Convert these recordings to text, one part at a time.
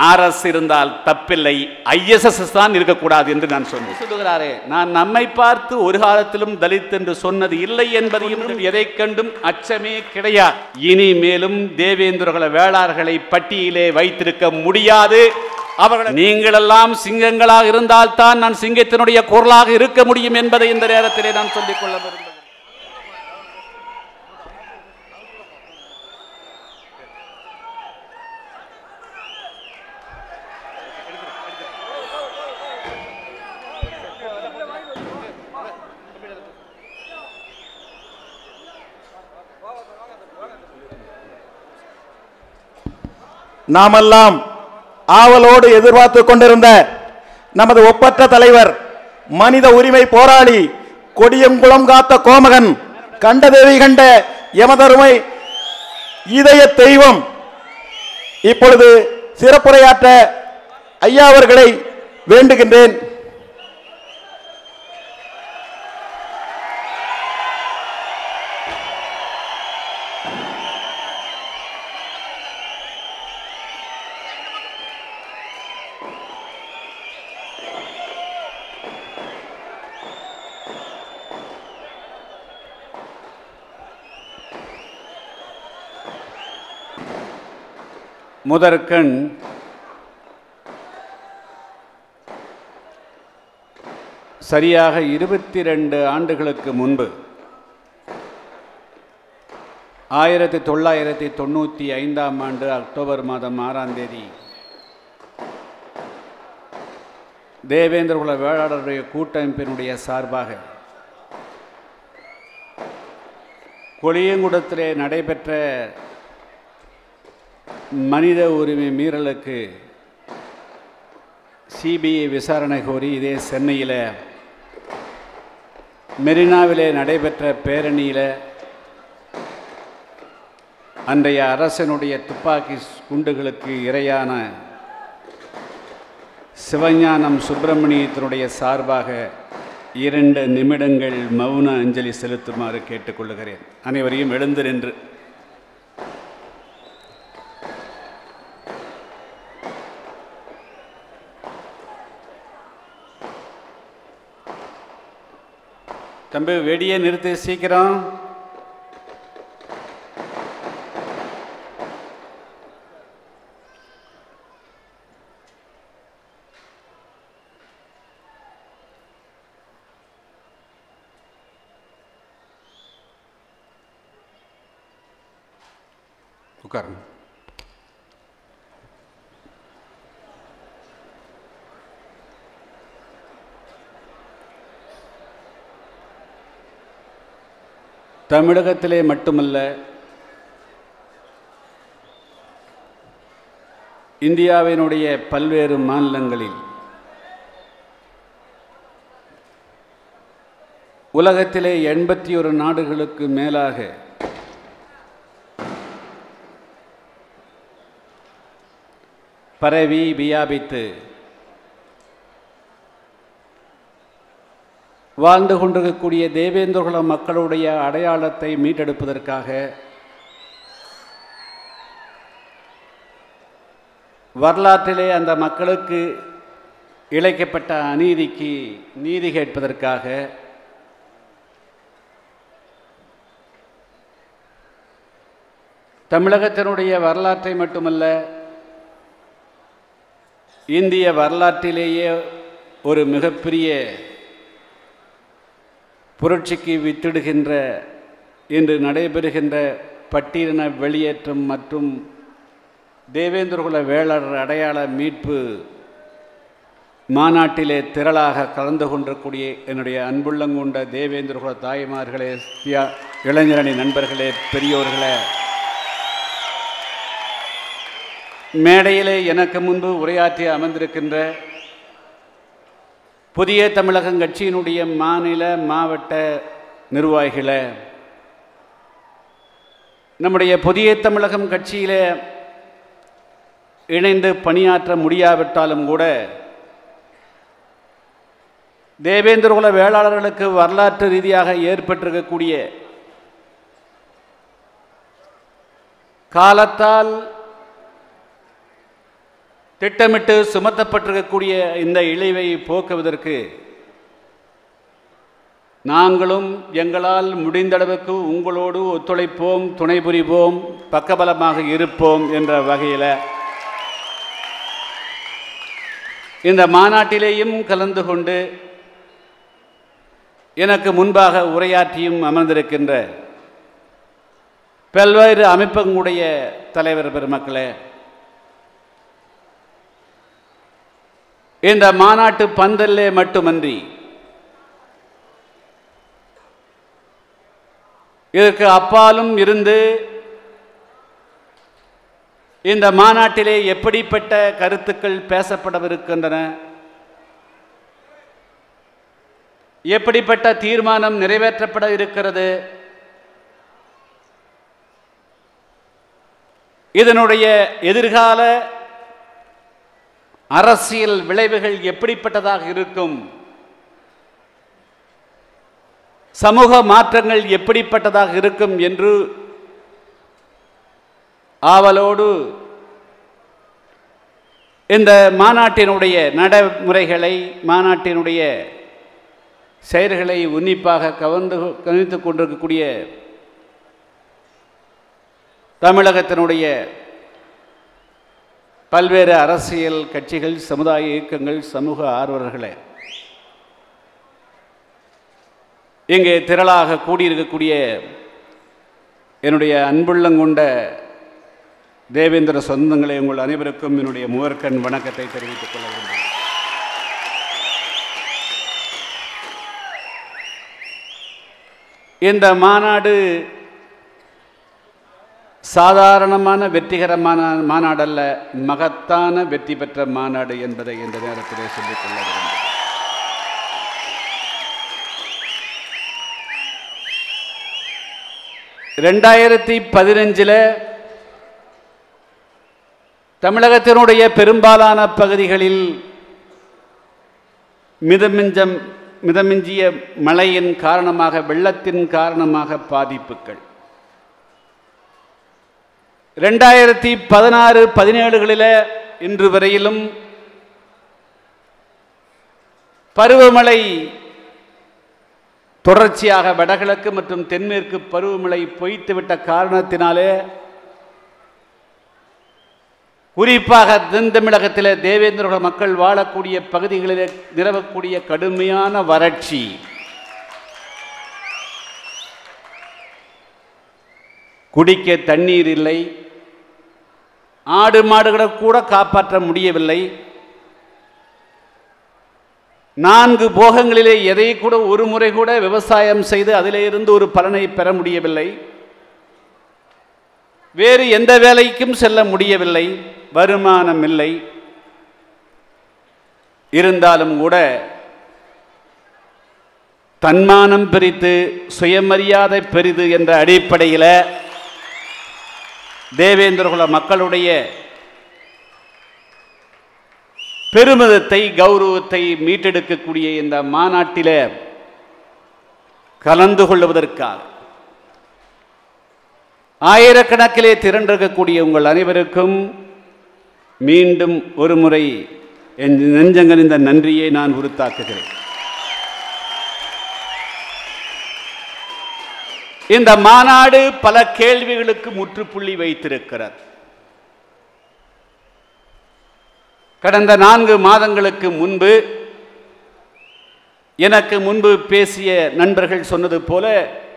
RS இருந்தால் தப்பில்லை ISS தான் இருக்கக்கூடாது என்று நான் சொன்னேன் சொல்லுகிறாரே நான் நம்மை பார்த்து ஒரு காலத்திலும் தலித் என்று சொன்னது இல்லை என்பதையும் எதை கண்டும் அச்சமே கிடையாது இனிமேலும் தேவேந்திரகுல வேளாளர்களை பட்டியலே வைத்திருக்க முடியாது அவர்கள் நீங்களெல்லாம் சிங்கங்களாக இருந்தால் தான் நான் சிங்கத்தினுடைய குரலாக இருக்க முடியும் என்பதை இந்த நேரத்திலே நான் சொல்லிக் கொள்ள விரும்புகிறேன் நாமெல்லாம் ஆவலோடு எதிர்பார்த்து கொண்டிருந்த நமது ஒப்பற்ற தலைவர் மனித உரிமை போராளி கொடியங்குளம் காத்த கோமகன் கண்டதேவி கண்ட எமதருமை இதய தெய்வம் இப்பொழுது சிறப்புரையாற்ற ஐயா அவர்களை வேண்டுகின்றேன் முதற்கண் சரியாக இருபத்தி ரெண்டு ஆண்டுகளுக்கு முன்பு ஆயிரத்தி தொள்ளாயிரத்தி தொண்ணூற்றி ஐந்தாம் ஆண்டு அக்டோபர் மாதம் ஆறாம் தேதி தேவேந்திரகுல வேளாளருடைய கூட்டமைப்பினுடைய சார்பாக கொளியங்குடத்திலே நடைபெற்ற மனித உரிமை மீறலுக்கு சிபிஐ விசாரணை கோரி இதே சென்னையில் மெரினாவிலே நடைபெற்ற பேரணியில் அன்றைய அரசனுடைய துப்பாக்கி குண்டுகளுக்கு இரையான சிவஞானம் சுப்பிரமணியத்தினுடைய சார்பாக இரண்டு நிமிடங்கள் மௌன அஞ்சலி செலுத்துமாறு கேட்டுக்கொள்கிறேன் அனைவரையும் எழுந்து நின்று தம்பி வெடியை நிறுத்து சீக்கிரம் உட்காருங்க தமிழகத்திலே மட்டுமல்ல இந்தியாவினுடைய பல்வேறு மாநிலங்களில் உலகத்திலே எண்பத்தி ஒரு நாடுகளுக்கு மேலாக பரவி வியாபித்து வாழ்ந்து கொண்டிருக்கக்கூடிய தேவேந்திரகுல மக்களுடைய அடையாளத்தை மீட்டெடுப்பதற்காக வரலாற்றிலே அந்த மக்களுக்கு இழைக்கப்பட்ட அநீதிக்கு நீதி கேட்பதற்காக தமிழகத்தினுடைய வரலாற்றை மட்டுமல்ல இந்திய வரலாற்றிலேயே ஒரு மிகப்பெரிய புரட்சிக்கு வித்திடுகின்ற இன்று நடைபெறுகின்ற பட்டியலின வெளியேற்றம் மற்றும் தேவேந்திரகுல வேளர் அடையாள மீட்பு மாநாட்டிலே திரளாக கலந்து கொண்டிருக்கூடிய என்னுடைய அன்புள்ளங்கொண்ட தேவேந்திரகுல தாய்மார்களே தியா இளைஞரணி நண்பர்களே பெரியோர்களே மேடையிலே எனக்கு முன்பு உரையாற்றி அமர்ந்திருக்கின்ற புதிய தமிழகம் கட்சியினுடைய மாநில மாவட்ட நிர்வாகிகளை நம்முடைய புதிய தமிழகம் கட்சியில் இணைந்து பணியாற்ற முடியாவிட்டாலும் கூட தேவேந்திரகுல வேளாளர்களுக்கு வரலாற்று ரீதியாக ஏற்பட்டிருக்கக்கூடிய காலத்தால் திட்டமிட்டு சுமத்தப்பட்டிருக்கக்கூடிய இந்த இழிவை போக்குவதற்கு நாங்களும் எங்களால் முடிந்தளவுக்கு உங்களோடு ஒத்துழைப்போம் துணை புரிவோம் பக்கபலமாக இருப்போம் என்ற வகையில் இந்த மாநாட்டிலேயும் கலந்து கொண்டு எனக்கு முன்பாக உரையாற்றியும் அமர்ந்திருக்கின்ற பல்வேறு அமைப்புகளுடைய தலைவர் பெருமக்களே இந்த மாநாட்டு பந்தல்லே மட்டுமன்றி இதற்கு அப்பாலும் இருந்து இந்த மாநாட்டிலே எப்படிப்பட்ட கருத்துக்கள் பேசப்படவிருக்கின்றன எப்படிப்பட்ட தீர்மானம் நிறைவேற்றப்பட இருக்கிறது இதனுடைய எதிர்கால அரசியல் விளைவுகள் எப்படிப்பட்டதாக இருக்கும் சமூக மாற்றங்கள் எப்படிப்பட்டதாக இருக்கும் என்று ஆவலோடு இந்த மாநாட்டினுடைய நடைமுறைகளை மாநாட்டினுடைய செயல்களை உன்னிப்பாக கவர்ந்து கவனித்துக் கொண்டிருக்கக்கூடிய தமிழகத்தினுடைய பல்வேறு அரசியல் கட்சிகள் சமுதாய இயக்கங்கள் சமூக ஆர்வலர்களே இங்கே திரளாக கூடியிருக்கக்கூடிய என்னுடைய அன்புள்ளங்கொண்ட தேவேந்திர சொந்தங்களை உங்கள் அனைவருக்கும் என்னுடைய மூவர்கண் வணக்கத்தை தெரிவித்துக் கொள்ள விரும்புகிறேன் இந்த மாநாடு சாதாரணமான வெற்றிகரமான மாநாடல்ல மகத்தான வெற்றி பெற்ற மாநாடு என்பதை இந்த நேரத்திலே சொல்லிக் கொள்ள விரும்புகிறேன் ரெண்டாயிரத்தி பதினஞ்சில் தமிழகத்தினுடைய பெரும்பாலான பகுதிகளில் மிதமிஞ்சம் மிதமிஞ்சிய மழையின் காரணமாக வெள்ளத்தின் காரணமாக பாதிப்புகள் ரெண்டாயிரத்தி பதினாறு பதினேழுகளில் இன்று வரையிலும் பருவமழை தொடர்ச்சியாக வடகிழக்கு மற்றும் தென்மேற்கு பருவமழை பொய்த்துவிட்ட காரணத்தினாலே குறிப்பாக தென் தமிழகத்தில் தேவேந்திர மக்கள் வாழக்கூடிய பகுதிகளில் நிலவக்கூடிய கடுமையான வறட்சி குடிக்க தண்ணீர் இல்லை ஆடு மாடுகளை கூட காப்பாற்ற முடியவில்லை நான்கு போகங்களிலே எதை கூட ஒரு முறை கூட விவசாயம் செய்து அதிலே இருந்து ஒரு பலனை பெற முடியவில்லை வேறு எந்த வேலைக்கும் செல்ல முடியவில்லை வருமானம் இல்லை இருந்தாலும் கூட தன்மானம் பிரித்து சுயமரியாதை பெரிது என்ற அடிப்படையில் தேவேந்திரகுல மக்களுடைய பெருமிதத்தை கௌரவத்தை மீட்டெடுக்கக்கூடிய இந்த மாநாட்டில் கலந்து கொள்வதற்காக ஆயிரக்கணக்கிலே திரண்டிருக்கக்கூடிய உங்கள் அனைவருக்கும் மீண்டும் ஒரு முறை என் நெஞ்சங்கனிந்த நன்றியை நான் உறுத்தாக்குகிறேன் இந்த மாநாடு பல கேள்விகளுக்கு முற்றுப்புள்ளி வைத்திருக்கிறது கடந்த நான்கு மாதங்களுக்கு முன்பு எனக்கு முன்பு பேசிய நண்பர்கள் சொன்னது போல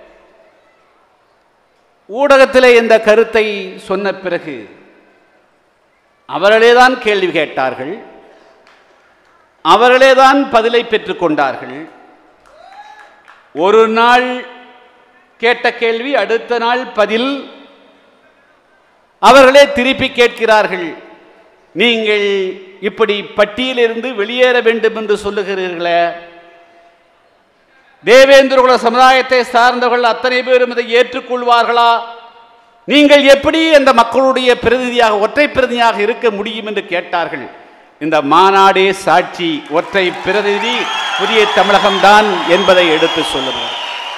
ஊடகத்திலே இந்த கருத்தை சொன்ன பிறகு அவர்களே தான் கேள்வி கேட்டார்கள் அவர்களே தான் பதிலை பெற்றுக்கொண்டார்கள் ஒரு நாள் கேட்ட கேள்வி அடுத்த நாள் பதில் அவர்களே திருப்பி கேட்கிறார்கள் நீங்கள் இப்படி பட்டியலிருந்து வெளியேற வேண்டும் என்று சொல்லுகிறீர்களே தேவேந்திரகுல சமுதாயத்தை சார்ந்தவர்கள் அத்தனை பேரும் இதை ஏற்றுக்கொள்வார்களா நீங்கள் எப்படி அந்த மக்களுடைய பிரதிநிதியாக ஒற்றை பிரதிநிதியாக இருக்க முடியும் என்று கேட்டார்கள் இந்த மாநாடே சாட்சி ஒற்றை பிரதிநிதி புதிய தமிழகம்தான் என்பதை எடுத்து சொல்லுங்கள்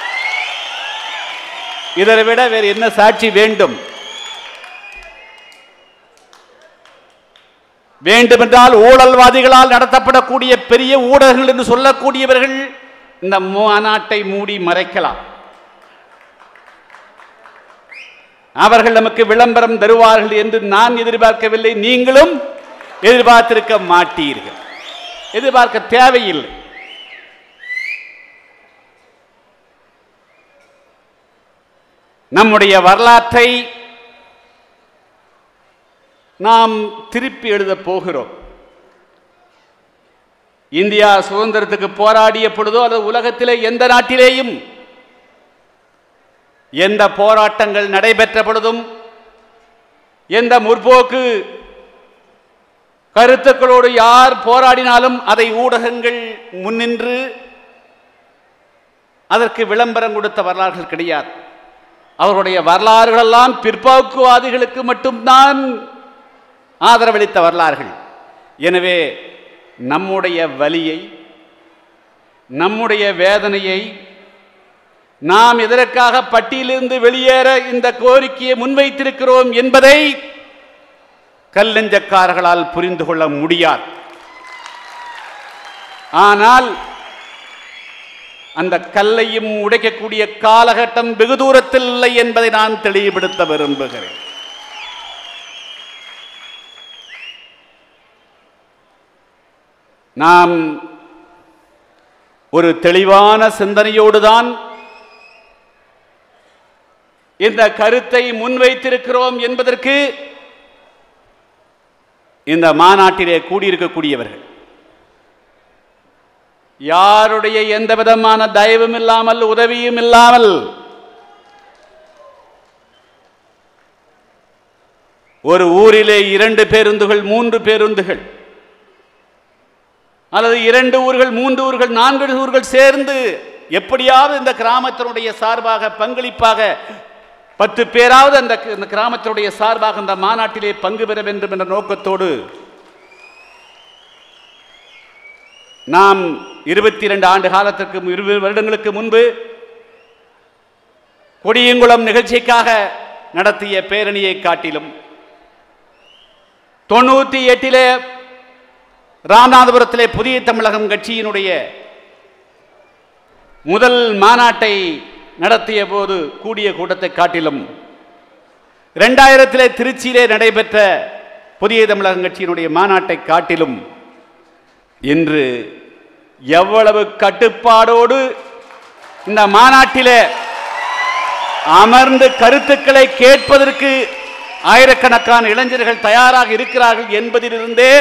இதை விட வேறு என்ன சாட்சி வேண்டும் வேண்டுமென்றால் ஊழல்வாதிகளால் நடத்தப்படக்கூடிய பெரிய ஊடகங்கள் என்று சொல்லக்கூடியவர்கள் இந்த மாநாட்டை மூடி மறைக்கலாம் அவர்கள் நமக்கு விளம்பரம் தருவார்கள் என்று நான் எதிர்பார்க்கவில்லை நீங்களும் எதிர்பார்த்திருக்க மாட்டீர்கள் எதிர்பார்க்க தேவையில்லை நம்முடைய வரலாற்றை நாம் திருப்பி எழுதப் போகிறோம் இந்தியா சுதந்திரத்துக்கு போராடிய பொழுதோ அல்லது உலகத்திலே எந்த நாட்டிலேயும் எந்த போராட்டங்கள் நடைபெற்ற பொழுதும் எந்த முற்போக்கு கருத்துக்களோடு யார் போராடினாலும் அதை ஊடகங்கள் முன்னின்று அதற்கு விளம்பரம் கொடுத்த வரலாறுகள் கிடையாது அவர்களுடைய வரலாறுகளெல்லாம் பிற்போக்குவாதிகளுக்கு மட்டும்தான் ஆதரவளித்த வரலாறுகள் எனவே நம்முடைய வலியை நம்முடைய வேதனையை நாம் எதற்காக பட்டியலிருந்து வெளியேற இந்த கோரிக்கையை முன்வைத்திருக்கிறோம் என்பதை கல்லெஞ்சக்காரர்களால் புரிந்து கொள்ள முடியாது ஆனால் அந்த கல்லையும் உடைக்கக்கூடிய காலகட்டம் வெகு தூரத்தில் இல்லை என்பதை நான் தெளிவுபடுத்த விரும்புகிறேன் நாம் ஒரு தெளிவான சிந்தனையோடு தான் இந்த கருத்தை முன்வைத்திருக்கிறோம் என்பதற்கு இந்த மாநாட்டிலே கூடியிருக்கக்கூடியவர்கள் யாருடைய எந்த விதமான தயவும் இல்லாமல் உதவியும் இல்லாமல் ஒரு ஊரிலே இரண்டு பேருந்துகள் மூன்று பேருந்துகள் அல்லது இரண்டு ஊர்கள் மூன்று ஊர்கள் நான்கு ஊர்கள் சேர்ந்து எப்படியாவது இந்த கிராமத்தினுடைய சார்பாக பங்களிப்பாக பத்து பேராவது அந்த இந்த கிராமத்தினுடைய சார்பாக இந்த மாநாட்டிலே பங்கு பெற வேண்டும் என்ற நோக்கத்தோடு நாம் இருபத்தி இரண்டு ஆண்டு காலத்திற்கு இருபது வருடங்களுக்கு முன்பு கொடியங்குளம் நிகழ்ச்சிக்காக நடத்திய பேரணியை காட்டிலும் தொண்ணூத்தி எட்டிலே ராமநாதபுரத்திலே புதிய தமிழகம் கட்சியினுடைய முதல் மாநாட்டை நடத்திய போது கூடிய கூட்டத்தை காட்டிலும் இரண்டாயிரத்திலே திருச்சியிலே நடைபெற்ற புதிய தமிழகம் கட்சியினுடைய மாநாட்டை காட்டிலும் இன்று எவ்வளவு கட்டுப்பாடோடு இந்த மாநாட்டிலே அமர்ந்து கருத்துக்களை கேட்பதற்கு ஆயிரக்கணக்கான இளைஞர்கள் தயாராக இருக்கிறார்கள் என்பதிலிருந்தே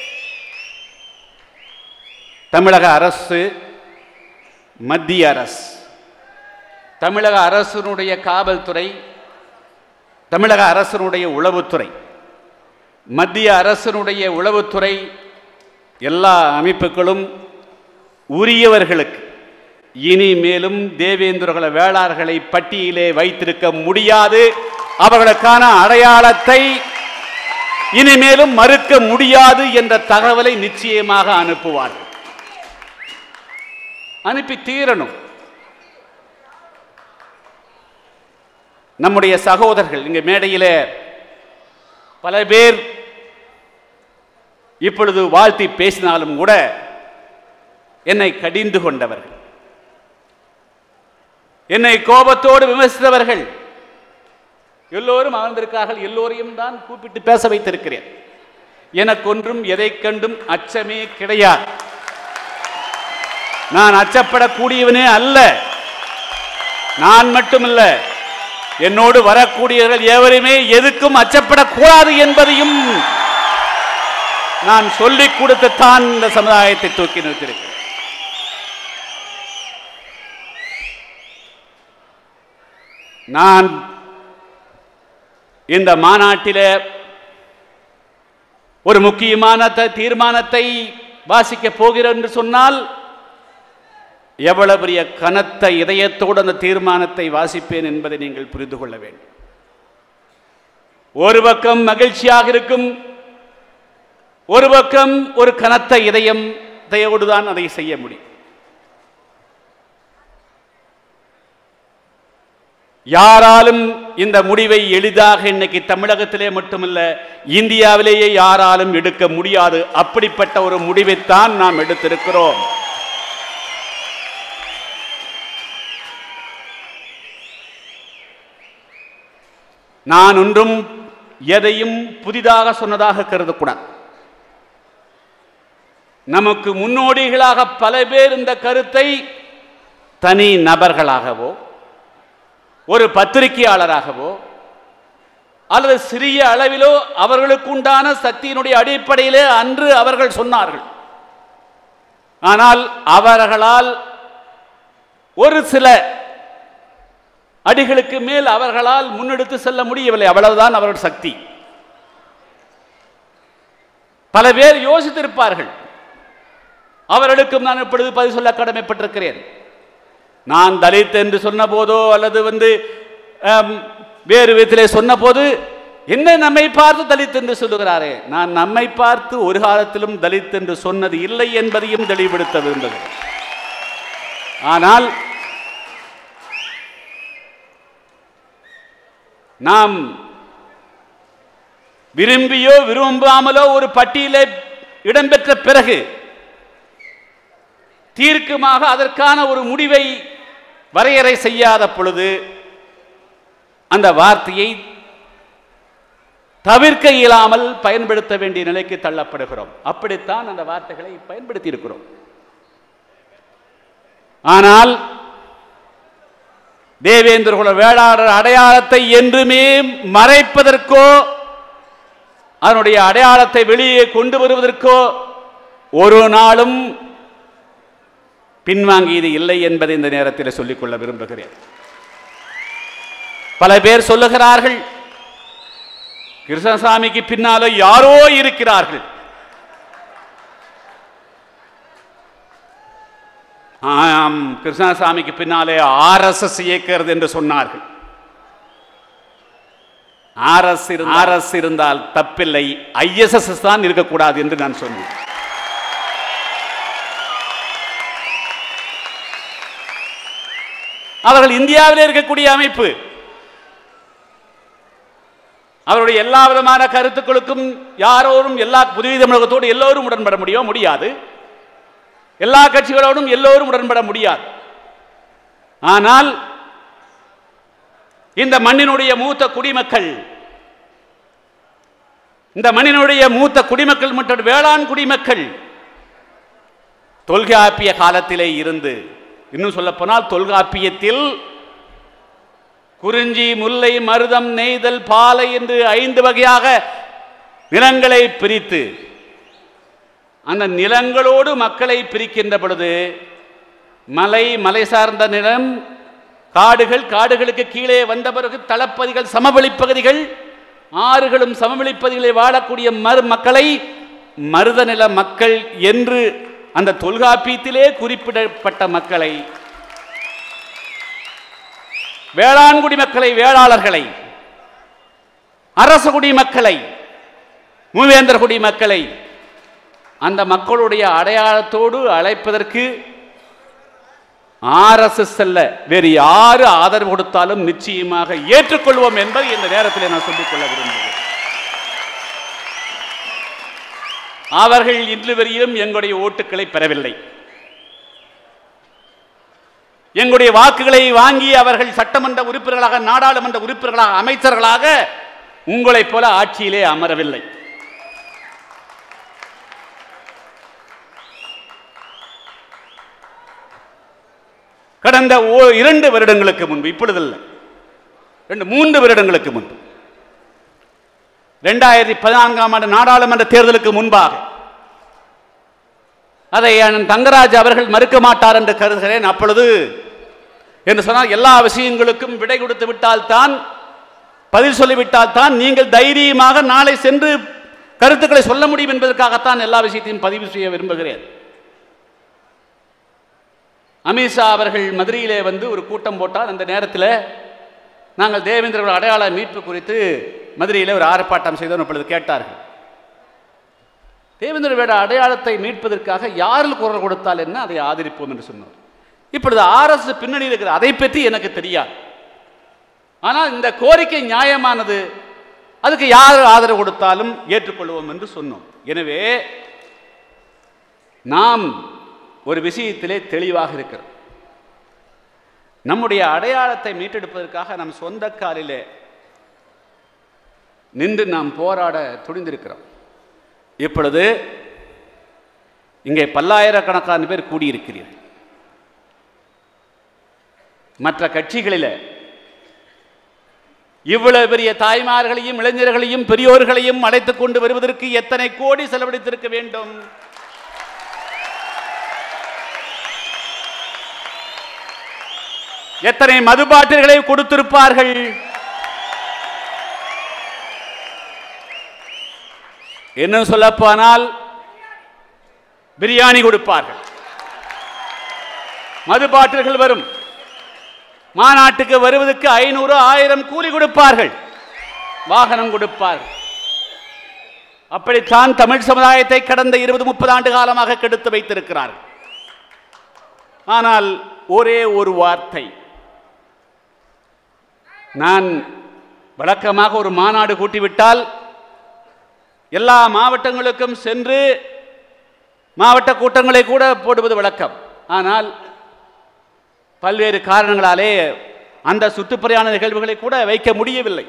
தமிழக அரசு மத்திய அரசு தமிழக அரசினுடைய காவல்துறை தமிழக அரசினுடைய உளவுத்துறை மத்திய அரசினுடைய உளவுத்துறை எல்லா அமைப்புகளும் உரியவர்களுக்கு இனிமேலும் தேவேந்திரகுல வேளாளர்களை பட்டியலே வைத்திருக்க முடியாது அவர்களுக்கான அடையாளத்தை இனிமேலும் மறுக்க முடியாது என்ற தகவலை நிச்சயமாக அனுப்புவார்கள் அனுப்பி தீரணும் நம்முடைய சகோதரர்கள் இங்க மேடையிலே பல பேர் இப்பொழுது வாழ்த்தி பேசினாலும் கூட என்னை கடிந்து கொண்டவர்கள் என்னை கோபத்தோடு விமர்சித்தவர்கள் எல்லோரும் அமர்ந்திருக்கார்கள் எல்லோரையும் தான் கூப்பிட்டு பேச வைத்திருக்கிறேன் எனக்கொன்றும் எதை கண்டும் அச்சமே கிடையாது நான் அச்சப்படக்கூடியவனே அல்ல நான் மட்டுமல்ல என்னோடு வரக்கூடியவர்கள் எவருமே எதுக்கும் அச்சப்படக்கூடாது என்பதையும் நான் சொல்லிக் கொடுத்துத்தான் இந்த சமுதாயத்தை தூக்கி நிறுத்திருக்கிறேன் நான் இந்த மாநாட்டில ஒரு முக்கியமான த- தீர்மானத்தை வாசிக்க போகிறேன் என்று சொன்னால் எவ்வளவு பெரிய கனத்த இதயத்தோடு அந்த தீர்மானத்தை வாசிப்பேன் என்பதை நீங்கள் புரிந்து கொள்ள வேண்டும் ஒரு பக்கம் மகிழ்ச்சியாக இருக்கும் ஒரு பக்கம் ஒரு கனத்த இதயம் தயோடு தான் அதை செய்ய முடியும் யாராலும் இந்த முடிவை எளிதாக இன்னைக்கு தமிழகத்திலே மட்டுமல்ல இந்தியாவிலேயே யாராலும் எடுக்க முடியாது அப்படிப்பட்ட ஒரு முடிவைத்தான் நாம் எடுத்திருக்கிறோம் நான் ஒன்றும் எதையும் புதிதாக சொன்னதாக கருதக்கூடாது நமக்கு முன்னோடிகளாக பல பேர் இந்த கருத்தை தனி நபர்களாகவோ ஒரு பத்திரிகையாளராகவோ அல்லது சிறிய அளவிலோ அவர்களுக்குண்டான சக்தியினுடைய அடிப்படையிலே அன்று அவர்கள் சொன்னார்கள் ஆனால் அவர்களால் ஒரு சில அடிகளுக்கு மேல் அவர்களால் முன்னெடுத்து செல்ல முடியவில்லை அவ்வளவுதான் அவர்கள் சக்தி பல பேர் யோசித்திருப்பார்கள் அவர்களுக்கும் நான் இப்பொழுது பதில் சொல்ல கடமைப்பட்டிருக்கிறேன் நான் தலித் என்று சொன்ன போதோ அல்லது வந்து ஆம், வேறு விதத்திலே சொன்ன போது என்ன நம்மை பார்த்து தலித் என்று சொல்லுகிறாரே நான் நம்மை பார்த்து ஒரு காலத்திலும் தலித் என்று சொன்னது இல்லை என்பதையும் தெளிவுபடுத்த விரும்புகிறேன் ஆனால் நாம் விரும்பியோ விரும்பாமலோ ஒரு பட்டியலை இடம்பெற்ற பிறகு தீர்க்கமாக அதற்கான ஒரு முடிவை வரையறை செய்யாத பொழுது அந்த வார்த்தையை தவிர்க்க இயலாமல் பயன்படுத்த வேண்டிய நிலைக்கு தள்ளப்படுகிறோம் அப்படித்தான் அந்த வார்த்தைகளை பயன்படுத்தி இருக்கிறோம் ஆனால் தேவேந்திர குல வேளாளர் அடையாளத்தை என்றுமே மறைப்பதற்கோ அதனுடைய அடையாளத்தை வெளியே கொண்டு வருவதற்கோ ஒரு நாளும் பின்வாங்கியது இல்லை என்பதை இந்த நேரத்தில் சொல்லிக்கொள்ள விரும்புகிறேன் பல பேர் சொல்லுகிறார்கள் கிருஷ்ணசாமிக்கு பின்னால யாரோ இருக்கிறார்கள் ஆம் கிருஷ்ணசாமிக்கு பின்னாலே ஆர்எஸ்எஸ் இயக்கிறது என்று சொன்னார்கள் ஆர்எஸ் ஆர்எஸ் இருந்தால் தப்பில்லை ஐஎஸ்எஸ் தான் இருக்கக்கூடாது என்று நான் சொன்னேன் அவர்கள் இந்தியாவிலே இருக்கக்கூடிய அமைப்பு அவருடைய எல்லா விதமான கருத்துக்களுக்கும் யாரோரும் எல்லா புதிய தமிழகத்தோடு எல்லோரும் உடன்பட முடியுமோ முடியாது எல்லா கட்சிகளோடும் எல்லோரும் உடன்பட முடியாது ஆனால் இந்த மண்ணினுடைய மூத்த குடிமக்கள் இந்த மண்ணினுடைய மூத்த குடிமக்கள் மற்றும் வேளாண் குடிமக்கள் தொல்காப்பிய காலத்திலே இருந்து இன்னும் சொல்ல போனால் தொல்காப்பியத்தில் குறிஞ்சி முல்லை மருதம் நெய்தல் பாலை என்று ஐந்து வகையாக நிலங்களை பிரித்து அந்த நிலங்களோடு மக்களை பிரிக்கின்ற பொழுது மலை மலை சார்ந்த நிலம் காடுகள் காடுகளுக்கு கீழே வந்த பிறகு தளப்பகுதிகள் சமவெளி பகுதிகள் ஆறுகளும் சமவெளி பகுதிகளில் வாழக்கூடிய மறு மக்களை மருத நில மக்கள் என்று அந்த தொல்காப்பியத்திலே குறிப்பிடப்பட்ட மக்களை வேளாண்குடி மக்களை வேளாளர்களை அரச குடி மக்களை மூவேந்தர குடி மக்களை அந்த மக்களுடைய அடையாளத்தோடு அழைப்பதற்கு ஆர்எஸ்எஸ் அல்ல வேறு யாரு ஆதரவு கொடுத்தாலும் நிச்சயமாக ஏற்றுக்கொள்வோம் என்பதை இந்த நேரத்தில் நான் சொல்லிக்கொள்ள விரும்புகிறேன் அவர்கள் இன்று வரையிலும் எங்களுடைய ஓட்டுக்களை பெறவில்லை எங்களுடைய வாக்குகளை வாங்கி அவர்கள் சட்டமன்ற உறுப்பினர்களாக நாடாளுமன்ற உறுப்பினர்களாக அமைச்சர்களாக உங்களைப் போல ஆட்சியிலே அமரவில்லை கடந்த ஓ- இரண்டு வருடங்களுக்கு முன்பு இப்பொழுதல்ல ரெண்டு மூன்று வருடங்களுக்கு முன்பு ரெண்டாயிரத்தி பதினான்காம் ஆண்டு நாடாளுமன்ற தேர்தலுக்கு முன்பாக அதை அண்ணன் தங்கராஜ் அவர்கள் மறுக்க மாட்டார் என்று கருதுகிறேன் அப்பொழுது என்று சொன்னால் எல்லா விஷயங்களுக்கும் விடை கொடுத்து விட்டால்தான் பதில் சொல்லிவிட்டால் தான் நீங்கள் தைரியமாக நாளை சென்று கருத்துக்களை சொல்ல முடியும் என்பதற்காகத்தான் எல்லா விஷயத்தையும் பதிவு செய்ய விரும்புகிறேன் அமித்ஷா அவர்கள் மதுரையிலே வந்து ஒரு கூட்டம் போட்டால் அந்த நேரத்தில் நாங்கள் தேவேந்திர அடையாள மீட்பு குறித்து மதுரையில் ஒரு ஆர்ப்பாட்டம் செய்தோம் இப்பொழுது கேட்டார்கள் தேவேந்திர வேட அடையாளத்தை மீட்பதற்காக யாரில் குரல் கொடுத்தால் என்ன அதை ஆதரிப்போம் என்று சொன்னார் இப்பொழுது ஆர்எஸ் பின்னணி இருக்கிற அதை பற்றி எனக்கு தெரியாது ஆனால் இந்த கோரிக்கை நியாயமானது அதுக்கு யார் ஆதரவு கொடுத்தாலும் ஏற்றுக்கொள்வோம் என்று சொன்னோம் எனவே நாம் ஒரு விஷயத்திலே தெளிவாக இருக்கிறோம் நம்முடைய அடையாளத்தை மீட்டெடுப்பதற்காக நம் சொந்த காலிலே நின்று நாம் போராட துணிந்திருக்கிறோம் இப்பொழுது இங்கே பல்லாயிரக்கணக்கான பேர் கூடியிருக்கிறீர்கள் மற்ற கட்சிகளில் இவ்வளவு பெரிய தாய்மார்களையும் இளைஞர்களையும் பெரியோர்களையும் அழைத்துக் கொண்டு வருவதற்கு எத்தனை கோடி செலவழித்திருக்க வேண்டும் எத்தனை மதுபாட்டில்களை கொடுத்திருப்பார்கள் இன்னும் சொல்லப்போனால் பிரியாணி கொடுப்பார்கள் மது பாட்டில்கள் வரும் மாநாட்டுக்கு வருவதற்கு ஐநூறு ஆயிரம் கூலி கொடுப்பார்கள் வாகனம் கொடுப்பார்கள் அப்படித்தான் தமிழ் சமுதாயத்தை கடந்த இருபது முப்பது ஆண்டு காலமாக கெடுத்து வைத்திருக்கிறார்கள் ஆனால் ஒரே ஒரு வார்த்தை நான் வழக்கமாக ஒரு மாநாடு கூட்டிவிட்டால் எல்லா மாவட்டங்களுக்கும் சென்று மாவட்ட கூட்டங்களை கூட போடுவது வழக்கம் ஆனால் பல்வேறு காரணங்களாலே அந்த சுற்றுப்பறையான நிகழ்வுகளை கூட வைக்க முடியவில்லை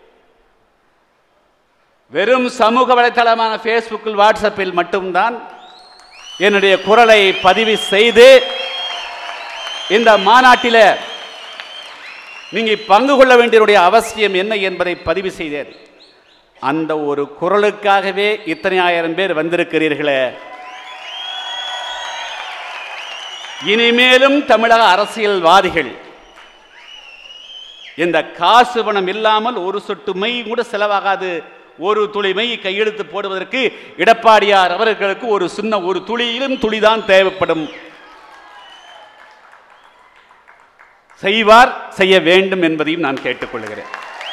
வெறும் சமூக வலைத்தளமான ஃபேஸ்புக்கில் வாட்ஸ்அப்பில் மட்டும்தான் என்னுடைய குரலை பதிவு செய்து இந்த மாநாட்டில் நீங்க பங்கு கொள்ள வேண்டியதுடைய அவசியம் என்ன என்பதை பதிவு செய்தேன் அந்த ஒரு குரலுக்காகவே இத்தனை ஆயிரம் பேர் வந்திருக்கிறீர்களே இனிமேலும் தமிழக அரசியல்வாதிகள் இந்த காசு பணம் இல்லாமல் ஒரு சொட்டு மை கூட செலவாகாது ஒரு துளி மை கையெழுத்து போடுவதற்கு எடப்பாடியார் அவர்களுக்கு ஒரு சின்ன ஒரு துளியிலும் துளிதான் தேவைப்படும் செய்வார் செய்ய வேண்டும் என்பதையும் நான் கேட்டுக்கொள்கிறேன்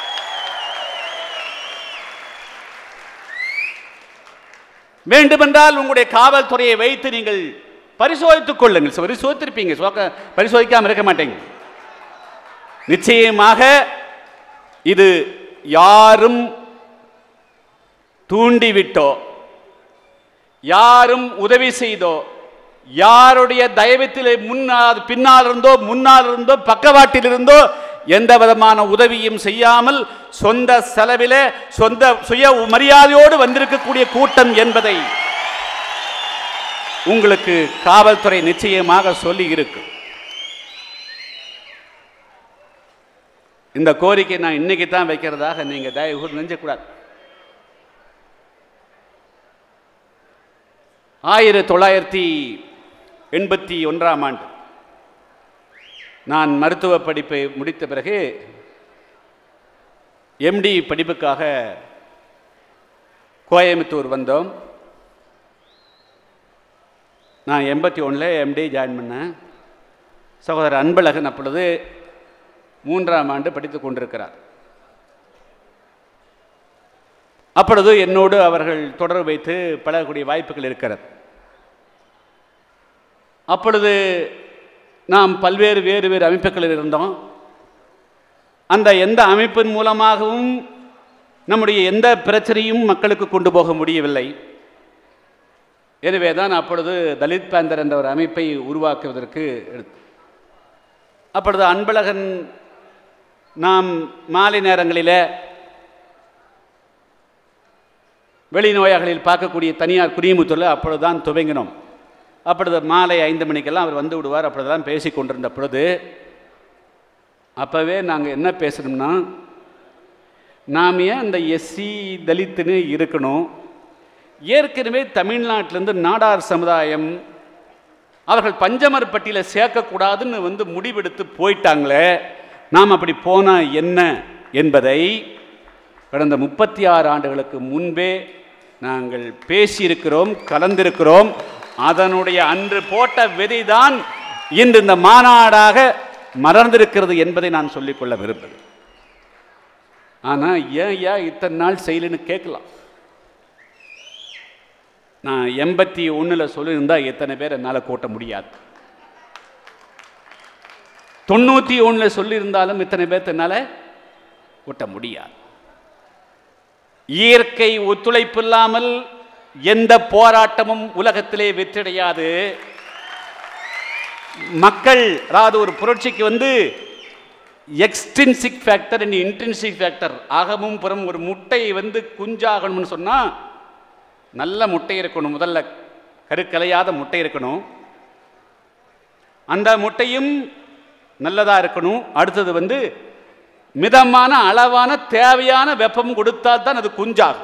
வேண்டுமென்றால் உங்களுடைய காவல்துறையை வைத்து நீங்கள் பரிசோதித்துக் கொள்ளுங்கள் பரிசோதித்திருப்பீங்க சோக்க- பரிசோதிக்காம இருக்க மாட்டீங்க நிச்சயமாக இது யாரும் தூண்டிவிட்டோ யாரும் உதவி செய்தோ யாருடைய தயவத்தில் முன்னால் பின்னால் இருந்தோ முன்னால் இருந்தோ பக்கவாட்டில் இருந்தோ எந்த விதமான உதவியும் செய்யாமல் சொந்த செலவிலே சொந்த சுய மரியாதையோடு வந்திருக்கக்கூடிய கூட்டம் என்பதை உங்களுக்கு காவல்துறை நிச்சயமாக சொல்லி இருக்கு இந்த கோரிக்கை நான் இன்னைக்கு தான் வைக்கிறதாக நீங்க தயவு கூர்ந்து நெஞ்சக்கூடாது ஆயிரத்தி தொள்ளாயிரத்தி எண்பத்தி ஒன்றாம் ஆண்டு நான் மருத்துவ படிப்பை முடித்த பிறகு எம்டி படிப்புக்காக கோயம்புத்தூர் வந்தோம் நான் எண்பத்தி ஒன்றில் எம்டி ஜாயின் பண்ணேன் சகோதரர் அன்பழகன் அப்பொழுது மூன்றாம் ஆண்டு படித்துக் கொண்டிருக்கிறார் அப்பொழுது என்னோடு அவர்கள் தொடர்பு வைத்து பழகக்கூடிய வாய்ப்புகள் இருக்கிறது அப்பொழுது நாம் பல்வேறு வேறு வேறு அமைப்புகளில் இருந்தோம் அந்த எந்த அமைப்பின் மூலமாகவும் நம்முடைய எந்த பிரச்சனையும் மக்களுக்கு கொண்டு போக முடியவில்லை எனவே தான் அப்பொழுது தலித் பேந்தர் என்ற ஒரு அமைப்பை உருவாக்குவதற்கு எடுத்து அப்பொழுது அன்பழகன் நாம் மாலை நேரங்களில் வெளிநோயாளிகளில் பார்க்கக்கூடிய தனியார் குடியுமுத்தூரில் அப்பொழுதுதான் துவங்கினோம் அப்பொழுது மாலை ஐந்து மணிக்கெல்லாம் அவர் வந்து விடுவார் அப்பொழுதெல்லாம் பேசி கொண்டிருந்த பொழுது அப்போவே நாங்கள் என்ன பேசணும்னா நாம் ஏன் அந்த எஸ்சி தலித்துன்னு இருக்கணும் ஏற்கனவே தமிழ்நாட்டிலேருந்து நாடார் சமுதாயம் அவர்கள் பஞ்சமர் பட்டியலை சேர்க்கக்கூடாதுன்னு வந்து முடிவெடுத்து போயிட்டாங்களே நாம் அப்படி போனால் என்ன என்பதை கடந்த முப்பத்தி ஆறு ஆண்டுகளுக்கு முன்பே நாங்கள் பேசியிருக்கிறோம் கலந்திருக்கிறோம் அதனுடைய அன்று போட்ட விதைதான் இன்று இந்த மாநாடாக மலர்ந்திருக்கிறது என்பதை நான் சொல்லிக்கொள்ள விரும்புகிறேன் ஆனால் ஏன் ஏன் இத்தனை நாள் செய்யலைன்னு கேட்கலாம் நான் எண்பத்தி ஒன்றில் சொல்லியிருந்தா எத்தனை பேர் என்னால் கூட்ட முடியாது தொண்ணூற்றி ஒன்றில் சொல்லியிருந்தாலும் இத்தனை பேர்த்து என்னால் ஒட்ட முடியாது இயற்கை ஒத்துழைப்பு இல்லாமல் எந்த போராட்டமும் உலகத்திலே வெற்றியடையாது மக்கள் அதாவது ஒரு புரட்சிக்கு வந்து extrinsic factor and intrinsic factor ஆகமும் புறம் ஒரு முட்டை வந்து குஞ்சாகணும்னு சொன்னால் நல்ல முட்டை இருக்கணும் முதல்ல கருக்கலையாத முட்டை இருக்கணும் அந்த முட்டையும் நல்லதாக இருக்கணும் அடுத்தது வந்து மிதமான அளவான தேவையான வெப்பம் கொடுத்தால் தான் அது குஞ்சாகும்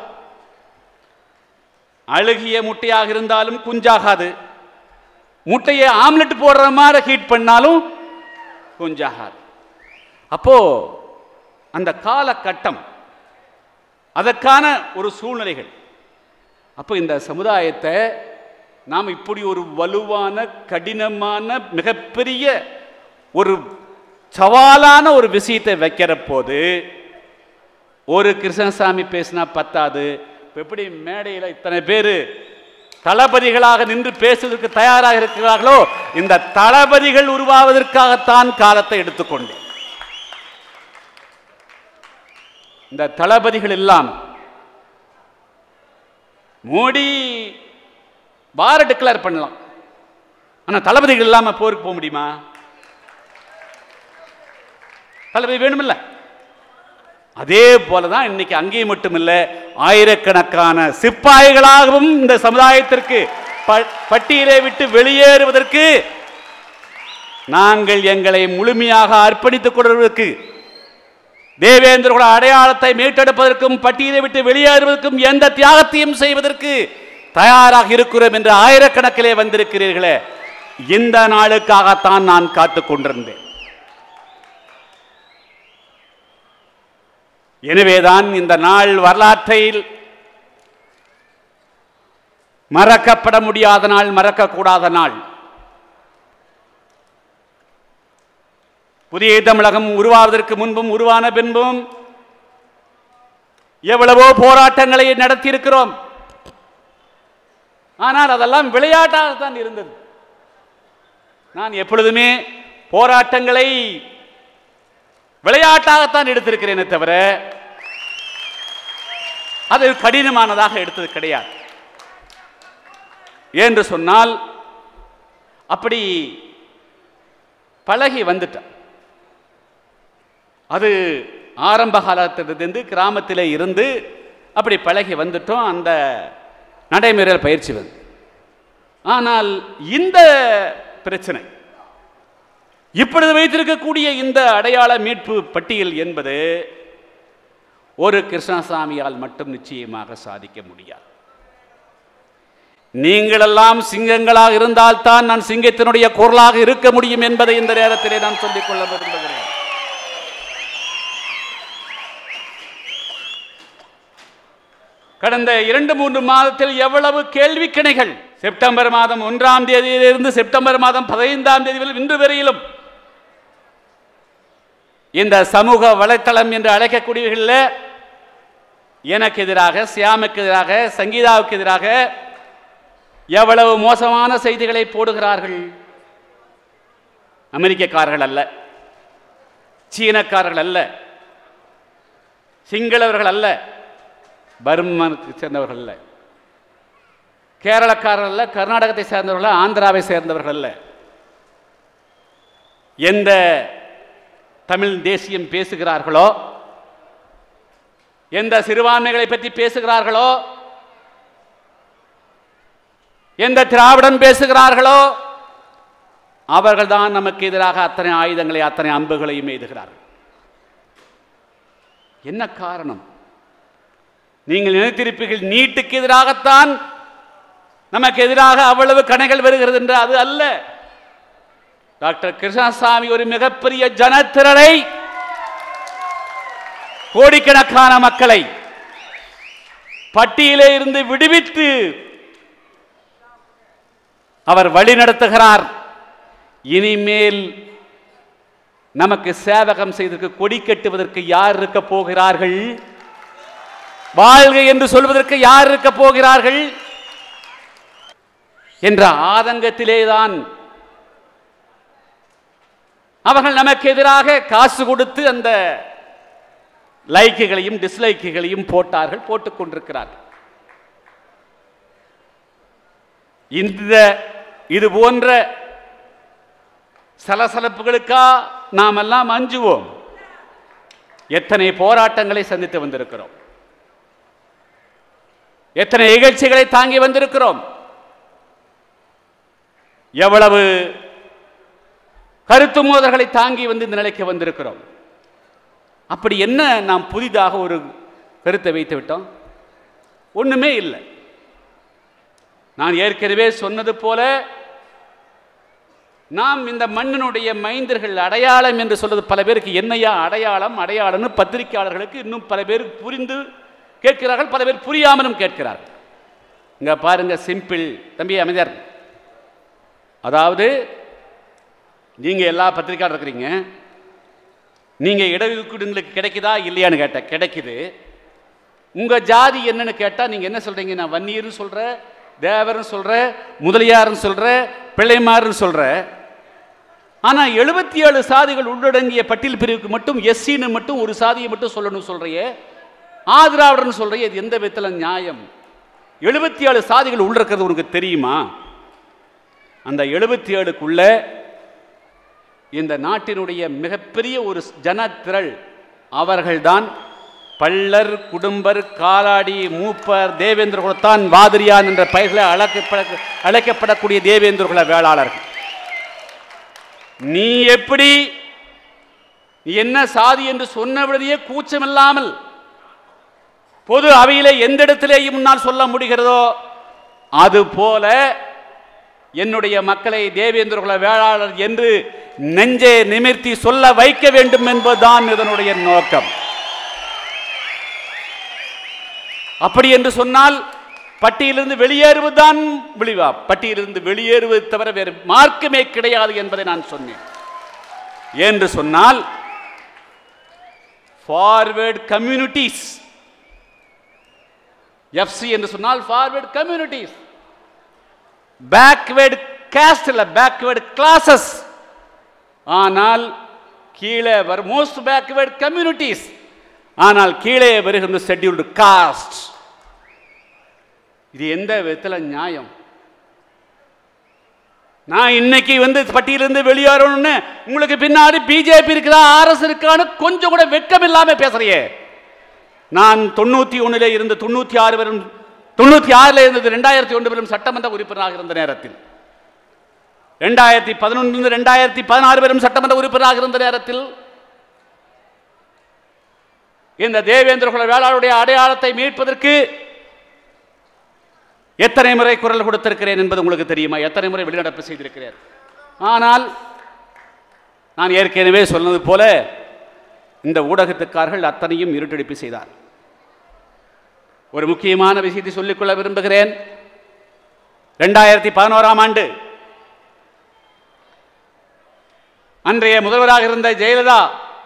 அழுகிய முட்டையாக இருந்தாலும் குஞ்சாகாது முட்டையை ஆம்லெட் போடுற மாதிரி ஹீட் பண்ணாலும் குஞ்சாகாது அப்போ அந்த காலகட்டம் அதற்கான ஒரு சூழ்நிலைகள் அப்போ இந்த சமுதாயத்தை நாம் இப்படி ஒரு வலுவான கடினமான மிகப்பெரிய ஒரு சவாலான ஒரு விஷயத்தை வைக்கிற போது ஒரு கிருஷ்ணசாமி பேசினா பத்தாது இப்ப எப்படி மேடையில் இத்தனை பேர் தளபதிகளாக நின்று பேசுவதற்கு தயாராக இருக்கிறார்களோ இந்த தளபதிகள் உருவாவதற்காகத்தான் காலத்தை எடுத்துக்கொண்டேன் இந்த தளபதிகள் எல்லாம் மோடி வார டிக்ளேர் பண்ணலாம் ஆனா தளபதிகள் இல்லாம போருக்கு போக முடியுமா தளபதி வேணுமில்ல அதே போலதான் இன்னைக்கு அங்கேயும் மட்டுமில்ல ஆயிரக்கணக்கான சிப்பாய்களாகவும் இந்த சமுதாயத்திற்கு ப- பட்டியலை விட்டு வெளியேறுவதற்கு நாங்கள் எங்களை முழுமையாக அர்ப்பணித்துக் கொள்வதற்கு தேவேந்திரோட அடையாளத்தை மீட்டெடுப்பதற்கும் பட்டியலை விட்டு வெளியேறுவதற்கும் எந்த தியாகத்தையும் செய்வதற்கு தயாராக இருக்கிறோம் என்று ஆயிரக்கணக்கிலே வந்திருக்கிறீர்களே இந்த நாளுக்காகத்தான் நான் காத்துக் கொண்டிருந்தேன் எனவேதான் இந்த நாள் வரலாற்றில் மறக்கப்பட முடியாத நாள் மறக்கக்கூடாத நாள் புதிய தமிழகம் உருவாவதற்கு முன்பும் உருவான பின்பும் எவ்வளவோ போராட்டங்களை நடத்தியிருக்கிறோம் ஆனால் அதெல்லாம் விளையாட்டாகத்தான் இருந்தது நான் எப்பொழுதுமே போராட்டங்களை விளையாட்டாகத்தான் எடுத்திருக்கிறேனே தவிர அது கடினமானதாக எடுத்தது கிடையாது என்று சொன்னால் அப்படி பழகி வந்துட்டேன் அது ஆரம்ப காலத்திலிருந்து கிராமத்தில் இருந்து அப்படி பழகி வந்துட்டோம் அந்த நடைமுறையில் பயிற்சி வந்து ஆனால் இந்த பிரச்சனை இப்பொழுது வைத்திருக்கக்கூடிய இந்த அடையாள மீட்பு பட்டியல் என்பது ஒரு கிருஷ்ணசாமியால் மட்டும் நிச்சயமாக சாதிக்க முடியாது நீங்களெல்லாம் சிங்கங்களாக இருந்தால்தான் நான் சிங்கத்தினுடைய குரலாக இருக்க முடியும் என்பதை இந்த நேரத்திலே நான் சொல்லிக் கொள்ள விரும்புகிறேன் கடந்த இரண்டு மூன்று மாதத்தில் எவ்வளவு கேள்வி கிணைகள் செப்டம்பர் மாதம் ஒன்றாம் தேதியிலிருந்து செப்டம்பர் மாதம் பதினைந்தாம் தேதி வரை இன்று வரையிலும் இந்த சமூக வலைத்தளம் என்று அழைக்கக்கூடியவர்களில் எனக்கு எதிராக சியாமுக்கு எதிராக சங்கீதாவுக்கு எதிராக எவ்வளவு மோசமான செய்திகளை போடுகிறார்கள் அமெரிக்கக்காரர்கள் அல்ல சீனக்காரர்கள் அல்ல சிங்களவர்கள் அல்ல பர்மனுக்கு சேர்ந்தவர்கள் அல்ல கேரளக்காரர்கள் அல்ல கர்நாடகத்தை சேர்ந்தவர்கள் அல்ல, ஆந்திராவை சேர்ந்தவர்கள் அல்ல எந்த தமிழ் தேசியம் பேசுகிறார்களோ எந்த சிறுபான்மைகளை பற்றி பேசுகிறார்களோ எந்த திராவிடம் பேசுகிறார்களோ அவர்கள்தான் நமக்கு எதிராக அத்தனை ஆயுதங்களை அத்தனை அம்புகளையும் எய்துகிறார்கள் என்ன காரணம் நீங்கள் நினைத்திருப்பீர்கள் நீட்டுக்கு எதிராகத்தான் நமக்கு எதிராக அவ்வளவு கணைகள் வருகிறது என்று அது அல்ல டாக்டர் கிருஷ்ணசாமி ஒரு மிகப்பெரிய ஜனத்திரளை கோடிக்கணக்கான மக்களை பட்டியலே இருந்து விடுவித்து அவர் வழி நடத்துகிறார் இனிமேல் நமக்கு சேவகம் செய்ததற்கு கொடி கட்டுவதற்கு யார் இருக்க போகிறார்கள் வாழ்க என்று சொல்வதற்கு யார் இருக்க போகிறார்கள் என்ற ஆதங்கத்திலேதான் அவர்கள் நமக்கு எதிராக காசு கொடுத்து அந்த லைக்குகளையும் டிஸ்லைக்குகளையும் போட்டார்கள் போட்டுக் கொண்டிருக்கிறார்கள் இந்த இது போன்ற சலசலப்புகளுக்கா நாம் எல்லாம் அஞ்சுவோம் எத்தனை போராட்டங்களை சந்தித்து வந்திருக்கிறோம் எத்தனை நிகழ்ச்சிகளை தாங்கி வந்திருக்கிறோம் எவ்வளவு கருத்து மோதல்களை தாங்கி வந்து இந்த நிலைக்கு வந்திருக்கிறோம் அப்படி என்ன நாம் புதிதாக ஒரு கருத்தை வைத்து விட்டோம் ஒண்ணுமே இல்லை நான் ஏற்கனவே சொன்னது போல நாம் இந்த மண்ணினுடைய மைந்தர்கள் அடையாளம் என்று சொல்வது பல பேருக்கு என்னையா அடையாளம் அடையாளம்னு பத்திரிகையாளர்களுக்கு இன்னும் பல பேர் புரிந்து கேட்கிறார்கள் பல பேர் புரியாமலும் கேட்கிறார்கள் இங்க பாருங்க சிம்பிள் தம்பி அமைதியார் அதாவது நீங்க எல்லா பத்திரிகையாளர் இருக்கிறீங்க நீங்க இடஒதுக்கீடுங்களுக்கு கிடைக்குதா இல்லையான்னு கேட்டேன் கிடைக்குது உங்க ஜாதி என்னன்னு கேட்டா நீங்க என்ன சொல்றீங்க நான் வன்னியர்னு சொல்ற தேவர்னு சொல்ற முதலியார்னு சொல்ற பிள்ளைமார்னு சொல்ற ஆனா எழுபத்தி ஏழு சாதிகள் உள்ளடங்கிய பட்டியல் பிரிவுக்கு மட்டும் எஸ்சின்னு மட்டும் ஒரு சாதியை மட்டும் சொல்லணும் சொல்றியே ஆதிராவிடர்னு சொல்றியே இது எந்த விதத்துல நியாயம் எழுபத்தி ஏழு சாதிகள் உள்ள இருக்கிறது உனக்கு தெரியுமா அந்த எழுபத்தி ஏழுக்குள்ள இந்த நாட்டினுடைய மிகப்பெரிய ஒரு ஜனத்திரள் அவர்கள்தான் பள்ளர் குடும்பர் காலாடி மூப்பர் தேவேந்திர குலத்தான் வாதிரியான் என்ற பெயர்களை அழைக்கப்பட அழைக்கப்படக்கூடிய தேவேந்திர குல வேளாளர்கள் நீ எப்படி நீ என்ன சாதி என்று சொன்னபடியே கூச்சமில்லாமல் பொது அவையிலே எந்த இடத்திலேயும் முன்னால் சொல்ல முடிகிறதோ அது போல என்னுடைய மக்களை தேவேந்திர குல வேளாளர் என்று நெஞ்சே நிமிர்த்தி சொல்ல வைக்க வேண்டும் என்பதுதான் இதனுடைய நோக்கம் அப்படி என்று சொன்னால் பட்டியலிருந்து வெளியேறுவதுதான் விழிவா பட்டியலிருந்து வெளியேறுவது தவிர வேறு மார்க்கமே கிடையாது என்பதை நான் சொன்னேன் என்று சொன்னால் ஃபார்வேர்ட் கம்யூனிட்டிஸ் எஃப்சி என்று சொன்னால் ஃபார்வேர்ட் கம்யூனிட்டிஸ் பேக்வேர்டு கேஸ்ட் இல்ல பேக்வேர்டு கிளாஸஸ் ஆனால் கீழே வர மோஸ்ட் பேக்வேர்டு கம்யூனிட்டிஸ் ஆனால் கீழே வருகின்ற ஷெட்யூல்டு காஸ்ட் இது எந்த விதத்தில் நியாயம் நான் இன்னைக்கு வந்து பட்டியலிருந்து வெளியேறணும்னு உங்களுக்கு பின்னாடி பிஜேபி இருக்குதா ஆர்எஸ் இருக்கான்னு கொஞ்சம் கூட வெட்கம் இல்லாம பேசுறியே நான் தொண்ணூத்தி ஒண்ணுல இருந்து தொண்ணூத்தி ஆறு வரும் தொண்ணூத்தி ஆறுல இருந்தது ரெண்டாயிரத்தி ஒன்று வரும் சட்டமன்ற உறுப்பினராக இருந்த நேரத்தில் ரெண்டாயிரத்தி பதினொன்று ரெண்டாயிரத்தி பதினாறு வரும் சட்டமன்ற உறுப்பினராக இருந்த நேரத்தில் இந்த தேவேந்திர குல வேளாளுடைய அடையாளத்தை மீட்பதற்கு எத்தனை முறை குரல் கொடுத்திருக்கிறேன் என்பது உங்களுக்கு தெரியுமா எத்தனை முறை வெளிநடப்பு செய்திருக்கிறேன் ஆனால் நான் ஏற்கனவே சொன்னது போல இந்த ஊடகத்துக்காரர்கள் அத்தனையும் இருட்டடிப்பு செய்தார் ஒரு முக்கியமான விஷயத்தை சொல்லிக்கொள்ள விரும்புகிறேன் ரெண்டாயிரத்தி பதினோராம் ஆண்டு அன்றைய முதல்வராக இருந்த ஜெயலலிதா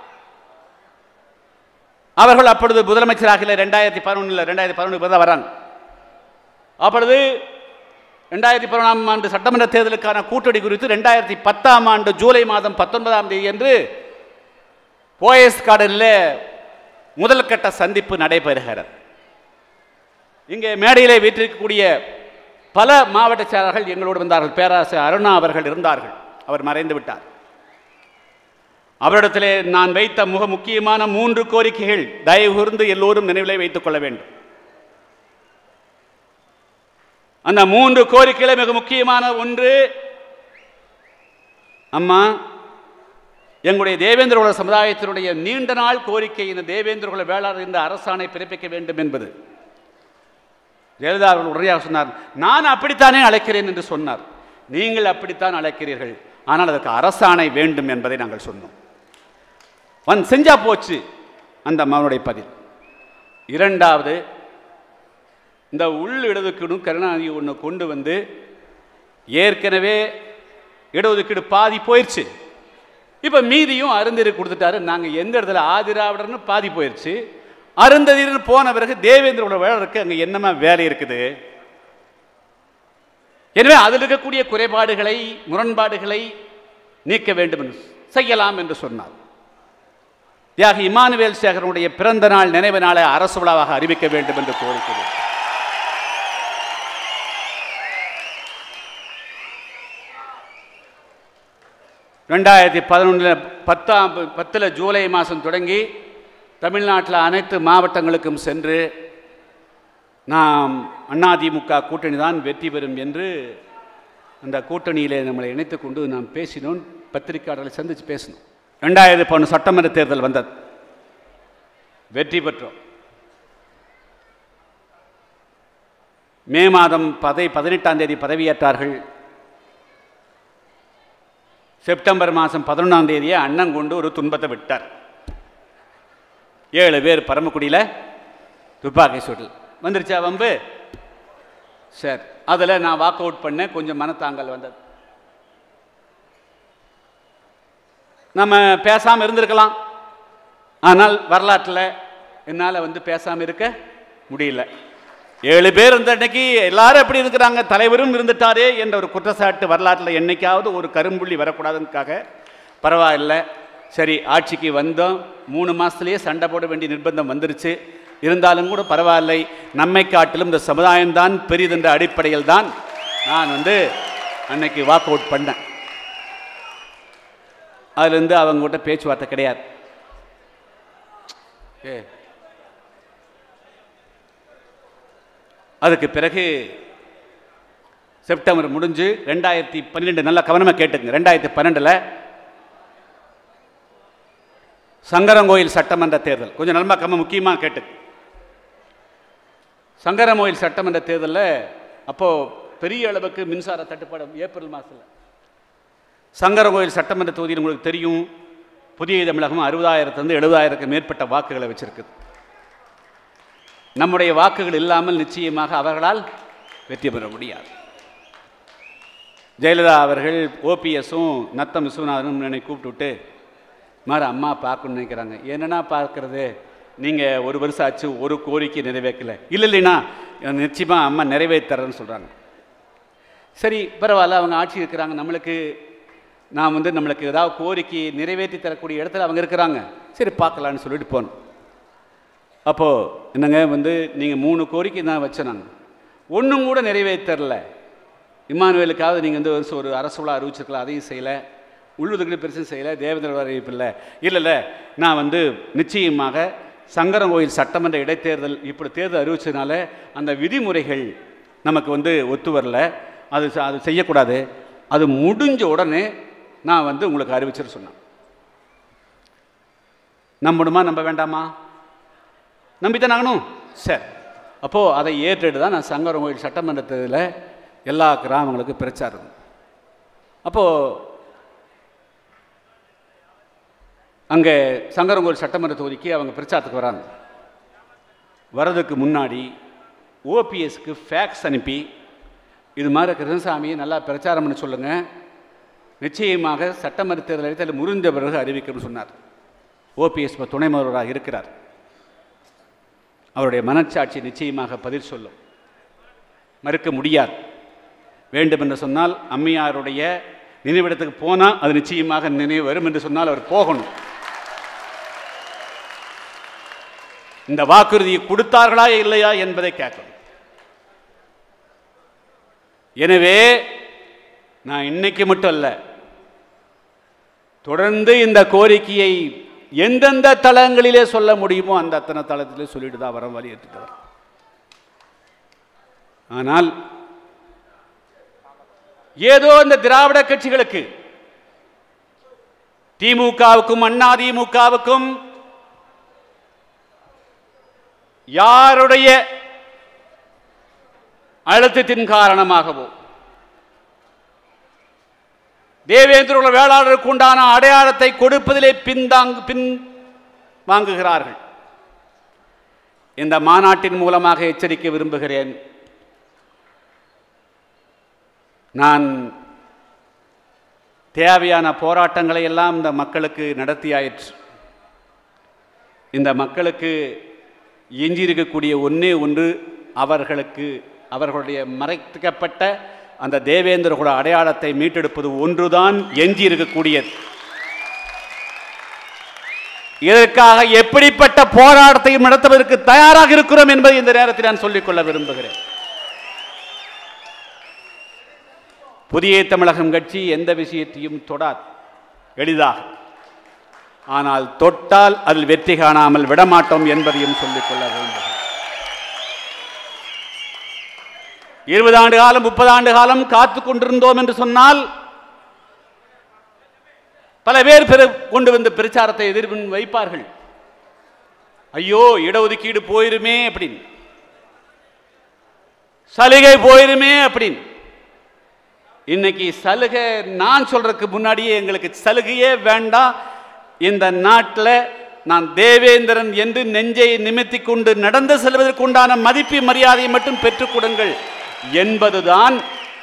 அவர்கள் அப்பொழுது முதலமைச்சராக இல்லை ரெண்டாயிரத்தி பதினொன்றில் ரெண்டாயிரத்தி பதினொன்று தான் வராங்க அப்பொழுது ரெண்டாயிரத்தி பதினொன்றாம் ஆண்டு சட்டமன்ற தேர்தலுக்கான கூட்டணி குறித்து ரெண்டாயிரத்தி பத்தாம் ஆண்டு ஜூலை மாதம் பத்தொன்பதாம் தேதி என்று போயஸ் கார்டனில் முதல் கட்ட சந்திப்பு நடைபெறுகிறது இங்கே மேடையிலே வீற்றிருக்கக்கூடிய பல மாவட்ட செயலாளர்கள் எங்களோடு வந்தார்கள் பேராசிரியர் அருணா அவர்கள் இருந்தார்கள் அவர் மறைந்து விட்டார் அவரிடத்திலே நான் வைத்த மிக முக்கியமான மூன்று கோரிக்கைகள் தயவு கூர்ந்து எல்லோரும் நினைவிலே வைத்துக் கொள்ள வேண்டும் அந்த மூன்று கோரிக்கைகளை மிக முக்கியமான ஒன்று அம்மா எங்களுடைய தேவேந்திர குல சமுதாயத்தினுடைய நீண்ட நாள் கோரிக்கை இந்த தேவேந்திர குல வேளாளர் இந்த அரசாணை பிறப்பிக்க வேண்டும் என்பது ஜெயலலிதா அவர்கள் உடனடியாக சொன்னார் நான் அப்படித்தானே அழைக்கிறேன் என்று சொன்னார் நீங்கள் அப்படித்தான் அழைக்கிறீர்கள் ஆனால் அதற்கு அரசாணை வேண்டும் என்பதை நாங்கள் சொன்னோம் வன் செஞ்சா போச்சு அந்த மகனுடைய பதில் இரண்டாவது இந்த உள் இடஒதுக்கீடு கருணாநிதி ஒன்று கொண்டு வந்து ஏற்கனவே இடஒதுக்கீடு பாதி போயிடுச்சு இப்போ மீதியும் அருந்ததி கொடுத்துட்டாரு நாங்கள் எந்த இடத்துல ஆதிராவிடர்னு பாதி போயிடுச்சு அருந்ததின்னு போன பிறகு தேவேந்திர உள்ள வேலைக்கு அங்கே என்னமா வேலை இருக்குது எனவே அதில் இருக்கக்கூடிய குறைபாடுகளை முரண்பாடுகளை நீக்க வேண்டும் என்று செய்யலாம் என்று சொன்னார் தியாகி இமானுவேல் சேகரனுடைய பிறந்த நாள் நினைவு நாளை அரசு விழாவாக அறிவிக்க வேண்டும் என்று கோரிக்கை ரெண்டாயிரத்தி பதினொன்றில் பத்தாம் பத்தில் ஜூலை மாதம் தொடங்கி தமிழ்நாட்டில் அனைத்து மாவட்டங்களுக்கும் சென்று நாம் அதிமுக கூட்டணி தான் வெற்றி பெறும் என்று அந்த கூட்டணியிலே நம்மளை இணைத்துக் கொண்டு நாம் பேசினோம் பத்திரிகையாளர்களை சந்தித்து பேசினோம் ரெண்டாயிரத்தி பதினொன்று சட்டமன்ற தேர்தல் வந்தது வெற்றி பெற்றோம் மே மாதம் பதை பதினெட்டாம் தேதி பதவியேற்றார்கள் செப்டம்பர் மாதம் பதினொன்றாம் தேதியே அண்ணன் கொண்டு ஒரு துன்பத்தை விட்டார் ஏழு பேர் பரமக்குடியில் துப்பாக்கி சூட்டில் வந்துருச்சா வம்பு சரி அதில் நான் வாக் அவுட் பண்ணேன் கொஞ்சம் மனத்தாங்கல் வந்தது நம்ம பேசாமல் இருந்திருக்கலாம் ஆனால் வரலாற்றில் என்னால் வந்து பேசாமல் இருக்க முடியல ஏழு பேர் இருந்த அன்னைக்கு எல்லாரும் எப்படி இருக்கிறாங்க தலைவரும் இருந்துட்டாரே என்ற ஒரு குற்றச்சாட்டு வரலாற்றில் என்னைக்காவது ஒரு கரும்புள்ளி வரக்கூடாதுக்காக பரவாயில்லை சரி ஆட்சிக்கு வந்தோம் மூணு மாதத்துலேயே சண்டை போட வேண்டிய நிர்பந்தம் வந்துருச்சு இருந்தாலும் கூட பரவாயில்லை நம்மை காட்டிலும் இந்த சமுதாயம்தான் பெரியதென்ற அடிப்படையில் தான் நான் வந்து அன்னைக்கு வாக் அவுட் பண்ணேன் அதுலேருந்து அவங்ககிட்ட பேச்சுவார்த்தை கிடையாது ஏ அதுக்கு பிறகு செப்டம்பர் முடிஞ்சு ரெண்டாயிரத்தி பன்னிரெண்டு நல்லா கவனமாக கேட்டுங்க ரெண்டாயிரத்தி பன்னெண்டில் சங்கரங்கோயில் சட்டமன்ற தேர்தல் கொஞ்சம் நல்லா கம்ம முக்கியமாக கேட்டு சங்கரங்கோயில் சட்டமன்ற தேர்தலில் அப்போது பெரிய அளவுக்கு மின்சார தட்டுப்பாடு ஏப்ரல் மாதத்தில் சங்கரங்கோயில் சட்டமன்ற தொகுதியில் உங்களுக்கு தெரியும் புதிய தமிழகம் அறுபதாயிரத்துலேருந்து எழுபதாயிரத்துக்கு மேற்பட்ட வாக்குகளை வச்சிருக்குது நம்முடைய வாக்குகள் இல்லாமல் நிச்சயமாக அவர்களால் வெற்றி பெற முடியாது ஜெயலலிதா அவர்கள் ஓபிஎஸும் நத்தம் விஸ்வநாதனும் என்னை கூப்பிட்டு மாதிரி அம்மா பார்க்கணும்னு நினைக்கிறாங்க என்னன்னா பார்க்கறது நீங்கள் ஒரு வருஷம் ஆச்சு ஒரு கோரிக்கை நிறைவேற்றல இல்லை இல்லைண்ணா நிச்சயமாக அம்மா நிறைவேற்றுறேன்னு சொல்கிறாங்க சரி பரவாயில்ல அவங்க ஆட்சி இருக்கிறாங்க நம்மளுக்கு நான் வந்து நம்மளுக்கு ஏதாவது கோரிக்கை நிறைவேற்றி தரக்கூடிய இடத்துல அவங்க இருக்கிறாங்க சரி பார்க்கலான்னு சொல்லிட்டு போனோம் அப்போது என்னங்க வந்து நீங்கள் மூணு கோரிக்கை தான் வச்சேன் நான் ஒன்றும் கூட நிறைவேற்றரல இம்மானுவேலுக்காவது நீங்கள் வந்து ஒரு- ஒரு அரசு விழா அறிவிச்சிருக்கலாம் அதையும் செய்யலை உள்ளுதுக்கு பெருசும் செய்யலை தேவேந்திர அறிவிப்பு இல்லை இல்லை இல்லை நான் வந்து நிச்சயமாக சங்கரங்கோயில் சட்டமன்ற இடைத்தேர்தல் இப்படி தேர்தல் அறிவிச்சதுனால அந்த விதிமுறைகள் நமக்கு வந்து ஒத்து வரல அது ச- அது செய்யக்கூடாது அது முடிஞ்ச உடனே நான் வந்து உங்களுக்கு அறிவிச்சிட்டு சொன்னேன் நம்பணுமா நம்ப வேண்டாமா நம்பித்தான் ஆகணும் சரி அப்போது அதை ஏற்றுட்டு தான் நான் சங்கரம் கோயில் சட்டமன்றத்தில் எல்லா கிராமங்களுக்கும் பிரச்சாரம் அப்போது அங்கே சங்கரங்கோயில் சட்டமன்ற தொகுதிக்கு அவங்க பிரச்சாரத்துக்கு வராங்க வர்றதுக்கு முன்னாடி ஓபிஎஸ்க்கு ஃபேக்ஸ் அனுப்பி இது மாதிரி கிருஷ்ணசாமியை நல்லா பிரச்சாரம் பண்ண சொல்லுங்கள் நிச்சயமாக சட்டமன்ற தேர்தல் இடத்தில் முறிந்த பிறகு அறிவிக்கணும்னு சொன்னார் ஓபிஎஸ் இப்போ துணை முதல்வராக இருக்கிறார் அவருடைய மனச்சாட்சி நிச்சயமாக பதில் சொல்லும் மறுக்க முடியாது வேண்டும் என்று சொன்னால் அம்மையாருடைய நினைவிடத்துக்கு போனால் அது நிச்சயமாக நினைவு வரும் என்று சொன்னால் அவர் போகணும் இந்த வாக்குறுதியை கொடுத்தார்களா இல்லையா என்பதை கேட்கணும் எனவே நான் இன்னைக்கு மட்டும் அல்ல தொடர்ந்து இந்த கோரிக்கையை எந்தெந்த தளங்களிலே சொல்ல முடியுமோ அந்த அத்தனை தளத்திலே சொல்லிட்டு தான் வர வலியுறுத்திட்டவர் ஆனால் ஏதோ இந்த திராவிட கட்சிகளுக்கு திமுகவுக்கும் அண்ணா திமுகவுக்கும் யாருடைய அழுத்தத்தின் காரணமாகவோ தேவேந்திர வேளாளருக்கு உண்டான அடையாளத்தை கொடுப்பதிலே பின்தாங்கு பின் வாங்குகிறார்கள் இந்த மாநாட்டின் மூலமாக எச்சரிக்க விரும்புகிறேன் நான் தேவையான போராட்டங்களை எல்லாம் இந்த மக்களுக்கு நடத்தியாயிற்று இந்த மக்களுக்கு எஞ்சியிருக்கக்கூடிய ஒன்றே ஒன்று அவர்களுக்கு அவர்களுடைய மறைக்கப்பட்ட அந்த தேவேந்திர குல அடையாளத்தை மீட்டெடுப்பது ஒன்றுதான் எஞ்சி இருக்கக்கூடியது இதற்காக எப்படிப்பட்ட போராட்டத்தையும் நடத்துவதற்கு தயாராக இருக்கிறோம் என்பதை இந்த நேரத்தில் நான் சொல்லிக்கொள்ள விரும்புகிறேன் புதிய தமிழகம் கட்சி எந்த விஷயத்தையும் தொடாது எளிதாக ஆனால் தொட்டால் அதில் வெற்றி காணாமல் விடமாட்டோம் என்பதையும் சொல்லிக்கொள்ள விரும்புகிறேன் இருபது ஆண்டு காலம் முப்பது ஆண்டு காலம் காத்து கொண்டிருந்தோம் என்று சொன்னால் பல பேர் பிற கொண்டு வந்து பிரச்சாரத்தை எதிர்பின் வைப்பார்கள் ஐயோ இடஒதுக்கீடு போயிருமே அப்படின்னு சலுகை போயிருமே அப்படின்னு இன்னைக்கு சலுகை நான் சொல்றதுக்கு முன்னாடியே எங்களுக்கு சலுகையே வேண்டாம் இந்த நாட்டில் நான் தேவேந்திரன் என்று நெஞ்சை நிமித்தி கொண்டு நடந்து செல்வதற்குண்டான மதிப்பு மரியாதையை மட்டும் பெற்றுக் கொடுங்கள் என்பதுதான்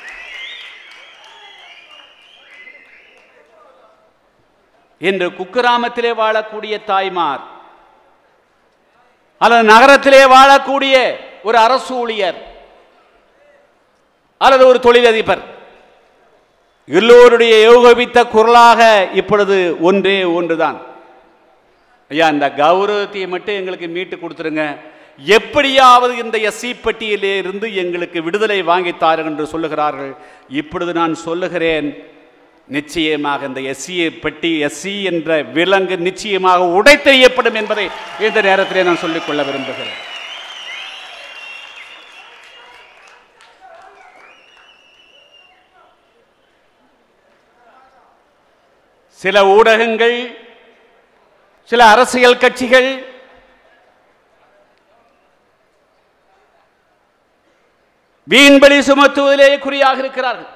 இன்று குக்கிராமத்திலே வாழக்கூடிய தாய்மார் அல்லது நகரத்திலே வாழக்கூடிய ஒரு அரசு ஊழியர் அல்லது ஒரு தொழிலதிபர் எல்லோருடைய யோகபித்த குரலாக இப்பொழுது ஒன்றே ஒன்றுதான் ஐயா இந்த கௌரவத்தை மட்டும் எங்களுக்கு மீட்டு கொடுத்துருங்க எப்படியாவது இந்த எஸ்சி பட்டியலிலே இருந்து எங்களுக்கு விடுதலை வாங்கி தாருங்கள் என்று சொல்லுகிறார்கள் இப்பொழுது நான் சொல்லுகிறேன் நிச்சயமாக இந்த எஸ்சி பெட்டி எஸ்சி என்ற விலங்கு நிச்சயமாக உடைத்தெறியப்படும் என்பதை இந்த நேரத்திலே நான் சொல்லிக்கொள்ள விரும்புகிறேன் சில ஊடகங்கள் சில அரசியல் கட்சிகள் வீண்பலி சுமத்துவதிலே குறியாக இருக்கிறார்கள்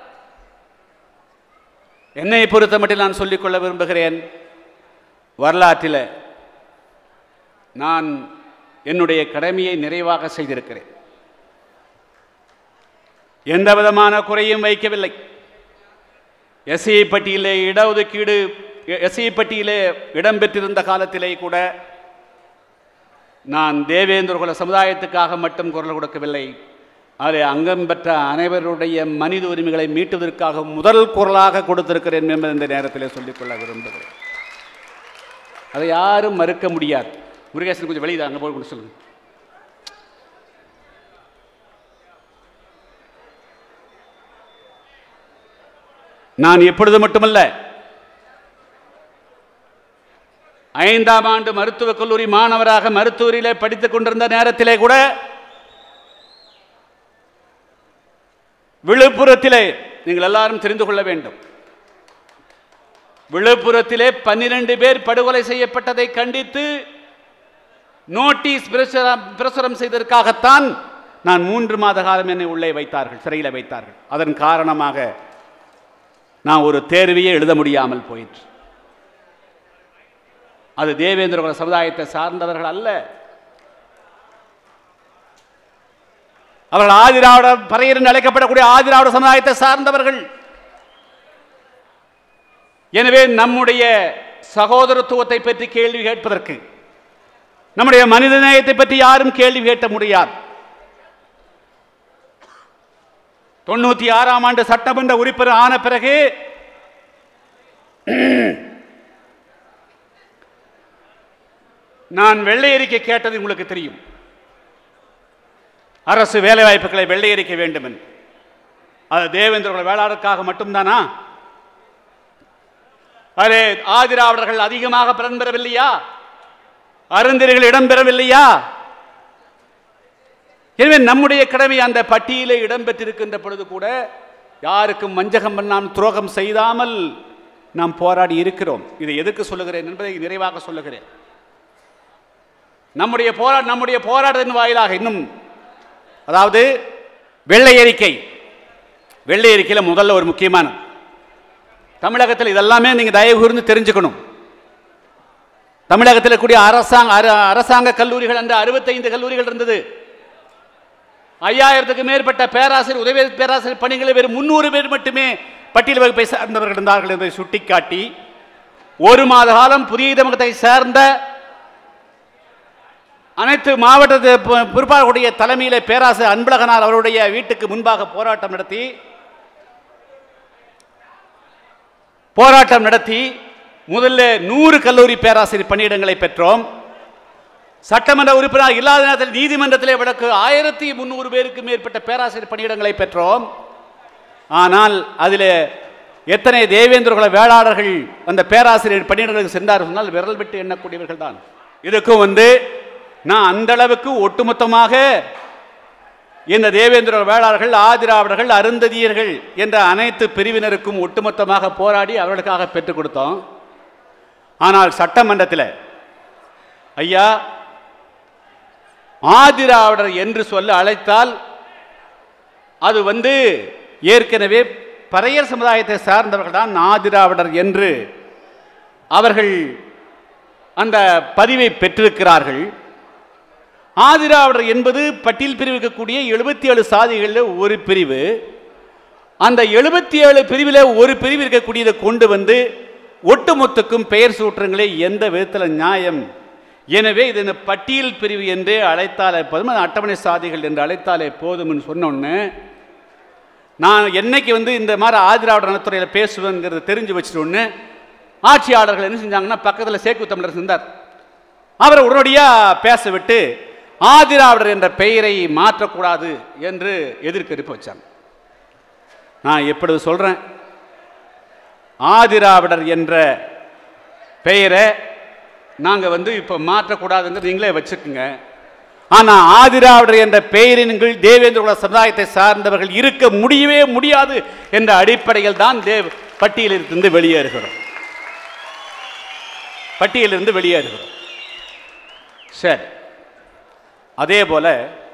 என்னை பொறுத்த மட்டும் நான் சொல்லிக்கொள்ள விரும்புகிறேன் வரலாற்றில் நான் என்னுடைய கடமையை நிறைவாக செய்திருக்கிறேன் எந்த விதமான குறையும் வைக்கவில்லை எஸ்சி பட்டியலே இடஒதுக்கீடு எஸ்சி பட்டியலே இடம்பெற்றிருந்த காலத்திலே கூட நான் தேவேந்திர குல சமுதாயத்துக்காக மட்டும் குரல் கொடுக்கவில்லை அதை அங்கம் பெற்ற அனைவருடைய மனித உரிமைகளை மீட்டுவதற்காக முதல் குரலாக கொடுத்திருக்கிறேன் என்பதை இந்த நேரத்தில் சொல்லிக்கொள்ள விரும்புகிறேன் அதை யாரும் மறுக்க முடியாது முருகேசன் கொஞ்சம் வெளியே அங்கே போய் கொண்டு சொல்லுங்க நான் எப்பொழுது மட்டுமல்ல ஐந்தாம் ஆண்டு மருத்துவக் கல்லூரி மாணவராக மருத்துவரிலே படித்துக் கொண்டிருந்த நேரத்திலே கூட விழுப்புரத்திலே நீங்கள் எல்லாரும் தெரிந்து கொள்ள வேண்டும் விழுப்புரத்திலே பன்னிரண்டு பேர் படுகொலை செய்யப்பட்டதை கண்டித்து நோட்டீஸ் பிரசுரம் பிரசுரம் செய்ததற்காகத்தான் நான் மூன்று மாத காலம் என்னை உள்ளே வைத்தார்கள் சிறையில் வைத்தார்கள் அதன் காரணமாக நான் ஒரு தேர்வையே எழுத முடியாமல் போயிற்று அது தேவேந்திரகுல சமுதாயத்தை சார்ந்தவர்கள் அல்ல அவர்கள் ஆதிராவிட பறையர் என்று அழைக்கப்படக்கூடிய ஆதிராவிட சமுதாயத்தை சார்ந்தவர்கள் எனவே நம்முடைய சகோதரத்துவத்தை பற்றி கேள்வி கேட்பதற்கு நம்முடைய மனித நேயத்தை பற்றி யாரும் கேள்வி கேட்க முடியாது தொண்ணூத்தி ஆறாம் ஆண்டு சட்டமன்ற உறுப்பினர் ஆன பிறகு நான் வெள்ளை அறிக்கை கேட்டது உங்களுக்கு தெரியும் அரசு வேலை வாய்ப்புகளை வெள்ளை அறிக்கை வேண்டும் என்று அது தேவேந்திர வேளாளருக்காக மட்டும்தானா அதிலே ஆதிராவிடர்கள் அதிகமாக பலன் பெறவில்லையா அருந்தர்கள் இடம்பெறவில்லையா எனவே நம்முடைய கடமை அந்த பட்டியலே இடம்பெற்றிருக்கின்ற பொழுது கூட யாருக்கும் வஞ்சகம் பண்ணாமல் துரோகம் செய்தாமல் நாம் போராடி இருக்கிறோம் இதை எதுக்கு சொல்லுகிறேன் என்பதை நிறைவாக சொல்லுகிறேன் நம்முடைய போரா நம்முடைய போராட்டத்தின் வாயிலாக இன்னும் அதாவது வெள்ளை அறிக்கை வெள்ளை அறிக்கையில் முதல்ல ஒரு முக்கியமான தமிழகத்தில் இதெல்லாமே நீங்கள் தயவு கூர்ந்து தெரிஞ்சுக்கணும் தமிழகத்தில் கூடிய அரசாங்க அர- அரசாங்க கல்லூரிகள் என்ற அறுபத்தைந்து கல்லூரிகள் இருந்தது ஐயாயிரத்துக்கு மேற்பட்ட பேராசிரியர் உதவி பேராசிரியர் பணிகளை வெறும் முன்னூறு பேர் மட்டுமே பட்டியல் வகுப்பை சார்ந்தவர்கள் இருந்தார்கள் என்பதை சுட்டிக்காட்டி ஒரு மாத காலம் புதிய தமிழகத்தை சேர்ந்த அனைத்து மாவட்ட பொறுப்பாளர்களுடைய தலைமையிலே பேராசிரியர் அன்பழகனார் அவருடைய வீட்டுக்கு முன்பாக போராட்டம் நடத்தி போராட்டம் நடத்தி முதல்ல நூறு கல்லூரி பேராசிரியர் பணியிடங்களை பெற்றோம் சட்டமன்ற உறுப்பினர் இல்லாத நேரத்தில் நீதிமன்றத்திலே வழக்கு ஆயிரத்தி முந்நூறு பேருக்கு மேற்பட்ட பேராசிரியர் பணியிடங்களை பெற்றோம் ஆனால் அதில் எத்தனை தேவேந்திரகுல வேளாளர்கள் அந்த பேராசிரியர் பணியிடங்களுக்கு சென்றார்கள் சொன்னால் விரல் விட்டு எண்ணக்கூடியவர்கள் தான் இதுக்கும் வந்து நான் அந்த அளவுக்கு ஒட்டுமொத்தமாக இந்த தேவேந்திர வேளாளர்கள் ஆதிராவிடர்கள் அருந்ததியர்கள் என்ற அனைத்து பிரிவினருக்கும் ஒட்டுமொத்தமாக போராடி அவர்களுக்காக பெற்றுக் கொடுத்தோம் ஆனால் சட்டமன்றத்தில் ஐயா ஆதிராவிடர் என்று சொல்ல அழைத்தால் அது வந்து ஏற்கனவே பறையர் சமுதாயத்தை சார்ந்தவர்கள் தான் ஆதிராவிடர் என்று அவர்கள் அந்த பதிவை பெற்றிருக்கிறார்கள் ஆதிராவிடர் என்பது பட்டியல் பிரிவுக்கக்கூடிய எழுபத்தி ஏழு சாதிகளில் ஒரு பிரிவு அந்த எழுபத்தி ஏழு பிரிவில் ஒரு பிரிவு இருக்கக்கூடியதை கொண்டு வந்து ஒட்டுமொத்தக்கும் பெயர் சூற்றங்களே எந்த விதத்தில் நியாயம் எனவே இது இந்த பட்டியல் பிரிவு என்றே அழைத்தாலே போதும் அது அட்டவணை சாதிகள் என்று அழைத்தாலே போதும்னு சொன்னோன்னு நான் என்னைக்கு வந்து இந்த மாதிரி ஆதிராவிட நலத்துறையில் பேசுவேங்கிறத தெரிஞ்சு வச்சுட்டோன்னு ஆட்சியாளர்கள் என்ன செஞ்சாங்கன்னா பக்கத்தில் சேக்கு தமிழர் இருந்தார் அவரை உடனடியாக பேச விட்டு ஆதிராவிடர் என்ற பெயரை மாற்றக்கூடாது என்று எதிர்க்கருப்பு வச்சாங்க நான் எப்பொழுது சொல்கிறேன் ஆதிராவிடர் என்ற பெயரை நாங்கள் வந்து இப்போ மாற்றக்கூடாதுங்கிறது நீங்களே வச்சுக்கோங்க ஆனால் ஆதிராவிடர் என்ற பெயரின் கீழ் தேவேந்திர சமுதாயத்தை சார்ந்தவர்கள் இருக்க முடியவே முடியாது என்ற அடிப்படையில் தான் தேவ் பட்டியலிலிருந்து வெளியேறுகிறோம் பட்டியலிருந்து வெளியேறுகிறோம் சரி அதே போல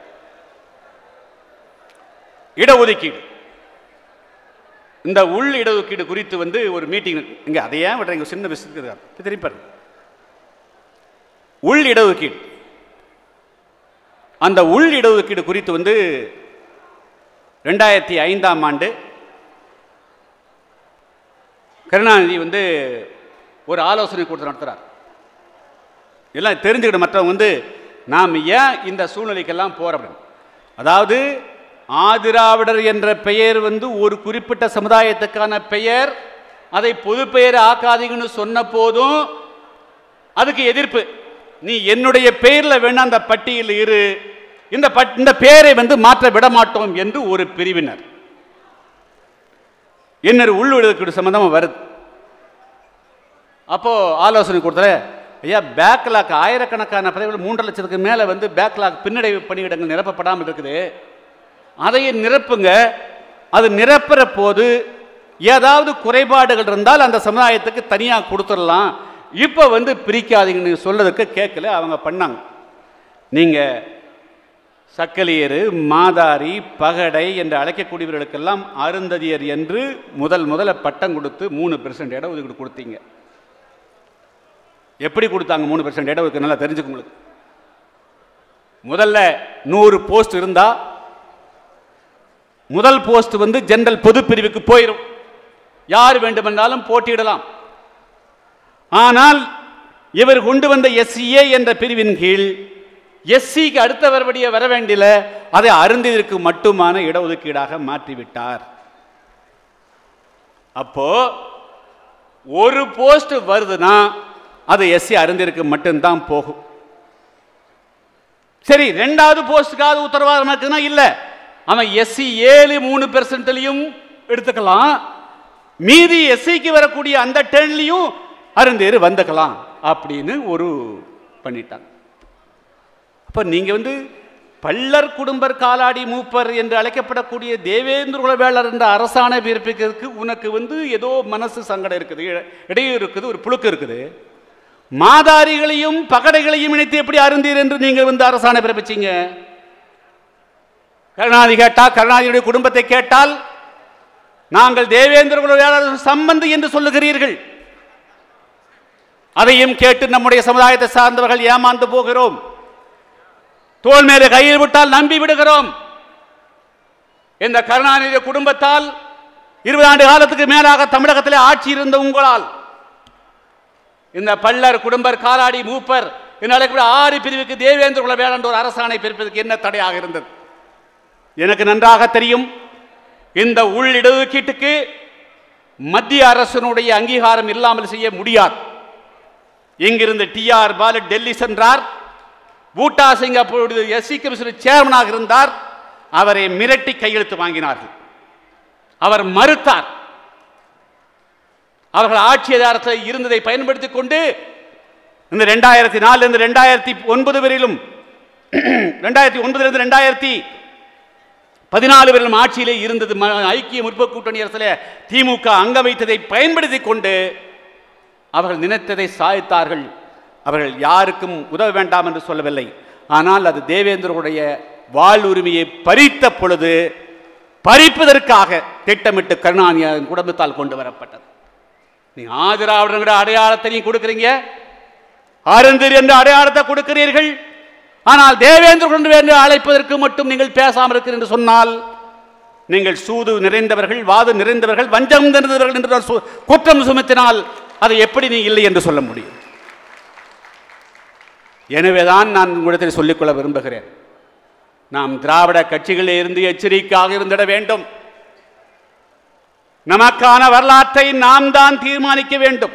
இடஒதுக்கீடு இந்த உள் இடஒதுக்கீடு குறித்து வந்து ஒரு மீட்டிங் இங்க அதை ஏன் விடுறீங்க ஒரு சின்ன விஷயம் திருப்பி பாருங்க. உள் இடஒதுக்கீடு அந்த உள் இடஒதுக்கீடு குறித்து வந்து ரெண்டாயிரத்தி ஐந்தாம் ஆண்டு கருணாநிதி வந்து ஒரு ஆலோசனை கூட்டம் நடத்துகிறார் எல்லாம் தெரிஞ்சுக்கிட்ட மற்றவங்க வந்து நாம் ஏன் இந்த சூழ்நிலைக்கெல்லாம் போகிறோம் அப்படின்னு. அதாவது ஆதிராவிடர் என்ற பெயர் வந்து ஒரு குறிப்பிட்ட சமுதாயத்துக்கான பெயர் அதை பொது பெயர் ஆக்காதீங்கன்னு சொன்ன போதும் அதுக்கு எதிர்ப்பு நீ என்னுடைய பெயரில் வேணா அந்த பட்டியல் இரு இந்த பட் இந்த பெயரை வந்து மாற்ற விட மாட்டோம் என்று ஒரு பிரிவினர் இன்னொரு உள்ளுடற்கீடு சம்பந்தமாக வருது அப்போ ஆலோசனை கொடுத்தல ஐயா பேக்லாக் ஆயிரக்கணக்கான பதவிகள் மூன்றரை லட்சத்துக்கு மேலே வந்து பேக்லாக் பின்னடைவு பணியிடங்கள் நிரப்பப்படாமல் இருக்குது அதையும் நிரப்புங்க அது நிரப்புற போது ஏதாவது குறைபாடுகள் இருந்தால் அந்த சமுதாயத்துக்கு தனியாக கொடுத்துடலாம் இப்போ வந்து பிரிக்காதீங்கன்னு சொல்லதுக்கு கேட்கல அவங்க பண்ணாங்க நீங்கள் சக்கலியர் மாதாரி பகடை என்று அழைக்கக்கூடியவர்களுக்கெல்லாம் அருந்ததியர் என்று முதல் முதல்ல பட்டம் கொடுத்து மூணு பெர்சன்ட் இட ஒதுக்கீடு கொடுத்தீங்க எப்படி கொடுத்தாங்க மூணு பெர்சன்ட் இட ஒதுக்கீடு நல்லா தெரிஞ்சுக்க உங்களுக்கு முதல்ல நூறு போஸ்ட் இருந்தா முதல் போஸ்ட் வந்து ஜெனரல் பொது பிரிவுக்கு போயிடும் யார் வேண்டுமென்றாலும் போட்டியிடலாம் ஆனால் இவர் கொண்டு வந்த எஸ்சிஏ என்ற பிரிவின் கீழ் எஸ்சிக்கு அடுத்த வரபடிய வர வேண்டிய அதை அருந்திற்கு மட்டுமான இடஒதுக்கீடாக மாற்றிவிட்டார் அப்போ ஒரு போஸ்ட் வருதுன்னா அது எஸ்சி அருந்திற்கு மட்டும்தான் போகும் சரி ரெண்டாவது போஸ்டுக்காவது உத்தரவாதம் இருக்குன்னா இல்ல அவன் எஸ்சி ஏழு மூணு பெர்சன்ட்லையும் எடுத்துக்கலாம் மீதி எஸ்சிக்கு வரக்கூடிய அந்த டென்லையும் அருந்தேறு வந்துக்கலாம் அப்படின்னு ஒரு பண்ணிட்டாங்க அப்ப நீங்க வந்து பள்ளர் குடும்பர் காலாடி மூப்பர் என்று அழைக்கப்படக்கூடிய தேவேந்திர குலவேளர் என்ற அரசாணை பிறப்பிக்கிறதுக்கு உனக்கு வந்து ஏதோ மனசு சங்கடம் இருக்குது இட- இடையூறு இருக்குது ஒரு புழுக்கு இருக்குது மாதாரிகளையும் பகடைகளையும் இணைத்து எப்படி அருந்தீர் என்று நீங்கள் வந்து அரசாணை பிறப்பிச்சீங்க கருணாநிதி கேட்டா கருணாநிதியுடைய குடும்பத்தை கேட்டால் நாங்கள் தேவேந்திர குலவேளர் சம்பந்தி என்று சொல்லுகிறீர்கள் அதையும் கேட்டு நம்முடைய சமுதாயத்தை சார்ந்தவர்கள் ஏமாந்து போகிறோம் தோல் மேலே கையில் விட்டால் நம்பி விடுகிறோம் இந்த கருணாநிதி குடும்பத்தால் இருபது ஆண்டு காலத்துக்கு மேலாக தமிழகத்திலே ஆட்சி இருந்த உங்களால் இந்த பள்ளர் குடும்பர் காலாடி மூப்பர் என்று அழைக்கப்பட்ட ஆறு பிரிவுக்கு தேவேந்திர குல வேளாண் ஒரு அரசாணை பிறப்பதற்கு என்ன தடையாக இருந்தது எனக்கு நன்றாக தெரியும் இந்த உள் இடஒதுக்கீட்டுக்கு மத்திய அரசனுடைய அங்கீகாரம் இல்லாமல் செய்ய முடியாது இங்கிருந்து டி ஆர் பாலு டெல்லி சென்றார் பூட்டா சிங் அப்பொழுது எஸ்சி கமிஷன் சேர்மனாக இருந்தார் அவரை மிரட்டி கையெழுத்து வாங்கினார்கள் அவர் மறுத்தார் அவர்கள் ஆட்சி அதிகாரத்தில் இருந்ததை பயன்படுத்திக் கொண்டு இந்த ரெண்டாயிரத்தி நாலுல இருந்து ரெண்டாயிரத்தி ஒன்பது வரையிலும் ரெண்டாயிரத்தி ஒன்பதுலேருந்து ரெண்டாயிரத்தி பதினாலு வரையிலும் ஆட்சியிலே இருந்தது ம- ஐக்கிய முற்போக்கு கூட்டணி அரசில் திமுக அங்க வைத்ததை பயன்படுத்திக் கொண்டு அவர்கள் நினைத்ததை சாதித்தார்கள் அவர்கள் யாருக்கும் உதவ வேண்டாம் என்று சொல்லவில்லை ஆனால் அது தேவேந்திரனுடைய வாழ் உரிமையை பறித்த பொழுது பறிப்பதற்காக திட்டமிட்டு கருணாநிதியின் குடும்பத்தால் கொண்டு வரப்பட்டது நீ ஆதிராவிடங்கிற அடையாளத்தை நீ கொடுக்குறீங்க அருந்தர் என்ற அடையாளத்தை கொடுக்கிறீர்கள் ஆனால் தேவேந்திர என்று அழைப்பதற்கு மட்டும் நீங்கள் பேசாமல் இருக்கிறீர்கள் என்று சொன்னால் நீங்கள் சூது நிறைந்தவர்கள் வாது நிறைந்தவர்கள் வஞ்சம் நிறைந்தவர்கள் என்று நான் சு- குற்றம் சுமத்தினால் அதை எப்படி நீ இல்லை என்று சொல்ல முடியும் எனவேதான் நான் உங்களிடத்தில் சொல்லிக்கொள்ள விரும்புகிறேன் நாம் திராவிட கட்சிகளில் இருந்து எச்சரிக்கையாக இருந்திட வேண்டும் நமக்கான வரலாற்றை நாம் தான் தீர்மானிக்க வேண்டும்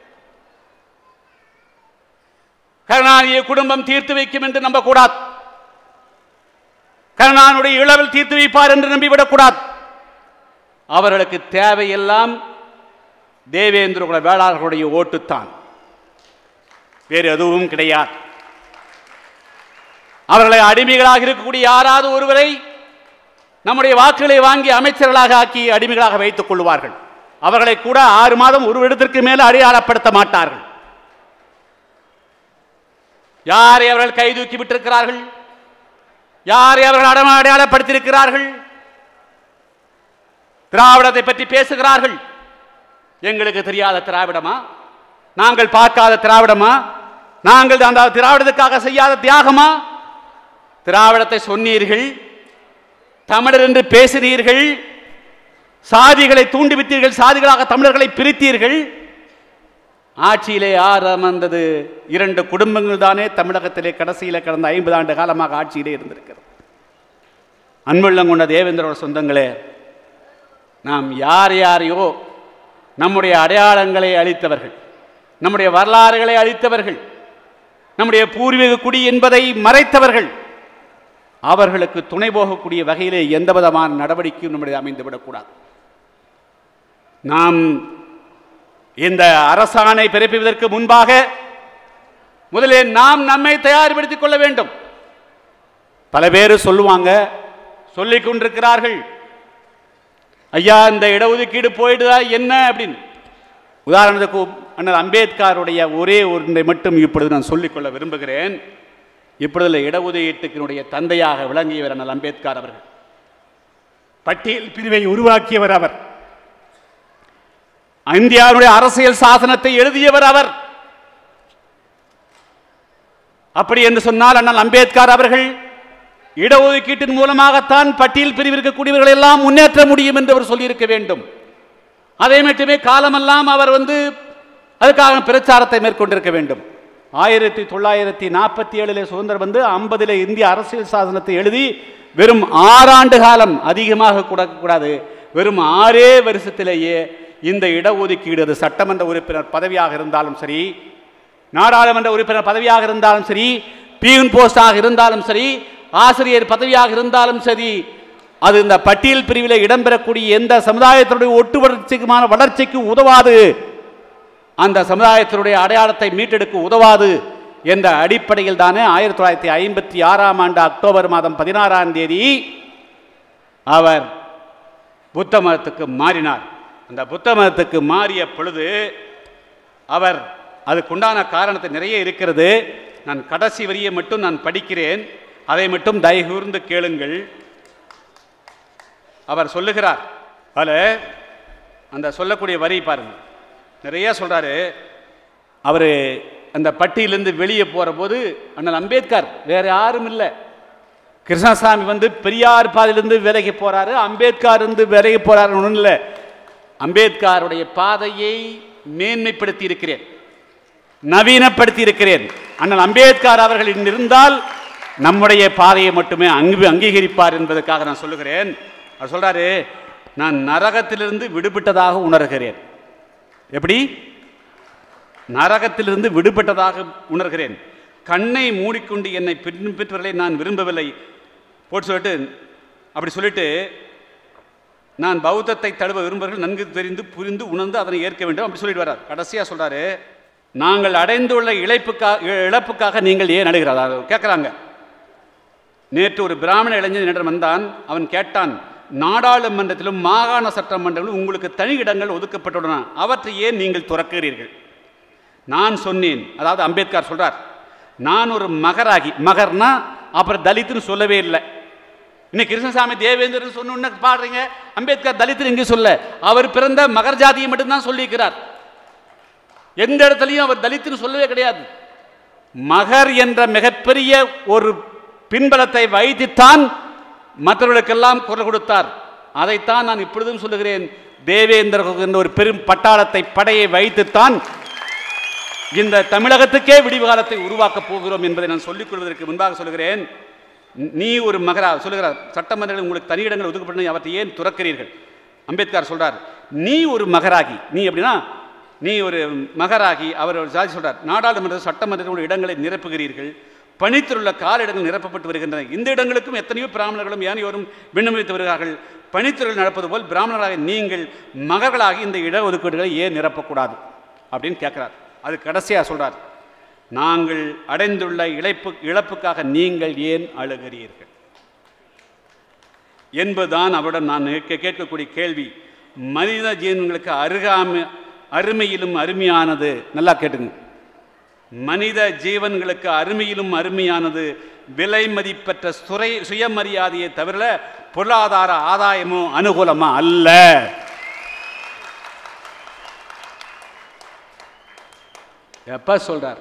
கருணாநிதியை குடும்பம் தீர்த்து வைக்கும் என்று நம்பக்கூடாது கருணானுடைய இளவில் தீர்த்து வைப்பார் என்று நம்பிவிடக்கூடாது அவர்களுக்கு தேவையெல்லாம் தேவேந்திர குல வேளாளர்களுடைய ஓட்டுத்தான் வேறு எதுவும் கிடையாது அவர்களை அடிமைகளாக இருக்கக்கூடிய யாராவது ஒருவரை நம்முடைய வாக்குகளை வாங்கி அமைச்சர்களாக ஆக்கி அடிமைகளாக வைத்துக் கொள்வார்கள் அவர்களை கூட ஆறு மாதம் ஒரு இடத்திற்கு மேல அடையாளப்படுத்த மாட்டார்கள் யாரை அவர்கள் கை தூக்கி விட்டிருக்கிறார்கள் யாரை அவர்கள் அடம அடையாளப்படுத்தியிருக்கிறார்கள் திராவிடத்தை பற்றி பேசுகிறார்கள் எங்களுக்கு தெரியாத திராவிடமா நாங்கள் பார்க்காத திராவிடமா நாங்கள் அந்த திராவிடத்துக்காக செய்யாத தியாகமா திராவிடத்தை சொன்னீர்கள் தமிழர் என்று பேசினீர்கள் சாதிகளை தூண்டிவிட்டீர்கள் சாதிகளாக தமிழர்களை பிரித்தீர்கள் ஆட்சியிலே யார் அமர்ந்தது இரண்டு குடும்பங்கள் தானே தமிழகத்திலே கடைசியில கடந்த ஐம்பது ஆண்டு காலமாக ஆட்சியிலே இருந்திருக்கிறது அன்புள்ளம் கொண்ட தேவேந்திரோட சொந்தங்களே நாம் யார் யாரையோ நம்முடைய அடையாளங்களை அளித்தவர்கள் நம்முடைய வரலாறுகளை அளித்தவர்கள் நம்முடைய பூர்வீக குடி என்பதை மறைத்தவர்கள் அவர்களுக்கு துணை போகக்கூடிய வகையிலே எந்த விதமான நடவடிக்கையும் நம்முடைய அமைந்துவிடக்கூடாது நாம் இந்த அரசாணை பிறப்பிப்பதற்கு முன்பாக முதலில் நாம் நம்மை தயார்படுத்திக் கொள்ள வேண்டும் பல பேர் சொல்லுவாங்க சொல்லிக் கொண்டிருக்கிறார்கள் ஐயா இந்த இடஒதுக்கீடு போயிடுதா என்ன அப்படின்னு உதாரணத்துக்கு அண்ணல் அம்பேத்கருடைய ஒரே ஒன்றை மட்டும் இப்பொழுது நான் சொல்லிக்கொள்ள விரும்புகிறேன் இப்பொழுது இடஒதுக்கீட்டுக்கினுடைய தந்தையாக விளங்கியவர் அண்ணல் அம்பேத்கர் அவர்கள் பட்டியல் பிரிவை உருவாக்கியவர் அவர் இந்தியாவுடைய அரசியல் சாசனத்தை எழுதியவர் அவர் அப்படி என்று சொன்னால் அண்ணல் அம்பேத்கர் அவர்கள் இடஒதுக்கீட்டின் மூலமாகத்தான் பட்டியல் பிரிவு இருக்கக்கூடியவர்கள் எல்லாம் முன்னேற்ற முடியும் என்று அவர் சொல்லியிருக்க வேண்டும் அதே மட்டுமே காலமெல்லாம் அவர் வந்து அதுக்காக பிரச்சாரத்தை மேற்கொண்டிருக்க வேண்டும் ஆயிரத்தி தொள்ளாயிரத்தி நாற்பத்தி ஏழிலே சுதந்திரம் வந்து ஐம்பதிலே இந்திய அரசியல் சாசனத்தை எழுதி வெறும் ஆறாண்டு காலம் அதிகமாக கூடாது வெறும் ஆறே வருஷத்திலேயே இந்த இடஒதுக்கீடு அது சட்டமன்ற உறுப்பினர் பதவியாக இருந்தாலும் சரி நாடாளுமன்ற உறுப்பினர் பதவியாக இருந்தாலும் சரி பியூன் போஸ்டாக இருந்தாலும் சரி ஆசிரியர் பதவியாக இருந்தாலும் சரி அது இந்த பட்டியல் பிரிவில் இடம்பெறக்கூடிய எந்த சமுதாயத்தினுடைய ஒட்டு வளர்ச்சிக்குமான வளர்ச்சிக்கு உதவாது அந்த சமுதாயத்தினுடைய அடையாளத்தை மீட்டெடுக்க உதவாது என்ற அடிப்படையில் தானே ஆயிரத்தி தொள்ளாயிரத்தி ஐம்பத்தி ஆறாம் ஆண்டு அக்டோபர் மாதம் பதினாறாம் தேதி அவர் புத்த மதத்துக்கு மாறினார் அந்த புத்த மதத்துக்கு மாறிய பொழுது அவர் அதுக்குண்டான காரணத்தை நிறைய இருக்கிறது நான் கடைசி வரியை மட்டும் நான் படிக்கிறேன் அதை மட்டும் தயகூர்ந்து கேளுங்கள் அவர் சொல்லுகிறார் அதில் அந்த சொல்லக்கூடிய வரி பாருங்க நிறைய சொல்றாரு அவர் அந்த பட்டியிலிருந்து வெளியே போகிற போது அண்ணல் அம்பேத்கர் வேற யாரும் இல்லை கிருஷ்ணசாமி வந்து பெரியார் பாதையிலிருந்து விலகி போறாரு அம்பேத்கர் இருந்து விலகி போறாரு ஒன்றும் இல்லை அம்பேத்கருடைய பாதையை மேன்மைப்படுத்தி இருக்கிறேன் நவீனப்படுத்தி இருக்கிறேன் அண்ணல் அம்பேத்கர் அவர்கள் இங்கு இருந்தால் நம்முடைய பாதையை மட்டுமே அங்கு அங்கீகரிப்பார் என்பதற்காக நான் சொல்லுகிறேன் அவர் சொல்றாரு நான் நரகத்திலிருந்து விடுபட்டதாக உணர்கிறேன் எப்படி நரகத்திலிருந்து விடுபட்டதாக உணர்கிறேன் கண்ணை மூடிக்கொண்டு என்னை பின்பற்றுவதை நான் விரும்பவில்லை போட்டு சொல்லிட்டு அப்படி சொல்லிட்டு நான் பௌத்தத்தை தழுவ விரும்புகிறேன் நன்கு தெரிந்து புரிந்து உணர்ந்து அதனை ஏற்க வேண்டும் அப்படி சொல்லிட்டு வர்றார் கடைசியாக சொல்றாரு நாங்கள் அடைந்துள்ள இழைப்புக்காக இழப்புக்காக நீங்கள் ஏன் அழுகிறார் கேட்குறாங்க நேற்று ஒரு பிராமண இளைஞன் என்னிடம் வந்தான் அவன் கேட்டான் நாடாளுமன்றத்திலும் மாகாண சட்டமன்றங்களும் உங்களுக்கு தனி இடங்கள் ஒதுக்கப்பட்டுள்ளன அவற்றை ஏன் நீங்கள் துறக்கிறீர்கள் நான் சொன்னேன் அதாவது அம்பேத்கர் சொல்றார் நான் ஒரு மகராகி மகர்னா அப்புறம் தலித்துன்னு சொல்லவே இல்லை இன்னைக்கு கிருஷ்ணசாமி தேவேந்திரன் சொன்ன பாடுறீங்க அம்பேத்கர் தலித்து எங்கே சொல்ல அவர் பிறந்த மகர் ஜாதியை மட்டும்தான் சொல்லியிருக்கிறார் எந்த இடத்துலையும் அவர் தலித்துன்னு சொல்லவே கிடையாது மகர் என்ற மிகப்பெரிய ஒரு பின்பலத்தை வைத்துத்தான் மற்றவர்களுக்கெல்லாம் குரல் கொடுத்தார் அதைத்தான் நான் இப்பொழுதும் சொல்லுகிறேன் தேவேந்திர என்ற ஒரு பெரும் பட்டாளத்தை படையை வைத்துத்தான் இந்த தமிழகத்துக்கே விடிவுகாலத்தை உருவாக்கப் போகிறோம் என்பதை நான் சொல்லிக் கொள்வதற்கு முன்பாக சொல்கிறேன் நீ ஒரு மகரா சொல்லுகிறார் சட்டமன்றத்தில் உங்களுக்கு தனி இடங்கள் ஒதுக்கப்பட்டு அவற்றை ஏன் துறக்கிறீர்கள் அம்பேத்கர் சொல்றார் நீ ஒரு மகராகி நீ அப்படின்னா நீ ஒரு மகராகி அவர் ஒரு ஜாதி சொல்றார் நாடாளுமன்ற சட்டமன்றத்தில் உள்ள இடங்களை நிரப்புகிறீர்கள் பணித்துள்ள கால இடங்கள் நிரப்பப்பட்டு வருகின்றன இந்த இடங்களுக்கும் எத்தனையோ பிராமணர்களும் ஏனையோரும் விண்ணப்பித்து வருகிறார்கள் பணித்துறையில் நடப்பது போல் பிராமணராக நீங்கள் மகர்களாகி இந்த இடஒதுக்கீடுகளை ஏன் நிரப்பக்கூடாது அப்படின்னு கேட்கிறார் அது கடைசியாக சொல்றார் நாங்கள் அடைந்துள்ள இழைப்பு இழப்புக்காக நீங்கள் ஏன் அழுகிறீர்கள் என்பதுதான் அவரிடம் நான் கேட்க- கேட்கக்கூடிய கேள்வி மனித ஜீவன்களுக்கு அருகாமை அருமையிலும் அருமையானது நல்லா கேட்டுங்க மனித ஜீவன்களுக்கு அருமையிலும் அருமையானது விலை மதிப்பற்ற சுரை சுயமரியாதையை தவிர பொருளாதார ஆதாயமோ அனுகூலமா அல்ல எப்ப சொல்றார்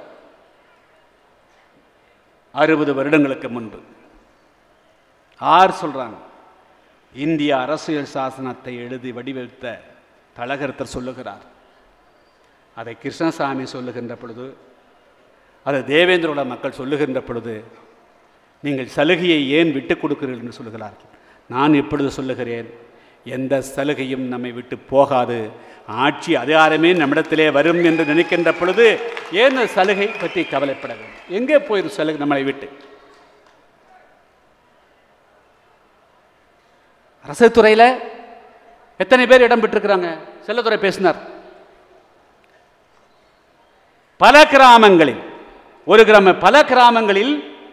அறுபது வருடங்களுக்கு முன்பு ஆர் சொல்றாங்க இந்திய அரசியல் சாசனத்தை எழுதி வடிவெடுத்த தலகர்த்தர் சொல்லுகிறார் அதை கிருஷ்ணசாமி சொல்லுகின்ற பொழுது அதை தேவேந்திரோட மக்கள் சொல்லுகின்ற பொழுது நீங்கள் சலுகையை ஏன் விட்டுக் கொடுக்கிறீர்கள் என்று சொல்லுகிறார்கள் நான் இப்பொழுது சொல்லுகிறேன் எந்த சலுகையும் நம்மை விட்டு போகாது ஆட்சி அதிகாரமே நம்மிடத்திலே வரும் என்று நினைக்கின்ற பொழுது ஏன் அந்த சலுகை பற்றி கவலைப்பட வேண்டும் எங்கே போயிடும் சலுகை நம்மளை விட்டு அரசு துறையில் எத்தனை பேர் இடம் பெற்றிருக்கிறாங்க செல்லத்துறை பேசினார் பல கிராமங்களில் ஒரு கிராம பல கிராமங்களில்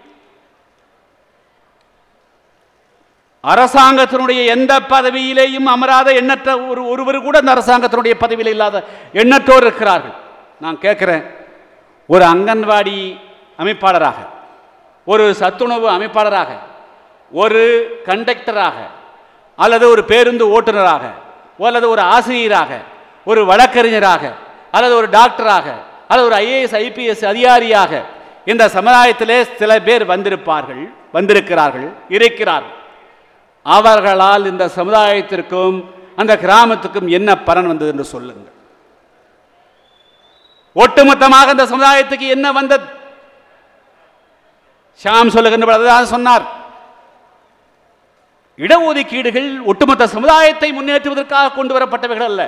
அரசாங்கத்தினுடைய எந்த பதவியிலேயும் அமராத எண்ணற்ற ஒரு ஒருவர் கூட அந்த அரசாங்கத்தினுடைய பதவியில் இல்லாத எண்ணற்றோர் இருக்கிறார்கள் நான் கேட்குறேன் ஒரு அங்கன்வாடி அமைப்பாளராக ஒரு சத்துணவு அமைப்பாளராக ஒரு கண்டக்டராக அல்லது ஒரு பேருந்து ஓட்டுநராக அல்லது ஒரு ஆசிரியராக ஒரு வழக்கறிஞராக அல்லது ஒரு டாக்டராக அல்லது ஒரு ஐஏஎஸ் ஐபிஎஸ் அதிகாரியாக இந்த சமுதாயத்திலே சில பேர் வந்திருப்பார்கள் வந்திருக்கிறார்கள் இருக்கிறார்கள் அவர்களால் இந்த சமுதாயத்திற்கும் அந்த கிராமத்துக்கும் என்ன பலன் வந்தது என்று சொல்லுங்கள் ஒட்டுமொத்தமாக இந்த சமுதாயத்துக்கு என்ன வந்தது ஷாம் சொல்லுகின்ற பொழுது அதுதான் சொன்னார் இடஒதுக்கீடுகள் ஒட்டுமொத்த சமுதாயத்தை முன்னேற்றுவதற்காக கொண்டு வரப்பட்டவைகள் அல்ல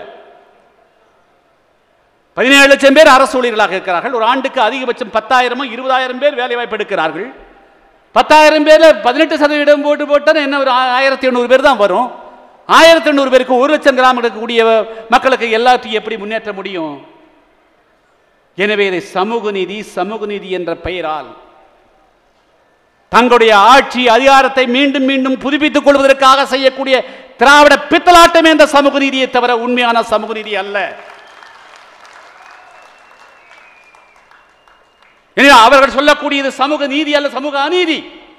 பதினேழு லட்சம் பேர் அரசு ஊழியர்களாக இருக்கிறார்கள் ஒரு ஆண்டுக்கு அதிகபட்சம் பத்தாயிரமோ இருபதாயிரம் பேர் வேலை வாய்ப்பு எடுக்கிறார்கள் பத்தாயிரம் பேர்ல பதினெட்டு சதவீதம் போட்டு போட்டால் என்ன ஒரு ஆயிரத்தி எண்ணூறு பேர் தான் வரும் ஆயிரத்தி எண்ணூறு பேருக்கு ஒரு லட்சம் கிராமம் இருக்கக்கூடிய மக்களுக்கு எல்லாத்தையும் எப்படி முன்னேற்ற முடியும் எனவே இதை சமூக நீதி சமூக நீதி என்ற பெயரால் தங்களுடைய ஆட்சி அதிகாரத்தை மீண்டும் மீண்டும் புதுப்பித்துக் கொள்வதற்காக செய்யக்கூடிய திராவிட பித்தலாட்டமே இந்த சமூக நீதியை தவிர உண்மையான சமூக நீதி அல்ல எனவே அவர்கள் சொல்லக்கூடியது சமூக நீதி அல்ல சமூக அநீதி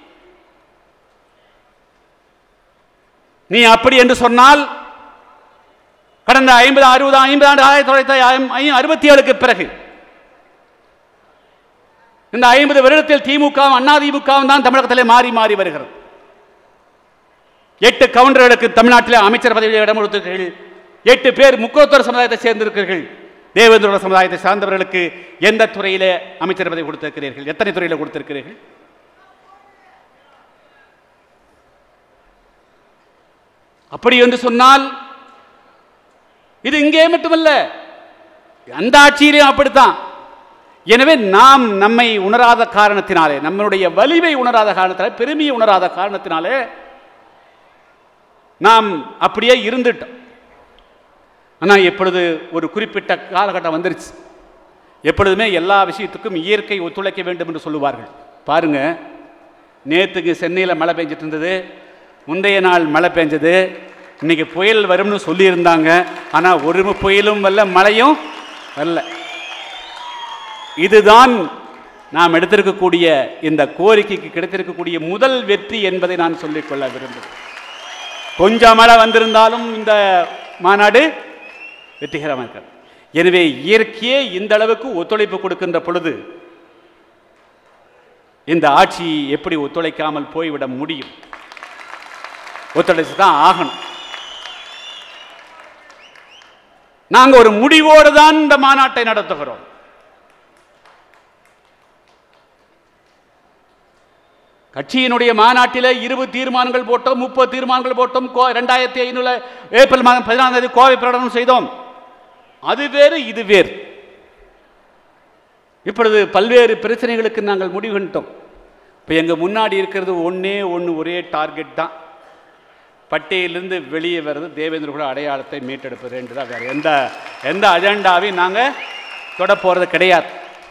நீ அப்படி என்று சொன்னால் கடந்த ஐம்பது அறுபது ஐம்பது ஆண்டு ஆயிரத்தி தொள்ளாயிரத்தி அறுபத்தி ஏழுக்கு பிறகு இந்த ஐம்பது வருடத்தில் திமுகவும் அண்ணா திமுகவும் தான் தமிழகத்திலே மாறி மாறி வருகிறது எட்டு கவுண்டர்களுக்கு தமிழ்நாட்டிலே அமைச்சர் பதவியில் இடம் கொடுத்திருக்கிறீர்கள் எட்டு பேர் முக்கோத்தர சமுதாயத்தை சேர்ந்திருக்கிறீர்கள் தேவேந்திரோட சமுதாயத்தை சார்ந்தவர்களுக்கு எந்த துறையிலே அமைச்சர் பதவி கொடுத்திருக்கிறீர்கள் எத்தனை துறையில் கொடுத்திருக்கிறீர்கள் அப்படி என்று சொன்னால் இது இங்கே மட்டுமல்ல அந்த ஆட்சியிலையும் அப்படித்தான் எனவே நாம் நம்மை உணராத காரணத்தினாலே நம்மளுடைய வலிமை உணராத காரணத்தினாலே பெருமையை உணராத காரணத்தினாலே நாம் அப்படியே இருந்துட்டோம் ஆனால் எப்பொழுது ஒரு குறிப்பிட்ட காலகட்டம் வந்துருச்சு எப்பொழுதுமே எல்லா விஷயத்துக்கும் இயற்கை ஒத்துழைக்க வேண்டும் என்று சொல்லுவார்கள் பாருங்க நேற்றுக்கு சென்னையில் மழை பெஞ்சிட்டு இருந்தது முந்தைய நாள் மழை பெஞ்சது இன்னைக்கு புயல் வரும்னு சொல்லியிருந்தாங்க ஆனால் ஒரு புயலும் வரல மழையும் வரல இதுதான் நாம் எடுத்திருக்கக்கூடிய இந்த கோரிக்கைக்கு கிடைத்திருக்கக்கூடிய முதல் வெற்றி என்பதை நான் சொல்லிக்கொள்ள விரும்புகிறேன் கொஞ்சம் மழை வந்திருந்தாலும் இந்த மாநாடு வெற்றிகரமாக இருக்கிறது எனவே இயற்கையே இந்த அளவுக்கு ஒத்துழைப்பு கொடுக்கின்ற பொழுது இந்த ஆட்சி எப்படி ஒத்துழைக்காமல் போய்விட முடியும் ஒத்துழைச்சு தான் ஆகணும் நாங்கள் ஒரு முடிவோடு தான் இந்த மாநாட்டை நடத்துகிறோம் கட்சியினுடைய மாநாட்டில் இருபது தீர்மானங்கள் போட்டோம் முப்பது தீர்மானங்கள் போட்டோம் கோ ரெண்டாயிரத்தி ஐநூறு ஏப்ரல் மாதம் பதினாலாம் தேதி கோவை பிரகடனம் செய்தோம் அது வேறு இது வேறு இப்பொழுது பல்வேறு பிரச்சனைகளுக்கு நாங்கள் முடிவு கண்டோம் இப்போ எங்கள் முன்னாடி இருக்கிறது ஒன்றே ஒன்று ஒரே டார்கெட் தான் பட்டியலிருந்து வெளியே வர்றது தேவேந்திர குல அடையாளத்தை மீட்டெடுப்பது என்று தான் வேறு எந்த எந்த அஜெண்டாவையும் நாங்கள் தொட போகிறது கிடையாது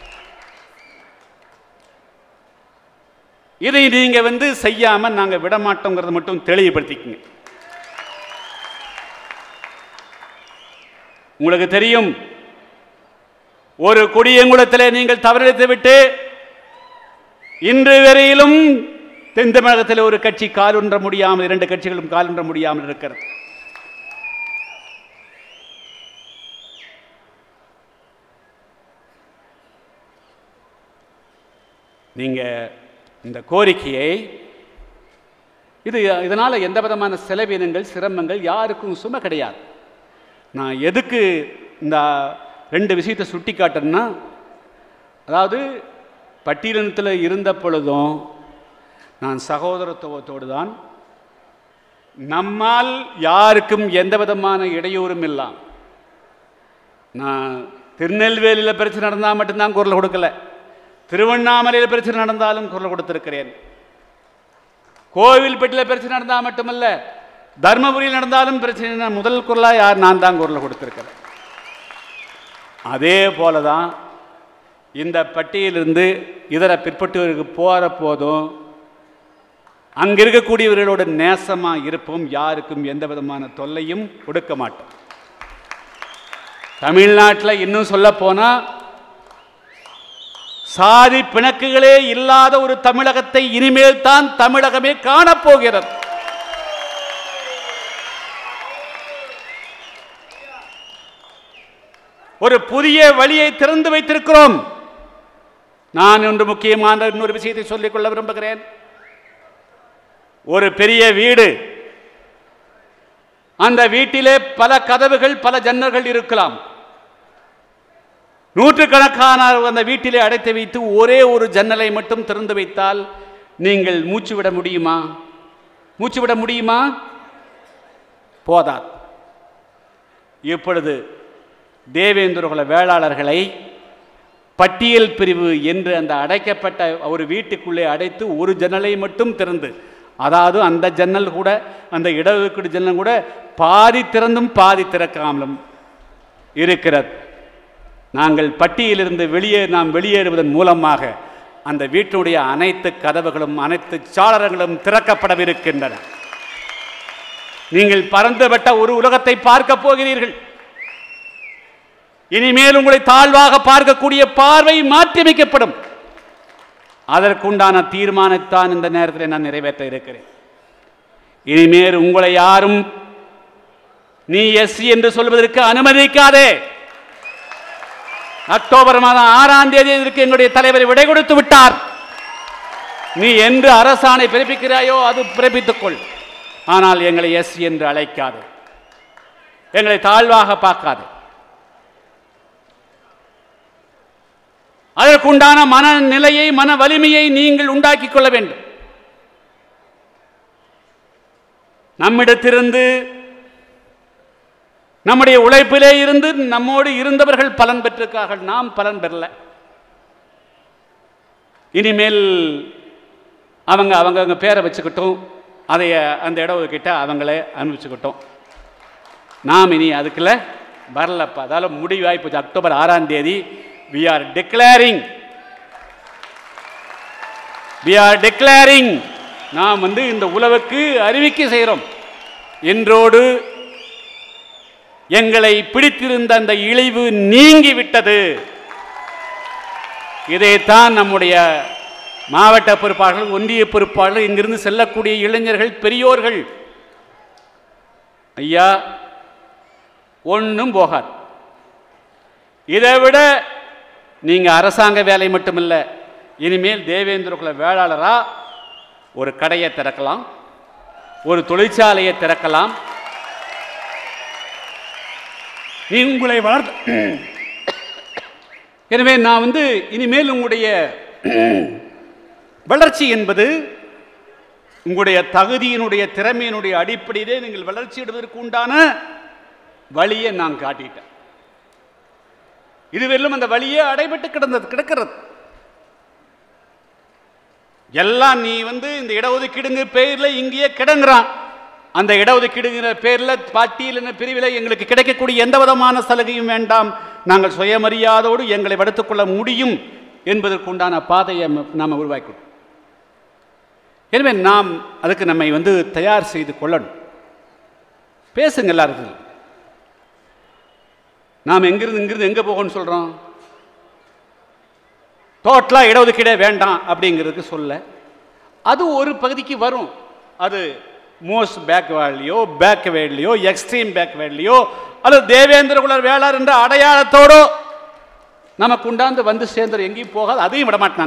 இதை நீங்க வந்து செய்யாம நாங்க விட மாட்டோங்கிறத மட்டும் தெளிவுபடுத்திக்கங்க உங்களுக்கு தெரியும் ஒரு கொடியங்குளத்திலே நீங்கள் தவறெடுத்து விட்டு இன்று வரையிலும் தென் தமிழகத்தில் ஒரு கட்சி காலுன்ற முடியாமல் இரண்டு கட்சிகளும் காலுன்ற முடியாமல் இருக்கிறது நீங்க இந்த கோரிக்கையை இது இதனால் எந்த விதமான செலவினங்கள் சிரமங்கள் யாருக்கும் சுமை கிடையாது நான் எதுக்கு இந்த ரெண்டு விஷயத்தை சுட்டி காட்டுறேன்னா அதாவது பட்டியலினத்தில் இருந்த பொழுதும் நான் சகோதரத்துவத்தோடு தான் நம்மால் யாருக்கும் எந்த விதமான இடையூறும் இல்லாம் நான் திருநெல்வேலியில் பிரச்சனை நடந்தால் மட்டும்தான் குரல் கொடுக்கல திருவண்ணாமலையில் பிரச்சனை நடந்தாலும் குரல் கொடுத்திருக்கிறேன் கோவில்பட்டியில் பிரச்சனை நடந்தால் மட்டுமல்ல தர்மபுரியில் நடந்தாலும் பிரச்சனை முதல் குரலாக யார் நான் தான் குரல் கொடுத்திருக்கிறேன் அதே போல தான் இந்த பட்டியலிருந்து இதர பிற்பட்டவருக்கு போகிற போதும் அங்கே இருக்கக்கூடியவர்களோட நேசமாக இருப்போம் யாருக்கும் எந்த விதமான தொல்லையும் கொடுக்க மாட்டோம் தமிழ்நாட்டில் இன்னும் சொல்ல போனால் சாதி பிணக்குகளே இல்லாத ஒரு தமிழகத்தை இனிமேல் தான் தமிழகமே காணப்போகிறது ஒரு புதிய வழியை திறந்து வைத்திருக்கிறோம் நான் ஒன்று முக்கியமான இன்னொரு விஷயத்தை சொல்லிக்கொள்ள விரும்புகிறேன் ஒரு பெரிய வீடு அந்த வீட்டிலே பல கதவுகள் பல ஜன்னல்கள் இருக்கலாம் நூற்றுக்கணக்கான அந்த வீட்டிலே அடைத்து வைத்து ஒரே ஒரு ஜன்னலை மட்டும் திறந்து வைத்தால் நீங்கள் மூச்சு விட முடியுமா மூச்சு விட முடியுமா போதாது இப்பொழுது தேவேந்திரகுல வேளாளர்களை பட்டியல் பிரிவு என்று அந்த அடைக்கப்பட்ட ஒரு வீட்டுக்குள்ளே அடைத்து ஒரு ஜன்னலை மட்டும் திறந்து அதாவது அந்த ஜன்னல் கூட அந்த இடஒதுக்கீடு ஜன்னல் கூட பாதி திறந்தும் பாதி திறக்காமலும் இருக்கிறது நாங்கள் பட்டியலிருந்து வெளியே நாம் வெளியேறுவதன் மூலமாக அந்த வீட்டினுடைய அனைத்து கதவுகளும் அனைத்து சாளரங்களும் திறக்கப்படவிருக்கின்றன நீங்கள் பறந்துபட்ட ஒரு உலகத்தை பார்க்க போகிறீர்கள் இனிமேல் உங்களை தாழ்வாக பார்க்கக்கூடிய பார்வை மாற்றியமைக்கப்படும் அதற்குண்டான தீர்மானத்தான் இந்த நேரத்தில் நான் நிறைவேற்ற இருக்கிறேன் இனிமேல் உங்களை யாரும் நீ எஸ்சி என்று சொல்வதற்கு அனுமதிக்காதே அக்டோபர் மாதம் ஆறாம் தேதி இதற்கு எங்களுடைய தலைவர் விடை கொடுத்து விட்டார் நீ என்று அரசாணை பிறப்பிக்கிறாயோ அது பிறப்பித்துக்கொள் ஆனால் எங்களை எஸ் என்று அழைக்காது எங்களை தாழ்வாக பார்க்காது அதற்குண்டான மனநிலையை மன வலிமையை நீங்கள் உண்டாக்கிக் கொள்ள வேண்டும் நம்மிடத்திலிருந்து நம்முடைய உழைப்பிலே இருந்து நம்மோடு இருந்தவர்கள் பலன் பெற்றிருக்கார்கள் நாம் பலன் பெறல இனிமேல் அவங்க அவங்க அவங்க பேரை வச்சுக்கிட்டும் அதை அந்த இடம் கிட்ட அவங்களே அனுபவிச்சுக்கிட்டோம் நாம் இனி அதுக்குள்ள வரலப்பா அதால முடிவாகி போச்சு அக்டோபர் ஆறாம் தேதி we are declaring we are declaring நாம் வந்து இந்த உலகுக்கு அறிவிக்கை செய்கிறோம் என்றோடு எங்களை பிடித்திருந்த அந்த இழிவு நீங்கி விட்டது இதைத்தான் நம்முடைய மாவட்ட பொறுப்பாளர்கள் ஒன்றிய பொறுப்பாளர்கள் இங்கிருந்து செல்லக்கூடிய இளைஞர்கள் பெரியோர்கள் ஐயா ஒன்றும் போகாது இதை விட நீங்க அரசாங்க வேலை மட்டுமில்லை இனிமேல் தேவேந்திர குல வேளாளரா ஒரு கடையை திறக்கலாம் ஒரு தொழிற்சாலையை திறக்கலாம் நீ உங்களை வளர்த்த எனவே நான் வந்து இனிமேல் உங்களுடைய வளர்ச்சி என்பது உங்களுடைய தகுதியினுடைய திறமையினுடைய அடிப்படையிலே நீங்கள் வளர்ச்சி அடைவதற்கு உண்டான வழியை நான் காட்டிட்டேன் இதுவரையிலும் அந்த வழியே அடைபட்டு கிடந்தது கிடக்கிறது எல்லாம் நீ வந்து இந்த இடஒதுக்கீடுங்கிற பேரில் இங்கேயே கிடங்குறான் அந்த இடஒதுக்கீடுங்கிற பேரில் பட்டியலின பிரிவில் எங்களுக்கு கிடைக்கக்கூடிய எந்த விதமான சலுகையும் வேண்டாம் நாங்கள் சுயமரியாதோடு எங்களை வடுத்துக் கொள்ள முடியும் என்பதற்குண்டான பாதையை நாம் உருவாக்கணும் எனவே நாம் அதுக்கு நம்மை வந்து தயார் செய்து கொள்ளணும் பேசுங்க எல்லாருக்கும் நாம் எங்கிருந்து இங்கிருந்து எங்கே போகணும்னு சொல்கிறோம் டோட்டலாக இடஒதுக்கீடே வேண்டாம் அப்படிங்கிறதுக்கு சொல்ல அது ஒரு பகுதிக்கு வரும் அது மோஸ்ட் பேக்வேர்ட்லையோ பேக்வேர்ட்லையோ எக்ஸ்ட்ரீம் பேக்வேர்ட்லையோ அல்லது தேவேந்திர குலர் வேளார் என்ற அடையாளத்தோடோ நமக்கு உண்டாந்து வந்து சேர்ந்து எங்கேயும் போகாது அதையும் விட மாட்டான்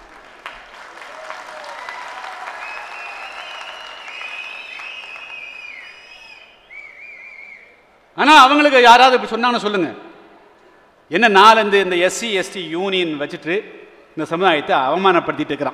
ஆனால் அவங்களுக்கு யாராவது இப்படி சொன்னாங்கன்னு சொல்லுங்க என்ன நாலந்து இந்த எஸ்சி எஸ்டி யூனியன் வச்சுட்டு இந்த சமுதாயத்தை அவமானப்படுத்திட்டு இருக்கிறான்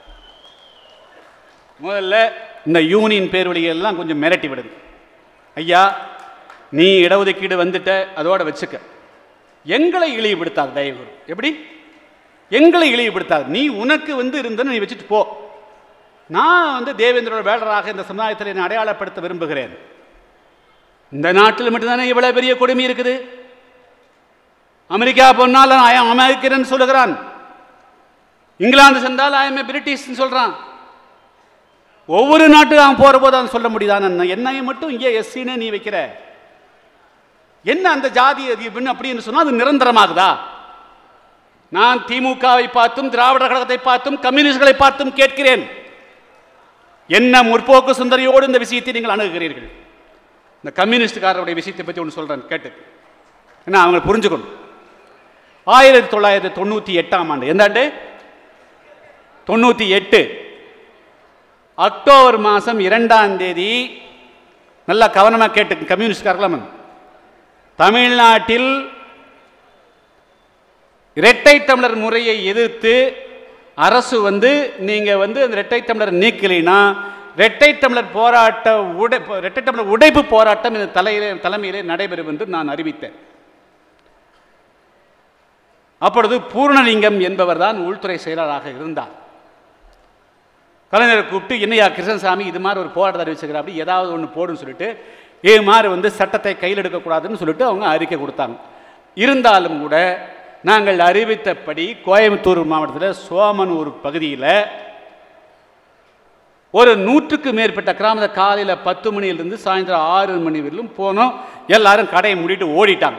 முதல்ல இந்த யூனியன் பேர்வழிகள்லாம் கொஞ்சம் மிரட்டி விடுது ஐயா நீ இடஒதுக்கீடு வந்துட்ட அதோட வச்சுக்க எங்களை இழிவுபடுத்தாது தயவு எப்படி எங்களை இழிவுபடுத்தாது நீ உனக்கு வந்து இருந்தன்னு நீ வச்சுட்டு போ நான் வந்து தேவேந்திரோட வேடராக இந்த சமுதாயத்தில் என்னை அடையாளப்படுத்த விரும்புகிறேன் இந்த நாட்டில் மட்டும்தானே இவ்வளவு பெரிய கொடுமை இருக்குது அமெரிக்கா போனால் ஆயம் அமெரிக்கன் சொல்லுகிறான் இங்கிலாந்து சென்றால் ஆயம் பிரிட்டிஷ் சொல்றான் ஒவ்வொரு நாட்டுக்கு அவன் போற போது அவன் சொல்ல முடியுதான் என்னையும் மட்டும் இங்கே எஸ்சின்னு நீ வைக்கிற என்ன அந்த ஜாதி அது இப்படின்னு அப்படின்னு சொன்னா அது நிரந்தரமாகுதா நான் திமுகவை பார்த்தும் திராவிட கழகத்தை பார்த்தும் கம்யூனிஸ்ட்களை பார்த்தும் கேட்கிறேன் என்ன முற்போக்கு சுந்தரியோடு இந்த விஷயத்தை நீங்கள் அணுகுகிறீர்கள் இந்த கம்யூனிஸ்டுக்காரருடைய விஷயத்தை பற்றி ஒன்று சொல்கிறேன் கேட்டு ஏன்னா அவங்க புரிஞ்சுக்கணும் ஆயிரத்தி தொள்ளாயிரத்தி தொண்ணூற்றி எட்டாம் ஆண்டு எந்த ஆண்டு தொண்ணூற்றி எட்டு அக்டோபர் மாதம் இரண்டாம் தேதி நல்லா கவனமாக கேட்டு கம்யூனிஸ்ட்காரர்களாம் தமிழ்நாட்டில் இரட்டை தமிழர் முறையை எதிர்த்து அரசு வந்து நீங்கள் வந்து அந்த இரட்டை தமிழர் நீக்கலைன்னா இரட்டை தமிழர் போராட்ட உடை இரட்டை தமிழர் உடைப்பு போராட்டம் இந்த தலையிலே தலைமையிலே நடைபெறும் என்று நான் அறிவித்தேன் அப்பொழுது பூர்ணலிங்கம் என்பவர் தான் உள்துறை செயலராக இருந்தார் கலைஞரை கூப்பிட்டு என்னையா கிருஷ்ணசாமி இது மாதிரி ஒரு போராட்டத்தை அறிவிச்சுக்கிற அப்படி ஏதாவது ஒன்று போடுன்னு சொல்லிட்டு இது மாதிரி வந்து சட்டத்தை கையில் எடுக்கக்கூடாதுன்னு சொல்லிட்டு அவங்க அறிக்கை கொடுத்தாங்க இருந்தாலும் கூட நாங்கள் அறிவித்தபடி கோயம்புத்தூர் மாவட்டத்தில் சோமனூர் பகுதியில் ஒரு நூற்றுக்கு மேற்பட்ட கிராமத்தை காலையில் பத்து மணியிலிருந்து சாயந்தரம் ஆறு மணி வரையிலும் போனோம் எல்லாரும் கடையை மூடிட்டு ஓடிட்டாங்க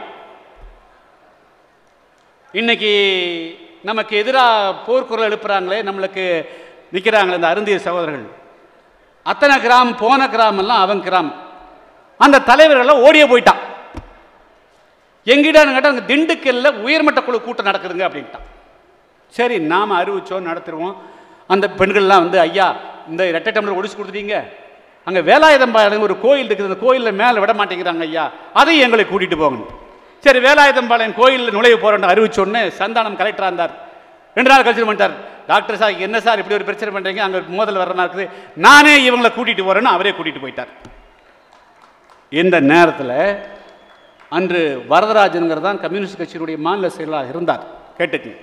இன்னைக்கு நமக்கு எதிராக போர்க்குரல் எழுப்புறாங்களே நம்மளுக்கு நிற்கிறாங்களே இந்த அருந்திய சகோதரர்கள் அத்தனை கிராமம் போன கிராமெல்லாம் அவன் கிராமம் அந்த தலைவர்கள்லாம் ஓடியே போயிட்டான் எங்கிட்டான்னு கேட்டால் அங்கே திண்டுக்கல்ல உயர்மட்ட குழு கூட்டம் நடக்குதுங்க அப்படின்ட்டான் சரி நாம் அறிவிச்சோம் நடத்துருவோம் அந்த பெண்கள்லாம் வந்து ஐயா இந்த ரெட்டை டம்ளர் ஒடிச்சு கொடுத்துட்டீங்க அங்கே வேலாயுதம்பாளையம் ஒரு கோயில் இருக்குது அந்த கோயிலில் மேலே விட மாட்டேங்கிறாங்க ஐயா அதையும் எங்களை கூட்டிகிட்டு போகணும் சரி வேலாயுதம்பாளையம் கோயிலில் நுழைவு போகிறோன்னு அறிவிச்சோடனே சந்தானம் கலெக்டராக இருந்தார் ரெண்டு நாள் கழிச்சு பண்ணிட்டார் டாக்டர் சார் என்ன சார் இப்படி ஒரு பிரச்சனை பண்ணுறீங்க அங்கே மோதல் வர்ற மாதிரி இருக்குது நானே இவங்களை கூட்டிகிட்டு போகிறேன்னு அவரே கூட்டிகிட்டு போயிட்டார் இந்த நேரத்தில் அன்று வரதராஜனுங்கிறது தான் கம்யூனிஸ்ட் கட்சியினுடைய மாநில செயலாளர் இருந்தார் கேட்டுக்குங்க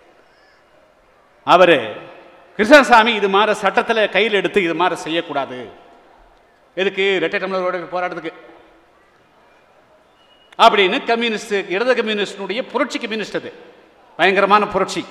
அவர் கிருஷ்ணசாமி இது மாதிரி சட்டத்தில் கையில் எடுத்து இது மாதிரி செய்யக்கூடாது எதுக்கு ரெட்டை டம்ளரோட போராட்டத்துக்கு அப்படின்னு கம்யூனிஸ்ட் இடது கம்யூனிஸ்டினுடைய புரட்சி கம்யூனிஸ்ட் அது பயங்கரமான புரட்சி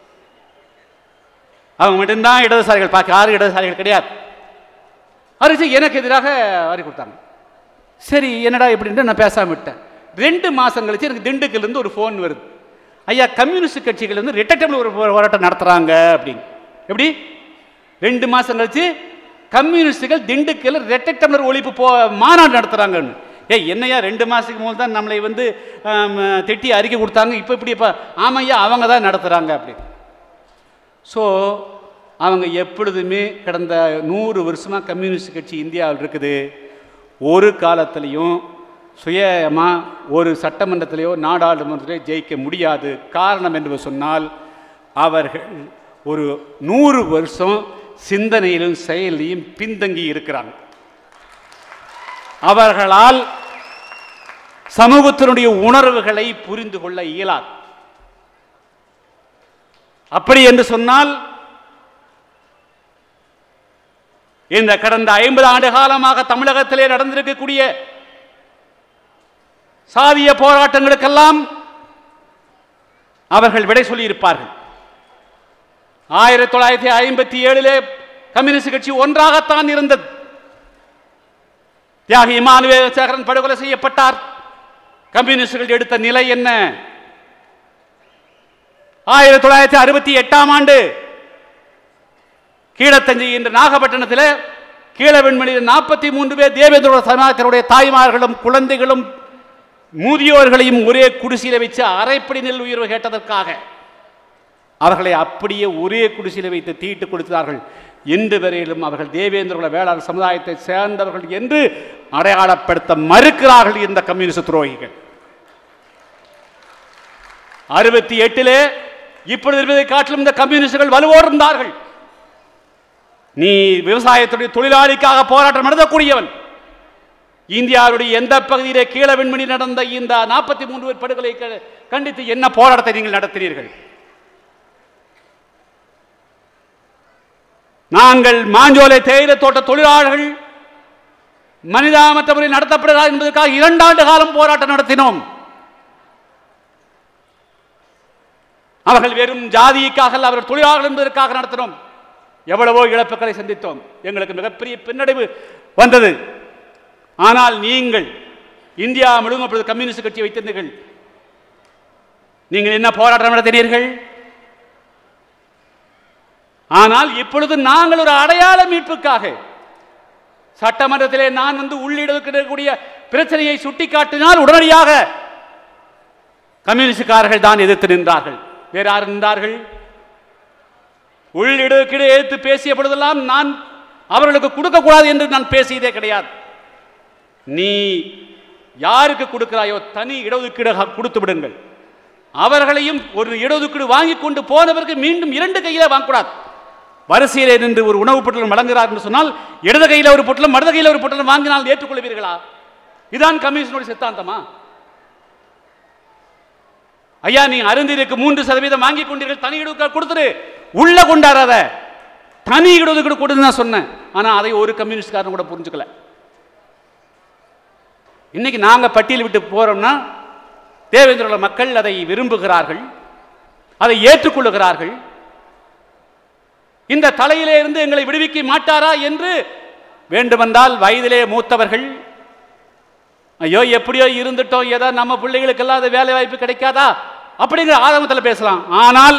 அவங்க மட்டும்தான் இடதுசாரிகள் பார்க்க யாரும் இடதுசாரிகள் கிடையாது அரிசி எனக்கு எதிராக வாரி கொடுத்தாங்க சரி என்னடா இப்படின்ட்டு நான் பேசாம விட்டேன் ரெண்டு மாசம் கழிச்சு எனக்கு திண்டுக்கல்ல இருந்து ஒரு ஃபோன் வருது ஐயா கம்யூனிஸ்ட் கட்சிகள் வந்து ரெட்டை ஒரு போராட்டம் நடத்துறாங்க அப்படின்னு எப்படி ரெண்டு மாசம் கழிச்சு கம்யூனிஸ்டுகள் திண்டுக்கல் ரெட்டை டம்ளர் ஒழிப்பு போ மாநாடு நடத்துறாங்கன்னு ஏய் என்னையா ரெண்டு மாசத்துக்கு முதல் தான் நம்மளை வந்து ஆம், திட்டி அறிக்கை கொடுத்தாங்க இப்போ இப்படி இப்போ ஆமையா அவங்க தான் நடத்துறாங்க அப்படின்னு ஸோ அவங்க எப்பொழுதுமே கடந்த நூறு வருஷமாக கம்யூனிஸ்ட் கட்சி இந்தியாவில் இருக்குது ஒரு காலத்திலையும் சுயமாக ஒரு சட்டமன்றத்திலேயோ நாடாளுமன்றத்திலேயோ ஜெயிக்க முடியாது காரணம் என்று சொன்னால் அவர்கள் ஒரு நூறு வருஷம் சிந்தனையிலும் செயலிலும் பின்தங்கி இருக்கிறாங்க அவர்களால் சமூகத்தினுடைய உணர்வுகளை புரிந்து கொள்ள இயலாது அப்படி என்று சொன்னால் இந்த கடந்த ஐம்பது ஆண்டு காலமாக தமிழகத்திலே நடந்திருக்கக்கூடிய சாதிய போராட்டங்களுக்கெல்லாம் அவர்கள் விடை சொல்லியிருப்பார்கள் ஆயிரத்தி தொள்ளாயிரத்தி ஐம்பத்தி ஏழிலே கம்யூனிஸ்ட் கட்சி ஒன்றாகத்தான் இருந்தது தியாகி இமானுவேல் சேகரன் படுகொலை செய்யப்பட்டார் கம்யூனிஸ்டுகள் எடுத்த நிலை என்ன ஆயிரத்தி தொள்ளாயிரத்தி அறுபத்தி எட்டாம் ஆண்டு கீழத்தஞ்சை என்ற நாகப்பட்டினத்தில் கீழவெண்மணியில் நாற்பத்தி மூன்று பேர் தேவேந்திர சமாஜத்தினுடைய தாய்மார்களும் குழந்தைகளும் முதியோர்களையும் ஒரே குடிசையில வச்சு அரைப்படி நெல் உயர்வு கேட்டதற்காக அவர்களை அப்படியே ஒரே குடிசையில வைத்து தீட்டு கொடுத்தார்கள் இன்று வரையிலும் அவர்கள் தேவேந்திர வேளாண் சமுதாயத்தை சேர்ந்தவர்கள் என்று அடையாளப்படுத்த மறுக்கிறார்கள் இந்த கம்யூனிஸ்ட் துரோகிகள் அறுபத்தி எட்டிலே இப்பொழுது இருப்பதை காட்டிலும் இந்த கம்யூனிஸ்டுகள் வலுவோடு இருந்தார்கள் நீ விவசாயத்துடைய தொழிலாளிக்காக போராட்டம் நடத்தக்கூடியவன் இந்தியாவுடைய எந்த பகுதியிலே கீழ வெண்மணி நடந்த இந்த நாற்பத்தி மூன்று பேர் படுகொலை க- கண்டித்து என்ன போராட்டத்தை நீங்கள் நடத்தினீர்கள் நாங்கள் மாஞ்சோலை தேயிலை தோட்ட தொழிலாளர்கள் மனிதாமற்ற முறையில் நடத்தப்படுகிறார் என்பதற்காக இரண்டாண்டு காலம் போராட்டம் நடத்தினோம் அவர்கள் வெறும் ஜாதிக்காக அல்ல அவர்கள் தொழிலாளர்கள் என்பதற்காக நடத்தினோம் எவ்வளவோ இழப்புகளை சந்தித்தோம் எங்களுக்கு மிகப்பெரிய பின்னடைவு வந்தது ஆனால் நீங்கள் இந்தியா முழுவதும் அப்பொழுது கம்யூனிஸ்ட் கட்சி வைத்திருந்தீர்கள் நீங்கள் என்ன போராட்டம் நடத்தினீர்கள் ஆனால் இப்பொழுது நாங்கள் ஒரு அடையாள மீட்புக்காக சட்டமன்றத்திலே நான் வந்து உள்ளிடக்கூடிய பிரச்சனையை சுட்டிக்காட்டினால் உடனடியாக கம்யூனிஸ்டுக்காரர்கள் தான் எதிர்த்து நின்றார்கள் வேறு யார் நின்றார்கள் உள்ளிடுக்கிட எதிர்த்து பேசிய பொழுதெல்லாம் நான் அவர்களுக்கு கொடுக்கக்கூடாது என்று நான் பேசியதே கிடையாது நீ யாருக்கு கொடுக்கிறாயோ தனி இடஒதுக்கீடு கொடுத்து விடுங்கள் அவர்களையும் ஒரு இடஒதுக்கீடு வாங்கி கொண்டு போனவருக்கு மீண்டும் இரண்டு கையில வாங்கக்கூடாது வரிசையிலே நின்று ஒரு உணவு பொட்டலம் வழங்குகிறார் என்று சொன்னால் இடது கையில் ஒரு பொட்டலம் வலது கையில் ஒரு பொட்டலம் வாங்கினால் ஏற்றுக்கொள்வீர்களா இதான் கம்யூனிஸ்டனுடைய சித்தாந்தமா ஐயா நீ அருந்திற்கு மூன்று சதவீதம் வாங்கி கொண்டீர்கள் தனி இடஒதுக்கீடு கொடுத்துரு உள்ள கொண்டாடாத தனி இடஒதுக்கீடு கொடுன்னு நான் சொன்னேன் ஆனா அதை ஒரு கம்யூனிஸ்ட்காரன் கூட புரிஞ்சுக்கல இன்னைக்கு நாங்க பட்டியல் விட்டு போறோம்னா தேவேந்திர மக்கள் அதை விரும்புகிறார்கள் அதை ஏற்றுக்கொள்ளுகிறார்கள் இந்த தலையிலே இருந்து எங்களை விடுவிக்க மாட்டாரா என்று வேண்டுமென்றால் வயதிலே மூத்தவர்கள் ஐயோ எப்படியோ இருந்துட்டோம் ஏதோ நம்ம பிள்ளைகளுக்கெல்லாம் அது வேலை வாய்ப்பு கிடைக்காதா அப்படிங்கிற ஆரம்பத்தில் பேசலாம் ஆனால்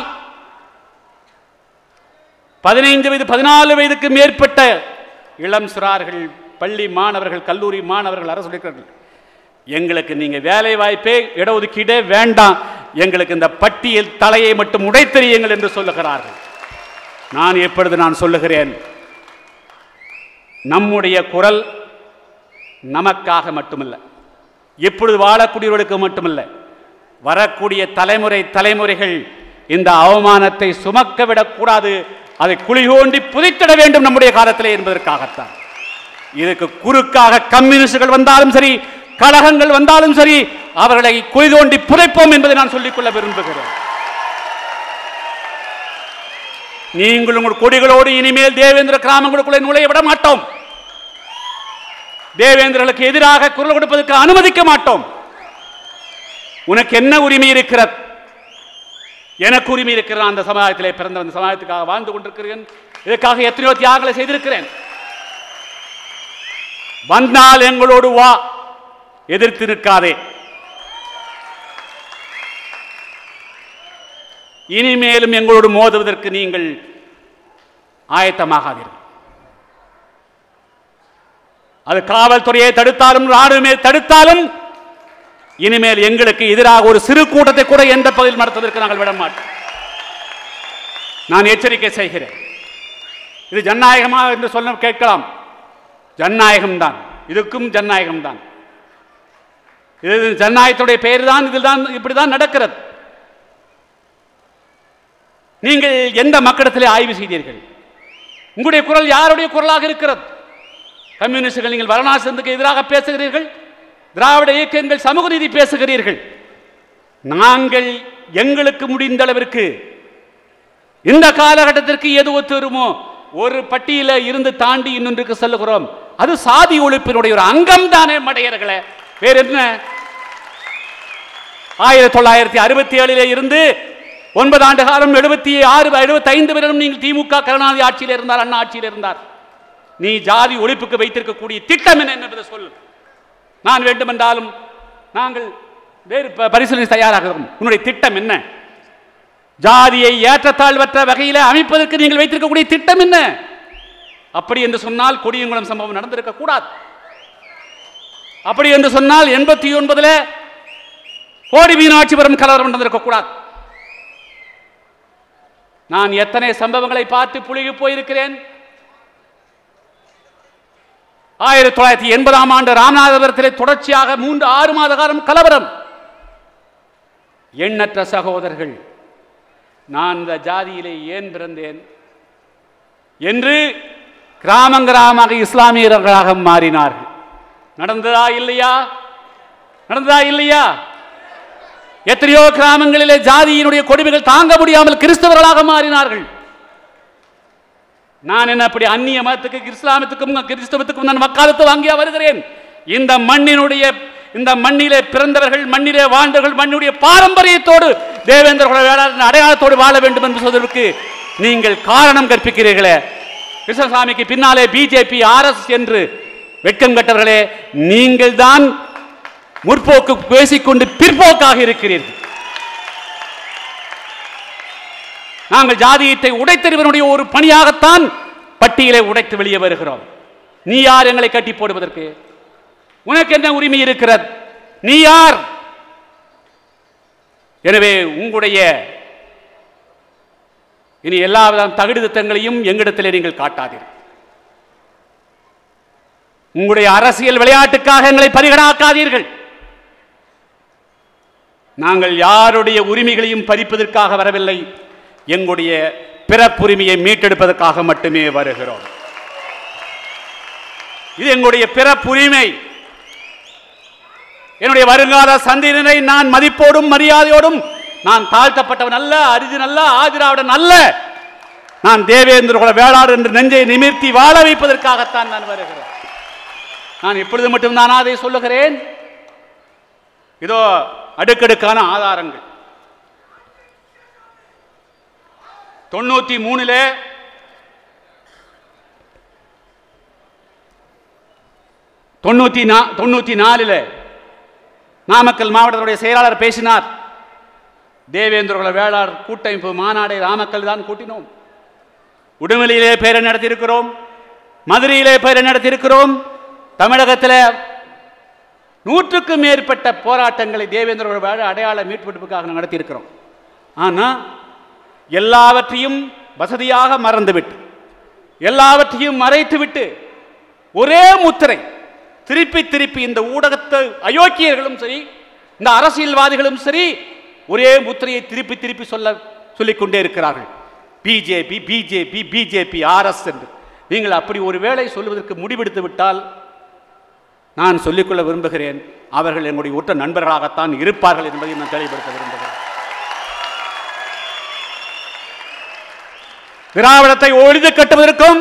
பதினைந்து வயது பதினாலு வயதுக்கு மேற்பட்ட இளம் சிறார்கள் பள்ளி மாணவர்கள் கல்லூரி மாணவர்கள் அரசு சொல்லியிருக்கிறார்கள் எங்களுக்கு நீங்க வேலை வாய்ப்பே இடஒதுக்கீடே வேண்டாம் எங்களுக்கு இந்த பட்டியல் தலையை மட்டும் உடைத்தெறியுங்கள் என்று சொல்லுகிறார்கள் நான் எப்பொழுது நான் சொல்லுகிறேன் நம்முடைய குரல் நமக்காக மட்டுமல்ல இப்பொழுது வாழக்கூடியவர்களுக்கு மட்டுமல்ல வரக்கூடிய தலைமுறை தலைமுறைகள் இந்த அவமானத்தை சுமக்க விடக்கூடாது அதை குழி தோண்டி புதைத்திட வேண்டும் நம்முடைய காலத்திலே என்பதற்காகத்தான் இதுக்கு குறுக்காக கம்யூனிஸ்டுகள் வந்தாலும் சரி கழகங்கள் வந்தாலும் சரி அவர்களை குழி தோண்டி புதைப்போம் என்பதை நான் சொல்லிக்கொள்ள விரும்புகிறேன் நீங்கள் உங்கள் கொடிகளோடு இனிமேல் தேவேந்திர கிராமங்களுக்குள்ளே நுழைய விட மாட்டோம் தேவேந்திரர்களுக்கு எதிராக குரல் கொடுப்பதற்கு அனுமதிக்க மாட்டோம் உனக்கு என்ன உரிமை இருக்கிறது எனக்கு உரிமை இருக்கிற அந்த சமுதாயத்திலே பிறந்த அந்த சமுதாயத்துக்காக வாழ்ந்து கொண்டிருக்கிறேன் இதற்காக எத்தனையோ தியாகங்களை செய்திருக்கிறேன் வந்தால் எங்களோடு வா எதிர்த்து நிற்காதே இனிமேலும் எங்களோடு மோதுவதற்கு நீங்கள் ஆயத்தமாகாதீர்கள் அது காவல்துறையை தடுத்தாலும் ராணுவமே தடுத்தாலும் இனிமேல் எங்களுக்கு எதிராக ஒரு சிறு கூட்டத்தை கூட எந்த பகுதியில் நடத்துவதற்கு நாங்கள் விட மாட்டோம் நான் எச்சரிக்கை செய்கிறேன் இது ஜனநாயகமா என்று சொல்ல கேட்கலாம் ஜனநாயகம் தான் இதுக்கும் ஜனநாயகம் தான் இது ஜனநாயகத்துடைய பெயர் தான் இதில் தான் இப்படி தான் நடக்கிறது நீங்கள் எந்த மக்களிடத்திலே ஆய்வு செய்தீர்கள் உங்களுடைய குரல் யாருடைய குரலாக இருக்கிறது கம்யூனிஸ்டுகள் நீங்கள் வரணாசந்துக்கு எதிராக பேசுகிறீர்கள் திராவிட இயக்கங்கள் சமூக நீதி பேசுகிறீர்கள் நாங்கள் எங்களுக்கு முடிந்த அளவிற்கு இந்த காலகட்டத்திற்கு எது ஒத்து வருமோ ஒரு பட்டியல இருந்து தாண்டி இன்னொன்றுக்கு செல்லுகிறோம் அது சாதி ஒழிப்பினுடைய ஒரு அங்கம் தானே மடையர்களே வேற என்ன ஆயிரத்தி தொள்ளாயிரத்தி அறுபத்தி ஏழிலே இருந்து ஒன்பது ஆண்டு காலம் எழுபத்தி ஆறு எழுபத்தி ஐந்து வரையிலும் நீங்கள் திமுக கருணாநிதி ஆட்சியில் இருந்தார் அண்ணா ஆட்சியில் இருந்தார் நீ ஜாதி ஒழிப்புக்கு வைத்திருக்கக்கூடிய திட்டம் என்ன என்பதை சொல் நான் வேண்டுமென்றாலும் நாங்கள் வேறு ப- பரிசீலனை தயாராகிறோம் உன்னுடைய திட்டம் என்ன ஜாதியை ஏற்றத்தாழ்வற்ற வகையில் அமைப்பதற்கு நீங்கள் வைத்திருக்கக்கூடிய திட்டம் என்ன அப்படி என்று சொன்னால் கொடியங்குளம் சம்பவம் நடந்திருக்க கூடாது அப்படி என்று சொன்னால் எண்பத்தி ஒன்பதுல கோடி மீனாட்சிபுரம் கலவரம் நடந்திருக்க கூடாது நான் எத்தனை சம்பவங்களை பார்த்து புழுகி போயிருக்கிறேன் ஆயிரத்தி தொள்ளாயிரத்தி எண்பதாம் ஆண்டு ராமநாதபுரத்திலே தொடர்ச்சியாக மூன்று ஆறு மாத காலம் கலவரம் எண்ணற்ற சகோதரர்கள் நான் இந்த ஜாதியிலே ஏன் பிறந்தேன் என்று கிராமம் கிராமமாக இஸ்லாமியர்களாக மாறினார்கள் நடந்ததா இல்லையா நடந்ததா இல்லையா எத்தனையோ கிராமங்களிலே ஜாதியினுடைய கொடுமைகள் தாங்க முடியாமல் கிறிஸ்தவர்களாக மாறினார்கள் நான் என்ன அப்படி அந்நிய மதத்துக்கு இஸ்லாமத்துக்கும் கிறிஸ்தவத்துக்கும் நான் வக்காலத்து வாங்கியா வருகிறேன் இந்த மண்ணினுடைய இந்த மண்ணிலே பிறந்தவர்கள் மண்ணிலே வாழ்ந்தவர்கள் மண்ணுடைய பாரம்பரியத்தோடு தேவேந்திர குல வேளாண் அடையாளத்தோடு வாழ வேண்டும் என்று சொல்வதற்கு நீங்கள் காரணம் கற்பிக்கிறீர்களே கிருஷ்ணசாமிக்கு பின்னாலே பிஜேபி ஆர்எஸ் என்று வெட்கம் கட்டவர்களே நீங்கள் தான் முற்போக்கு பேசிக்கொண்டு பிற்போக்காக இருக்கிறீர்கள் நாங்கள் ஜாதியத்தை உடைத்தறிவனுடைய ஒரு பணியாகத்தான் பட்டியலை உடைத்து வெளியே வருகிறோம் நீ யார் எங்களை கட்டி போடுவதற்கு உனக்கு என்ன உரிமை இருக்கிறது நீ யார் எனவே உங்களுடைய இனி எல்லா விதம் தகுடு திட்டங்களையும் எங்களிடத்திலே நீங்கள் காட்டாதீர்கள் உங்களுடைய அரசியல் விளையாட்டுக்காக எங்களை பரிகடாக்காதீர்கள் நாங்கள் யாருடைய உரிமைகளையும் பறிப்பதற்காக வரவில்லை எங்களுடைய பிறப்புரிமையை மீட்டெடுப்பதற்காக மட்டுமே வருகிறோம் இது எங்களுடைய பிறப்புரிமை என்னுடைய வருங்கால சந்திரனை நான் மதிப்போடும் மரியாதையோடும் நான் தாழ்த்தப்பட்டவன் அல்ல அரிஜின் அல்ல ஆதிராவிடன் அல்ல நான் தேவேந்திர குல வேளாளர் என்று நெஞ்சை நிமிர்த்தி வாழ வைப்பதற்காகத்தான் நான் வருகிறேன் நான் இப்பொழுது மட்டும்தானா அதை சொல்லுகிறேன் இதோ அடுக்கடுக்கான ஆதாரங்கள் தொண்ணூத்தி மூணுல தொண்ணூத்தி நா தொண்ணூத்தி நாலுல நாமக்கல் மாவட்டத்துடைய செயலாளர் பேசினார் தேவேந்திர குல வேளாளர் கூட்டமைப்பு மாநாடை நாமக்கல் தான் கூட்டினோம் உடுமலையிலே பேரை நடத்தியிருக்கிறோம் மதுரையிலே பேரை நடத்தியிருக்கிறோம் தமிழகத்தில் நூற்றுக்கும் மேற்பட்ட போராட்டங்களை தேவேந்திர குல வேளாளர் அடையாள மீட்பெடுப்புக்காக நடத்தியிருக்கிறோம் ஆனால் எல்லாவற்றையும் வசதியாக மறந்துவிட்டு எல்லாவற்றையும் மறைத்துவிட்டு ஒரே முத்திரை திருப்பி திருப்பி இந்த ஊடகத்தை அயோக்கியர்களும் சரி இந்த அரசியல்வாதிகளும் சரி ஒரே முத்திரையை திருப்பி திருப்பி சொல்ல சொல்லிக்கொண்டே இருக்கிறார்கள் பிஜேபி பிஜேபி பிஜேபி ஆர்எஸ் என்று நீங்கள் அப்படி ஒரு வேளை சொல்வதற்கு முடிவெடுத்து விட்டால் நான் சொல்லிக்கொள்ள விரும்புகிறேன் அவர்கள் என்னுடைய உற்ற நண்பர்களாகத்தான் இருப்பார்கள் என்பதை நான் தெளிவுபடுத்த விரும்புகிறேன் திராவிடத்தை ஒழித்து கட்டுவதற்கும்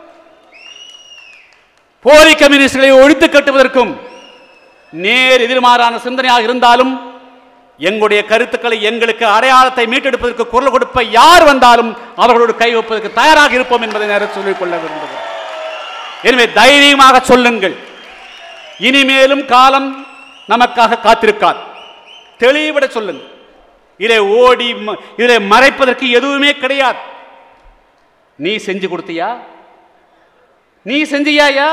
போலி கம்யூனிஸ்டுகளை ஒழித்து கட்டுவதற்கும் நேர் எதிர்மாறான சிந்தனையாக இருந்தாலும் எங்களுடைய கருத்துக்களை எங்களுக்கு அடையாளத்தை மீட்டெடுப்பதற்கு குரல் கொடுப்ப யார் வந்தாலும் அவர்களோடு கை வைப்பதற்கு தயாராக இருப்போம் என்பதை நேரம் சொல்லிக்கொள்ள விரும்புகிறேன் எனவே தைரியமாக சொல்லுங்கள் இனிமேலும் காலம் நமக்காக காத்திருக்காது தெளிவிட சொல்லுங்கள் இதை ஓடி ம- இதை மறைப்பதற்கு எதுவுமே கிடையாது நீ செஞ்சு கொடுத்தியா நீ செஞ்சியாயா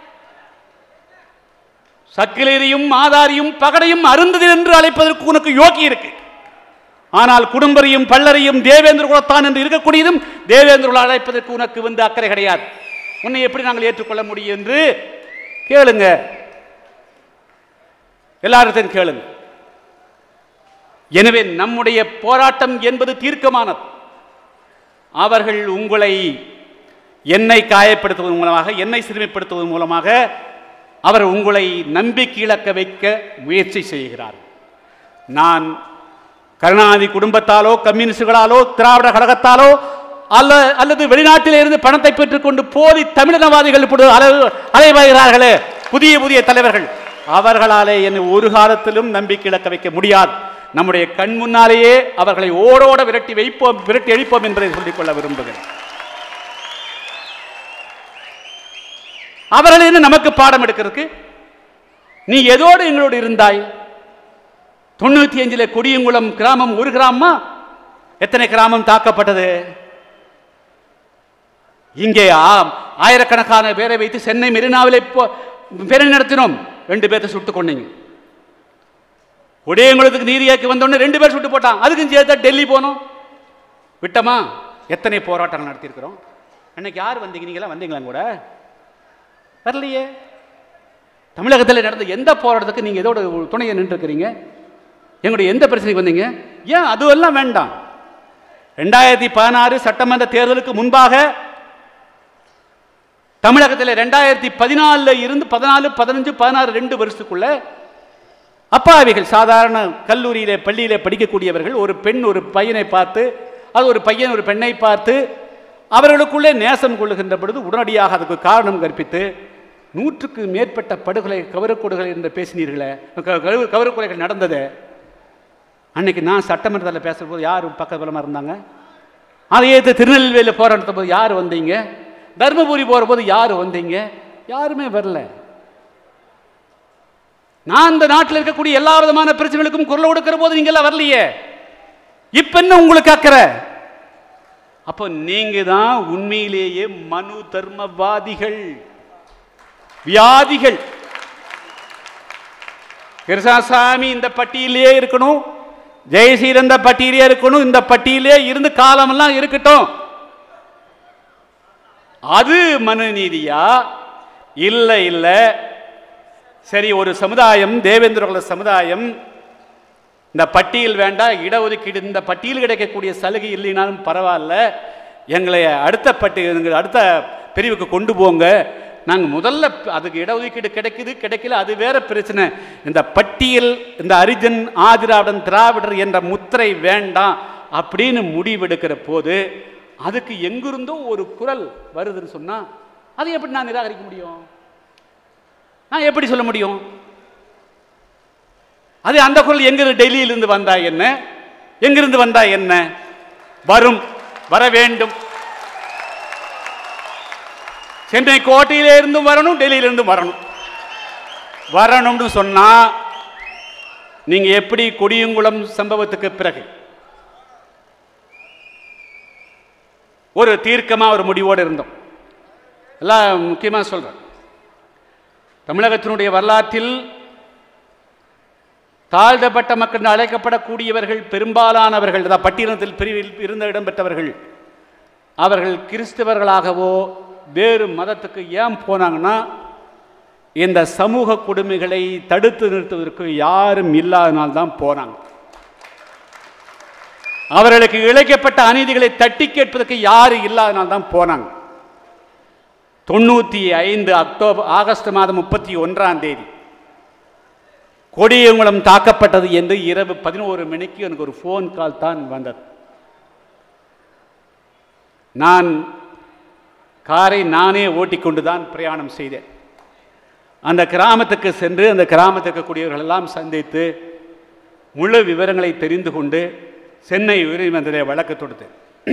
சக்கிலேரியும் மாதாரியும் பகடையும் அருந்தது என்று அழைப்பதற்கு உனக்கு யோகி இருக்கு ஆனால் குடும்பரையும் பல்லரையும் தேவேந்திர குலத்தான் என்று இருக்கக்கூடியதும் தேவேந்திர குல அழைப்பதற்கு உனக்கு வந்து அக்கறை கிடையாது உன்னை எப்படி நாங்கள் ஏற்றுக்கொள்ள முடியும் என்று கேளுங்க எல்லார்ட்டையும் கேளுங்க எனவே நம்முடைய போராட்டம் என்பது தீர்க்கமானது அவர்கள் உங்களை என்னை காயப்படுத்துவதன் மூலமாக என்னை சிறுமைப்படுத்துவதன் மூலமாக அவர் உங்களை நம்பிக்கை இழக்க வைக்க முயற்சி செய்கிறார் நான் கருணாநிதி குடும்பத்தாலோ கம்யூனிஸ்டுகளாலோ திராவிட கழகத்தாலோ அல்ல அல்லது வெளிநாட்டிலே இருந்து பணத்தை பெற்றுக்கொண்டு போலி தமிழினவாதிகள் இப்பொழுது அலை அலைவாகிறார்களே புதிய புதிய தலைவர்கள் அவர்களாலே என்னை ஒரு காலத்திலும் நம்பிக்கை இழக்க வைக்க முடியாது நம்முடைய கண் முன்னாலேயே அவர்களை ஓடோட விரட்டி வைப்போம் விரட்டி அழிப்போம் என்பதை சொல்லிக்கொள்ள விரும்புகிறேன் அவர்கள் என்ன நமக்கு பாடம் எடுக்கிறதுக்கு நீ எதோடு எங்களோடு இருந்தாய் தொண்ணூத்தி அஞ்சுல கொடியங்குளம் கிராமம் ஒரு கிராமமா எத்தனை கிராமம் தாக்கப்பட்டது இங்கே ஆ- ஆயிரக்கணக்கான பேரை வைத்து சென்னை மெரினாவில் இப்போ பேரணி நடத்தினோம் ரெண்டு பேர்த்த சுட்டு கொண்டீங்க உடையங்குளத்துக்கு நீதி கேட்க வந்தோடனே ரெண்டு பேர் சுட்டு போட்டான் அதுக்கும் சேர்த்தா டெல்லி போனோம் விட்டமா எத்தனை போராட்டங்கள் நடத்தியிருக்கிறோம் அன்னைக்கு யார் வந்தீங்க நீங்களாம் வந்தீங்களா கூட வரலையே தமிழகத்தில் நடந்த எந்த போராட்டத்துக்கு நீங்கள் எதோட துணையை நின்றுருக்கிறீங்க எங்களுடைய எந்த பிரச்சனைக்கு வந்தீங்க ஏன் அதுவெல்லாம் வேண்டாம் ரெண்டாயிரத்தி பதினாறு சட்டமன்ற தேர்தலுக்கு முன்பாக தமிழகத்தில் ரெண்டாயிரத்தி பதினாலுல இருந்து பதினாலு பதினஞ்சு பதினாறு ரெண்டு வருஷத்துக்குள்ள அப்பாவிகள் சாதாரண கல்லூரியிலே பள்ளியிலே படிக்கக்கூடியவர்கள் ஒரு பெண் ஒரு பையனை பார்த்து அது ஒரு பையன் ஒரு பெண்ணை பார்த்து அவர்களுக்குள்ளே நேசம் கொள்ளுகின்ற பொழுது உடனடியாக அதுக்கு காரணம் கற்பித்து நூற்றுக்கு மேற்பட்ட படுகொலை கவரக்கொடுகளை என்று பேசினீர்களே க- கவரு- கவரக்கொலைகள் நடந்தது அன்னைக்கு நான் சட்டமன்றத்தில் பேசுகிற போது யார் பக்கபலமாக இருந்தாங்க அதை ஏற்று திருநெல்வேலியில் போராட்ட போது யார் வந்தீங்க தர்மபுரி போகிற போது யார் வந்தீங்க யாருமே வரல நான் இந்த நாட்டில் இருக்கக்கூடிய எல்லா விதமான பிரச்சனைகளுக்கும் குரல் கொடுக்கிற போது நீங்க எல்லாம் வரலையே இப்ப என்ன உங்களுக்கு அக்கறை அப்போ நீங்க தான் உண்மையிலேயே மனு தர்மவாதிகள் வியாதிகள் கிருஷ்ணசாமி இந்த பட்டியலே இருக்கணும் ஜெயசீர் இந்த பட்டியலே இருக்கணும் இந்த பட்டியலே இருந்து காலமெல்லாம் இருக்கட்டும் அது மனு நீதியா இல்ல இல்ல சரி ஒரு சமுதாயம் தேவேந்திர குல சமுதாயம் இந்த பட்டியல் வேண்டாம் இடஒதுக்கீடு இந்த பட்டியல் கிடைக்கக்கூடிய சலுகை இல்லைனாலும் பரவாயில்ல எங்களை அடுத்த பட்டி எங்களை அடுத்த பிரிவுக்கு கொண்டு போங்க நாங்கள் முதல்ல அதுக்கு இடஒதுக்கீடு கிடைக்குது கிடைக்கல அது வேற பிரச்சனை இந்த பட்டியல் இந்த அரிஜன் ஆதிராவிடன் திராவிடர் என்ற முத்திரை வேண்டாம் அப்படின்னு முடிவெடுக்கிற போது அதுக்கு எங்கிருந்தோ ஒரு குரல் வருதுன்னு சொன்னா அதை எப்படி நான் நிராகரிக்க முடியும் நான் எப்படி சொல்ல முடியும் அது அந்த குரல் எங்கிருந்து டெல்லியிலிருந்து வந்தா என்ன எங்கிருந்து வந்தா என்ன வரும் வர வேண்டும் சென்னை கோட்டையிலே இருந்தும் வரணும் டெல்லியில இருந்தும் வரணும் வரணும்னு சொன்னா நீங்க எப்படி கொடியங்குளம் சம்பவத்துக்கு பிறகு ஒரு தீர்க்கமா ஒரு முடிவோடு இருந்தோம் எல்லாம் முக்கியமா சொல்றேன் தமிழகத்தினுடைய வரலாற்றில் தாழ்த்தப்பட்ட மக்கள் என்று அழைக்கப்படக்கூடியவர்கள் பெரும்பாலானவர்கள் அதாவது பட்டியலத்தில் பிரிவில் இருந்த இடம்பெற்றவர்கள் அவர்கள் கிறிஸ்தவர்களாகவோ வேறு மதத்துக்கு ஏன் போனாங்கன்னா இந்த சமூக கொடுமைகளை தடுத்து நிறுத்துவதற்கு யாரும் இல்லாதனால்தான் போனாங்க அவர்களுக்கு இழைக்கப்பட்ட அநீதிகளை தட்டி கேட்பதற்கு யாரும் இல்லாதனால்தான் போனாங்க தொண்ணூற்றி ஐந்து அக்டோபர் ஆகஸ்ட் மாதம் முப்பத்தி ஒன்றாம் தேதி கொடியங்குளம் தாக்கப்பட்டது என்று இரவு பதினோரு மணிக்கு எனக்கு ஒரு ஃபோன் கால் தான் வந்தது நான் காரை நானே ஓட்டிக்கொண்டு தான் பிரயாணம் செய்தேன் அந்த கிராமத்துக்கு சென்று அந்த கிராமத்துக்கு இருக்கக்கூடியவர்கள் எல்லாம் சந்தித்து முழு விவரங்களை தெரிந்து கொண்டு சென்னை உயர்நீதிமன்றத்தை வழக்கு தொடுத்தேன்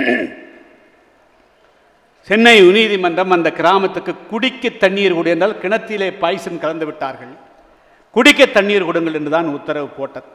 சென்னை உயர்நீதிமன்றம் அந்த கிராமத்துக்கு குடிக்க தண்ணீர் கொடு என்றால் கிணத்திலே பாய்சன் கலந்து விட்டார்கள் குடிக்க தண்ணீர் கொடுங்கள் என்று தான் உத்தரவு போட்டது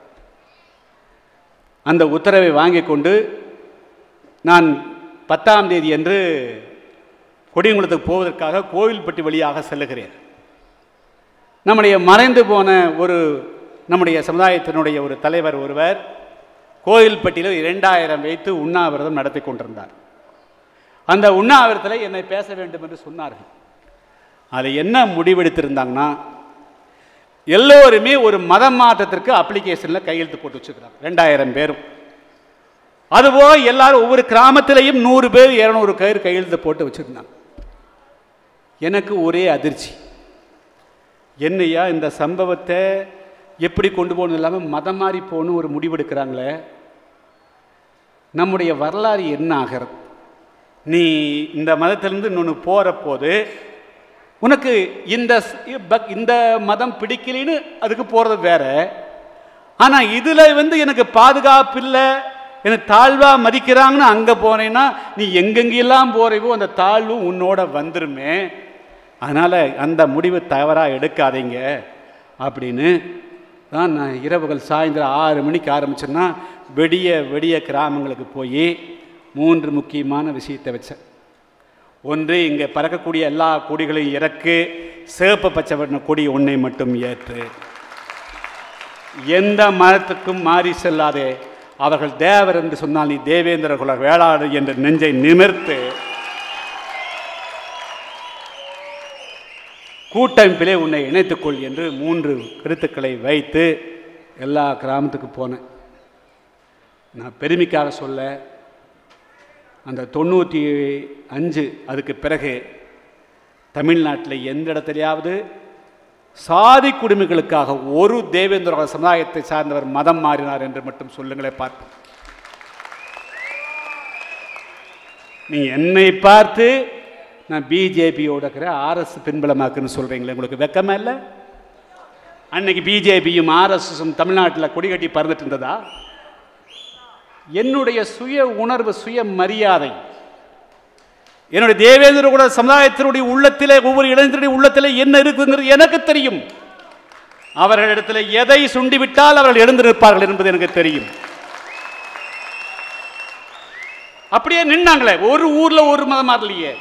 அந்த உத்தரவை வாங்கி கொண்டு நான் பத்தாம் தேதி அன்று கொடியங்குளத்துக்கு போவதற்காக கோவில்பட்டி வழியாக செல்லுகிறேன் நம்முடைய மறைந்து போன ஒரு நம்முடைய சமுதாயத்தினுடைய ஒரு தலைவர் ஒருவர் கோயில்பட்டியில் இரண்டாயிரம் வைத்து உண்ணாவிரதம் நடத்தி கொண்டிருந்தார் அந்த உண்ணாவிரத்தில் என்னை பேச வேண்டும் என்று சொன்னார்கள் அது என்ன முடிவெடுத்திருந்தாங்கன்னா எல்லோருமே ஒரு மதம் மாற்றத்திற்கு அப்ளிகேஷனில் கையெழுத்து போட்டு வச்சுக்கிறாங்க ரெண்டாயிரம் பேரும் அதுபோக எல்லாரும் ஒவ்வொரு கிராமத்திலையும் நூறு பேர் இரநூறு பேர் கையெழுத்து போட்டு வச்சுருந்தாங்க எனக்கு ஒரே அதிர்ச்சி என்னையா இந்த சம்பவத்தை எப்படி கொண்டு போகணும் இல்லாமல் மதம் மாறி போகணும் ஒரு முடிவெடுக்கிறாங்களே நம்முடைய வரலாறு என்ன ஆகிறது நீ இந்த மதத்திலிருந்து இன்னொன்று போகிற போது உனக்கு இந்த ஸ்- பக்- இந்த மதம் பிடிக்கலைன்னு அதுக்கு போகிறது வேற ஆனால் இதில் வந்து எனக்கு பாதுகாப்பு இல்லை எனக்கு தாழ்வாக மதிக்கிறாங்கன்னு அங்கே போனேன்னா நீ எங்கெங்கெல்லாம் போறைவோ அந்த தாழ்வு உன்னோட வந்துருமே அதனால் அந்த முடிவு தவறாக எடுக்காதீங்க அப்படின்னு தான் நான் இரவுகள் சாயந்தரம் ஆறு மணிக்கு ஆரம்பிச்சேன்னா வெடிய வெடிய கிராமங்களுக்கு போய் மூன்று முக்கியமான விஷயத்தை வச்சேன் ஒன்று இங்கே பறக்கக்கூடிய எல்லா கொடிகளையும் இறக்கு சிவப்பு பச்சை வண்ண கொடி ஒன்றை மட்டும் ஏற்று எந்த மதத்துக்கும் மாறி செல்லாதே அவர்கள் தேவர் என்று சொன்னால் நீ தேவேந்திர குல வேளாடு என்ற நெஞ்சை நிமிர்த்து கூட்டமைப்பிலே உன்னை இணைத்துக்கொள் என்று மூன்று கருத்துக்களை வைத்து எல்லா கிராமத்துக்கு போனேன் நான் பெருமைக்காக சொல்ல அந்த தொண்ணூற்றி அஞ்சு அதுக்கு பிறகு தமிழ்நாட்டில் எந்த இடத்துலையாவது சாதி குடும்பங்களுக்காக ஒரு தேவேந்திர சமுதாயத்தை சார்ந்தவர் மதம் மாறினார் என்று மட்டும் சொல்லுங்களே பார்ப்போம் நீ என்னை பார்த்து நான் பிஜேபியோட இருக்கிற ஆர்எஸ் பின்பலமாக்குன்னு சொல்கிறீங்களே உங்களுக்கு வெக்கமா இல்லை அன்னைக்கு பிஜேபியும் ஆர்எஸ்எஸும் தமிழ்நாட்டில் கொடி கட்டி பறந்துட்டு இருந்ததா என்னுடைய சுய உணர்வு சுய மரியாதை என்னுடைய தேவேந்திர கூட சமுதாயத்தினுடைய உள்ளத்திலே ஒவ்வொரு இளைஞருடைய உள்ளத்திலே என்ன இருக்குங்கிறது எனக்கு தெரியும் அவர்களிடத்தில் எதை சுண்டிவிட்டால் அவர்கள் எழுந்து நிற்பார்கள் என்பது எனக்கு தெரியும் அப்படியே நின்னாங்களே ஒரு ஊர்ல ஒரு மதம் மாறலையே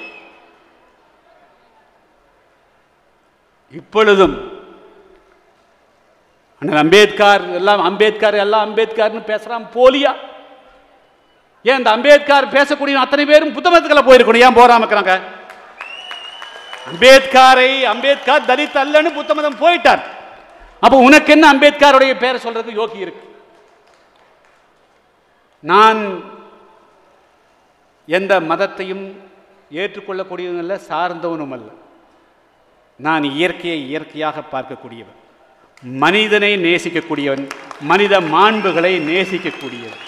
இப்பொழுதும் அண்ணல் அம்பேத்கர் எல்லாம் அம்பேத்கர் எல்லாம் அம்பேத்கர்னு பேசுறான் போலியா ஏன் இந்த அம்பேத்கர் பேசக்கூடிய அத்தனை பேரும் புத்தகத்துக்குள்ள போயிருக்கணும் ஏன் போறாம இருக்கிறாங்க அம்பேத்கரை அம்பேத்கர் தலித் அல்லன்னு புத்த மதம் போயிட்டார் அப்போ உனக்கு என்ன அம்பேத்கருடைய பேரை சொல்றதுக்கு யோகி இருக்கு நான் எந்த மதத்தையும் ஏற்றுக்கொள்ளக்கூடியவனும் அல்ல சார்ந்தவனும் அல்ல நான் இயற்கையை இயற்கையாக பார்க்கக்கூடியவன் மனிதனை நேசிக்கக்கூடியவன் மனித மாண்புகளை நேசிக்கக்கூடியவன்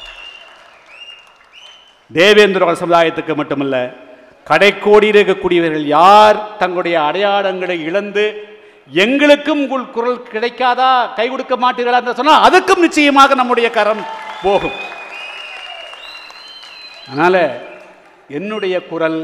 தேவேந்திர சமுதாயத்துக்கு மட்டுமல்ல கடைக்கோடியில் இருக்கக்கூடியவர்கள் யார் தங்களுடைய அடையாளங்களை இழந்து எங்களுக்கும் உங்கள் குரல் கிடைக்காதா கை கொடுக்க மாட்டீர்களா என்று சொன்னால் அதுக்கும் நிச்சயமாக நம்முடைய கரம் போகும் அதனால என்னுடைய குரல்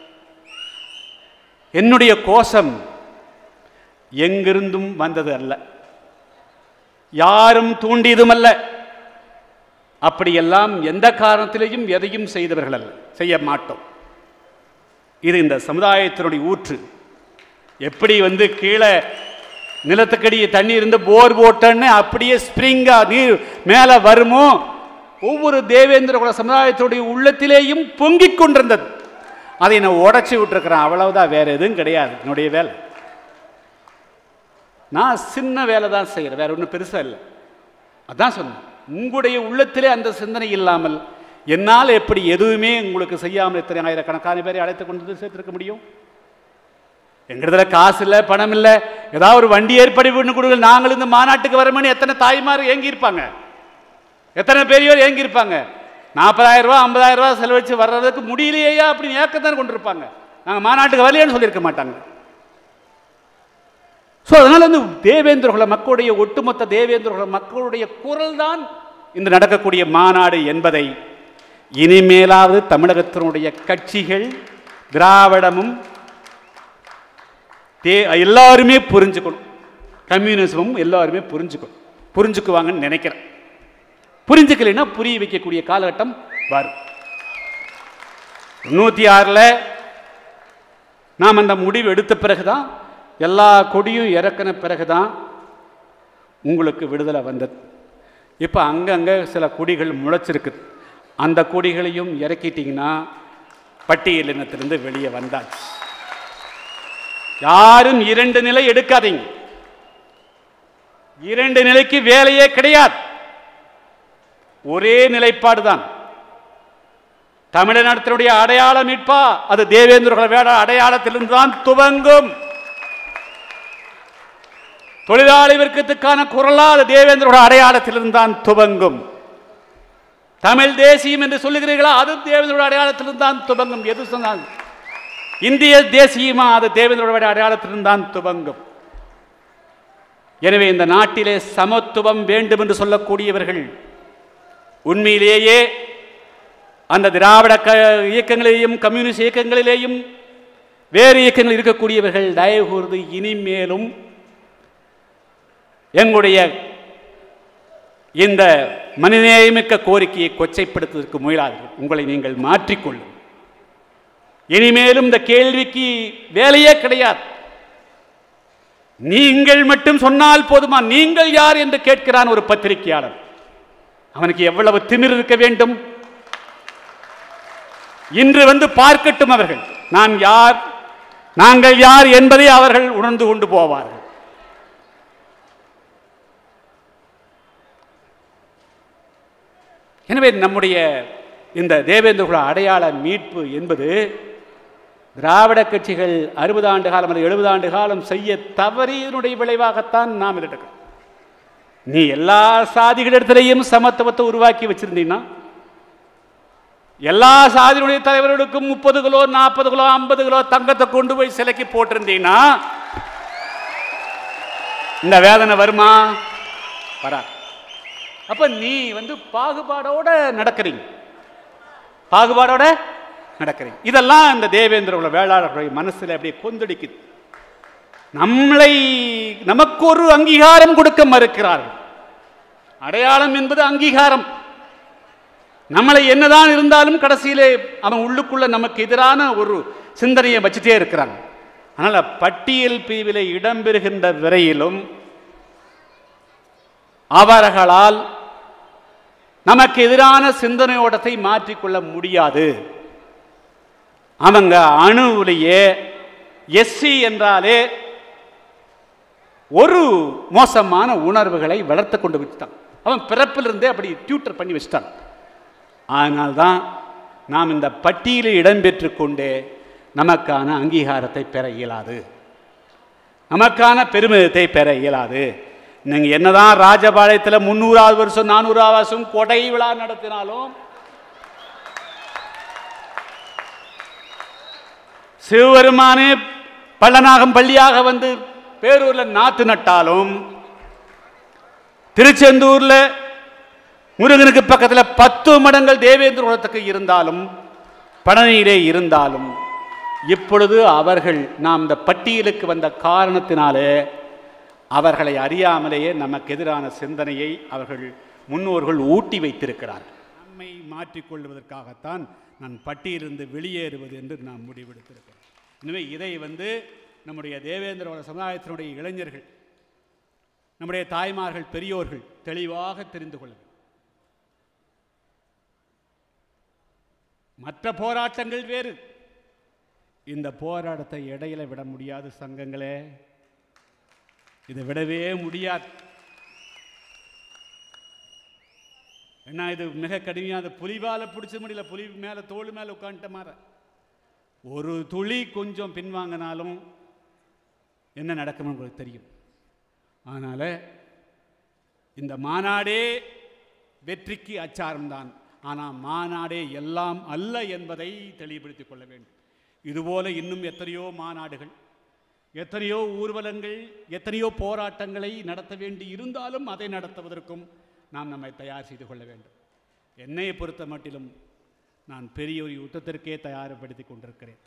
என்னுடைய கோஷம் எங்கிருந்தும் வந்தது அல்ல யாரும் தூண்டியதும் அல்ல அப்படியெல்லாம் எந்த காரணத்திலேயும் எதையும் செய்தவர்கள் அல்ல செய்ய மாட்டோம் இது இந்த சமுதாயத்தினுடைய ஊற்று எப்படி வந்து கீழே நிலத்துக்கடியே தண்ணி இருந்து போர் போட்டன்னு அப்படியே ஸ்ப்ரிங்கா நீர் மேலே வருமோ ஒவ்வொரு தேவேந்திர குல சமுதாயத்துடைய உள்ளத்திலேயும் பொங்கிக் கொண்டிருந்தது அதை நான் உடச்சி விட்டுருக்கிறேன் அவ்வளவுதான் வேற எதுவும் கிடையாது என்னுடைய வேலை நான் சின்ன வேலை தான் செய்கிறேன் வேற ஒன்றும் பெருசாக இல்லை அதான் சொன்னேன் உங்களுடைய உள்ளத்திலே அந்த சிந்தனை இல்லாமல் என்னால் எப்படி எதுவுமே உங்களுக்கு செய்யாமல் எத்தனை ஆயிரக்கணக்கான பேரை அழைத்து கொண்டு வந்து சேர்த்திருக்க முடியும் எங்கிட்ட காசு இல்லை பணம் இல்லை ஏதாவது ஒரு வண்டி ஏற்பாடு பண்ணி கொடுங்க நாங்களும் இந்த மாநாட்டுக்கு வரமேனு எத்தனை தாய்மார் ஏங்கி இருப்பாங்க எத்தனை பெரியவர் ஏங்கி இருப்பாங்க நாற்பதாயிரம் ரூபா ஐம்பதாயிரம் ரூபா செலவழிச்சு வர்றதுக்கு முடியலையா அப்படின்னு ஏக்கத்தான் கொண்டிருப்பாங்க நாங்கள் மாநாட்டுக்கு வரலையான்னு சொல்லியிருக்க மாட்டாங்க ஸோ அதனால வந்து தேவேந்திரகுல மக்களுடைய ஒட்டுமொத்த தேவேந்திரகுல மக்களுடைய குரல் தான் இந்த நடக்கக்கூடிய மாநாடு என்பதை இனிமேலாவது தமிழகத்தினுடைய கட்சிகள் திராவிடமும் தே எல்லாருமே புரிஞ்சுக்கணும் கம்யூனிசமும் எல்லாருமே புரிஞ்சுக்கணும் புரிஞ்சுக்குவாங்கன்னு நினைக்கிறேன் புரிஞ்சுக்கலைன்னா புரிய வைக்கக்கூடிய காலகட்டம் வரும் தொண்ணூற்றி ஆறில் நாம் அந்த முடிவு எடுத்த பிறகுதான் எல்லா கொடியும் இறக்கின பிறகுதான் உங்களுக்கு விடுதலை வந்தது இப்போ அங்கங்கே சில கொடிகள் முளைச்சிருக்குது அந்த கொடிகளையும் இறக்கிட்டீங்கன்னா பட்டியலினத்திலிருந்து வெளியே வந்தாச்சு யாரும் இரண்டு நிலை எடுக்காதீங்க இரண்டு நிலைக்கு வேலையே கிடையாது ஒரே நிலைப்பாடு தான் தமிழ்நாட்டினுடைய அடையாளம் மீட்பா அது தேவேந்திர வேட அடையாளத்திலிருந்து தான் துவங்கும் தொழிலாளி வர்க்கத்துக்கான குரலா அது தேவேந்திரோட அடையாளத்திலிருந்து தான் துவங்கும் தமிழ் தேசியம் என்று சொல்லுகிறீர்களா அது தேவேந்திரோட அடையாளத்திலிருந்து தான் துவங்கும் எது சொன்னாங்க இந்திய தேசியமா அது தேவேந்திரோட அடையாளத்திலிருந்து தான் துவங்கும் எனவே இந்த நாட்டிலே சமத்துவம் வேண்டும் என்று சொல்லக்கூடியவர்கள் உண்மையிலேயே அந்த திராவிட க இயக்கங்களிலேயும் கம்யூனிஸ்ட் இயக்கங்களிலேயும் வேறு இயக்கங்கள் இருக்கக்கூடியவர்கள் தயவு கூர்ந்து இனிமேலும் எங்களுடைய இந்த மனிதநேயமிக்க கோரிக்கையை கொச்சைப்படுத்துவதற்கு முயலாதீர்கள் உங்களை நீங்கள் மாற்றிக்கொள்ளும் இனிமேலும் இந்த கேள்விக்கு வேலையே கிடையாது நீங்கள் மட்டும் சொன்னால் போதுமா நீங்கள் யார் என்று கேட்கிறான் ஒரு பத்திரிகையாளர் அவனுக்கு எவ்வளவு திமிர் இருக்க வேண்டும் இன்று வந்து பார்க்கட்டும் அவர்கள் நான் யார் நாங்கள் யார் என்பதை அவர்கள் உணர்ந்து கொண்டு போவார்கள் எனவே நம்முடைய இந்த தேவேந்திர அடையாள மீட்பு என்பது திராவிட கட்சிகள் அறுபது ஆண்டு காலம் அல்லது எழுபது ஆண்டு காலம் செய்ய தவறியதனுடைய விளைவாகத்தான் நாம் இதை எடுக்கிறோம் நீ எல்லா சாதிகளிடத்திலையும் சமத்துவத்தை உருவாக்கி வச்சிருந்தீங்கன்னா எல்லா சாதியினுடைய தலைவர்களுக்கும் முப்பது கிலோ நாற்பது கிலோ ஐம்பது கிலோ தங்கத்தை கொண்டு போய் சிலைக்கு போட்டிருந்தீங்கன்னா இந்த வேதனை வருமா வரா அப்ப நீ வந்து பாகுபாடோட நடக்கிறீங்க பாகுபாடோட நடக்கிறீங்க இதெல்லாம் இந்த தேவேந்திர வேளாளர்களுடைய மனசுல அப்படியே கொந்தளிக்குது நம்மளை நமக்கு ஒரு அங்கீகாரம் கொடுக்க மறுக்கிறார்கள் அடையாளம் என்பது அங்கீகாரம் நம்மளை என்னதான் இருந்தாலும் கடைசியிலே அவன் உள்ளுக்குள்ள நமக்கு எதிரான ஒரு சிந்தனையை வச்சுட்டே இருக்கிறாங்க அதனால பட்டியல் பிரிவில் இடம்பெறுகின்ற விரையிலும் அவர்களால் நமக்கு எதிரான சிந்தனையோட்டத்தை மாற்றிக்கொள்ள முடியாது அவங்க அணுவிலேயே எஸ்சி என்றாலே ஒரு மோசமான உணர்வுகளை வளர்த்து கொண்டு வச்சுட்டான் அவன் பிறப்பிலிருந்தே அப்படி டியூட்டர் பண்ணி வச்சுட்டான் அதனால்தான் நாம் இந்த பட்டியலில் இடம்பெற்று கொண்டே நமக்கான அங்கீகாரத்தை பெற இயலாது நமக்கான பெருமிதத்தை பெற இயலாது நீங்கள் என்னதான் ராஜபாளையத்தில் முந்நூறாவது வருஷம் நானூறாவது வருஷம் கொடை விழா நடத்தினாலும் சிவபெருமானே பள்ளநாகம் பள்ளியாக வந்து பேரூர்ல நாத்து நட்டாலும் திருச்செந்தூர்ல முருகனுக்கு பக்கத்தில் பத்து மடங்கள் தேவேந்திர குலத்துக்கு இருந்தாலும் பழனியிலே இருந்தாலும் இப்பொழுது அவர்கள் நாம் இந்த பட்டியலுக்கு வந்த காரணத்தினாலே அவர்களை அறியாமலேயே நமக்கு எதிரான சிந்தனையை அவர்கள் முன்னோர்கள் ஊட்டி வைத்திருக்கிறார்கள் நம்மை மாற்றிக்கொள்வதற்காகத்தான் நான் பட்டியலிருந்து வெளியேறுவது என்று நாம் முடிவெடுத்திருக்கிறோம் எனவே இதை வந்து நம்முடைய தேவேந்திர சமுதாயத்தினுடைய இளைஞர்கள் நம்முடைய தாய்மார்கள் பெரியோர்கள் தெளிவாக தெரிந்து கொள்ள வேண்டும். மற்ற போராட்டங்கள் வேறு இந்த போராட்டத்தை இடையில விட முடியாது சங்கங்களே இதை விடவே முடியாது என்ன இது மிக கடுமையாக அது புலிவால பிடிச்ச முடியல புலி மேலே தோல் மேலே உட்காந்துட்ட மாற ஒரு துளி கொஞ்சம் பின்வாங்கினாலும் என்ன நடக்கும்னு உங்களுக்கு தெரியும் அதனால் இந்த மாநாடே வெற்றிக்கு அச்சாரம்தான் ஆனால் மாநாடே எல்லாம் அல்ல என்பதை தெளிவுபடுத்திக் கொள்ள வேண்டும் இதுபோல இன்னும் எத்தனையோ மாநாடுகள் எத்தனையோ ஊர்வலங்கள் எத்தனையோ போராட்டங்களை நடத்த வேண்டி இருந்தாலும் அதை நடத்துவதற்கும் நாம் நம்மை தயார் செய்து கொள்ள வேண்டும் என்னை பொறுத்த மட்டிலும் நான் பெரிய ஒரு யுத்தத்திற்கே தயார்படுத்தி கொண்டிருக்கிறேன்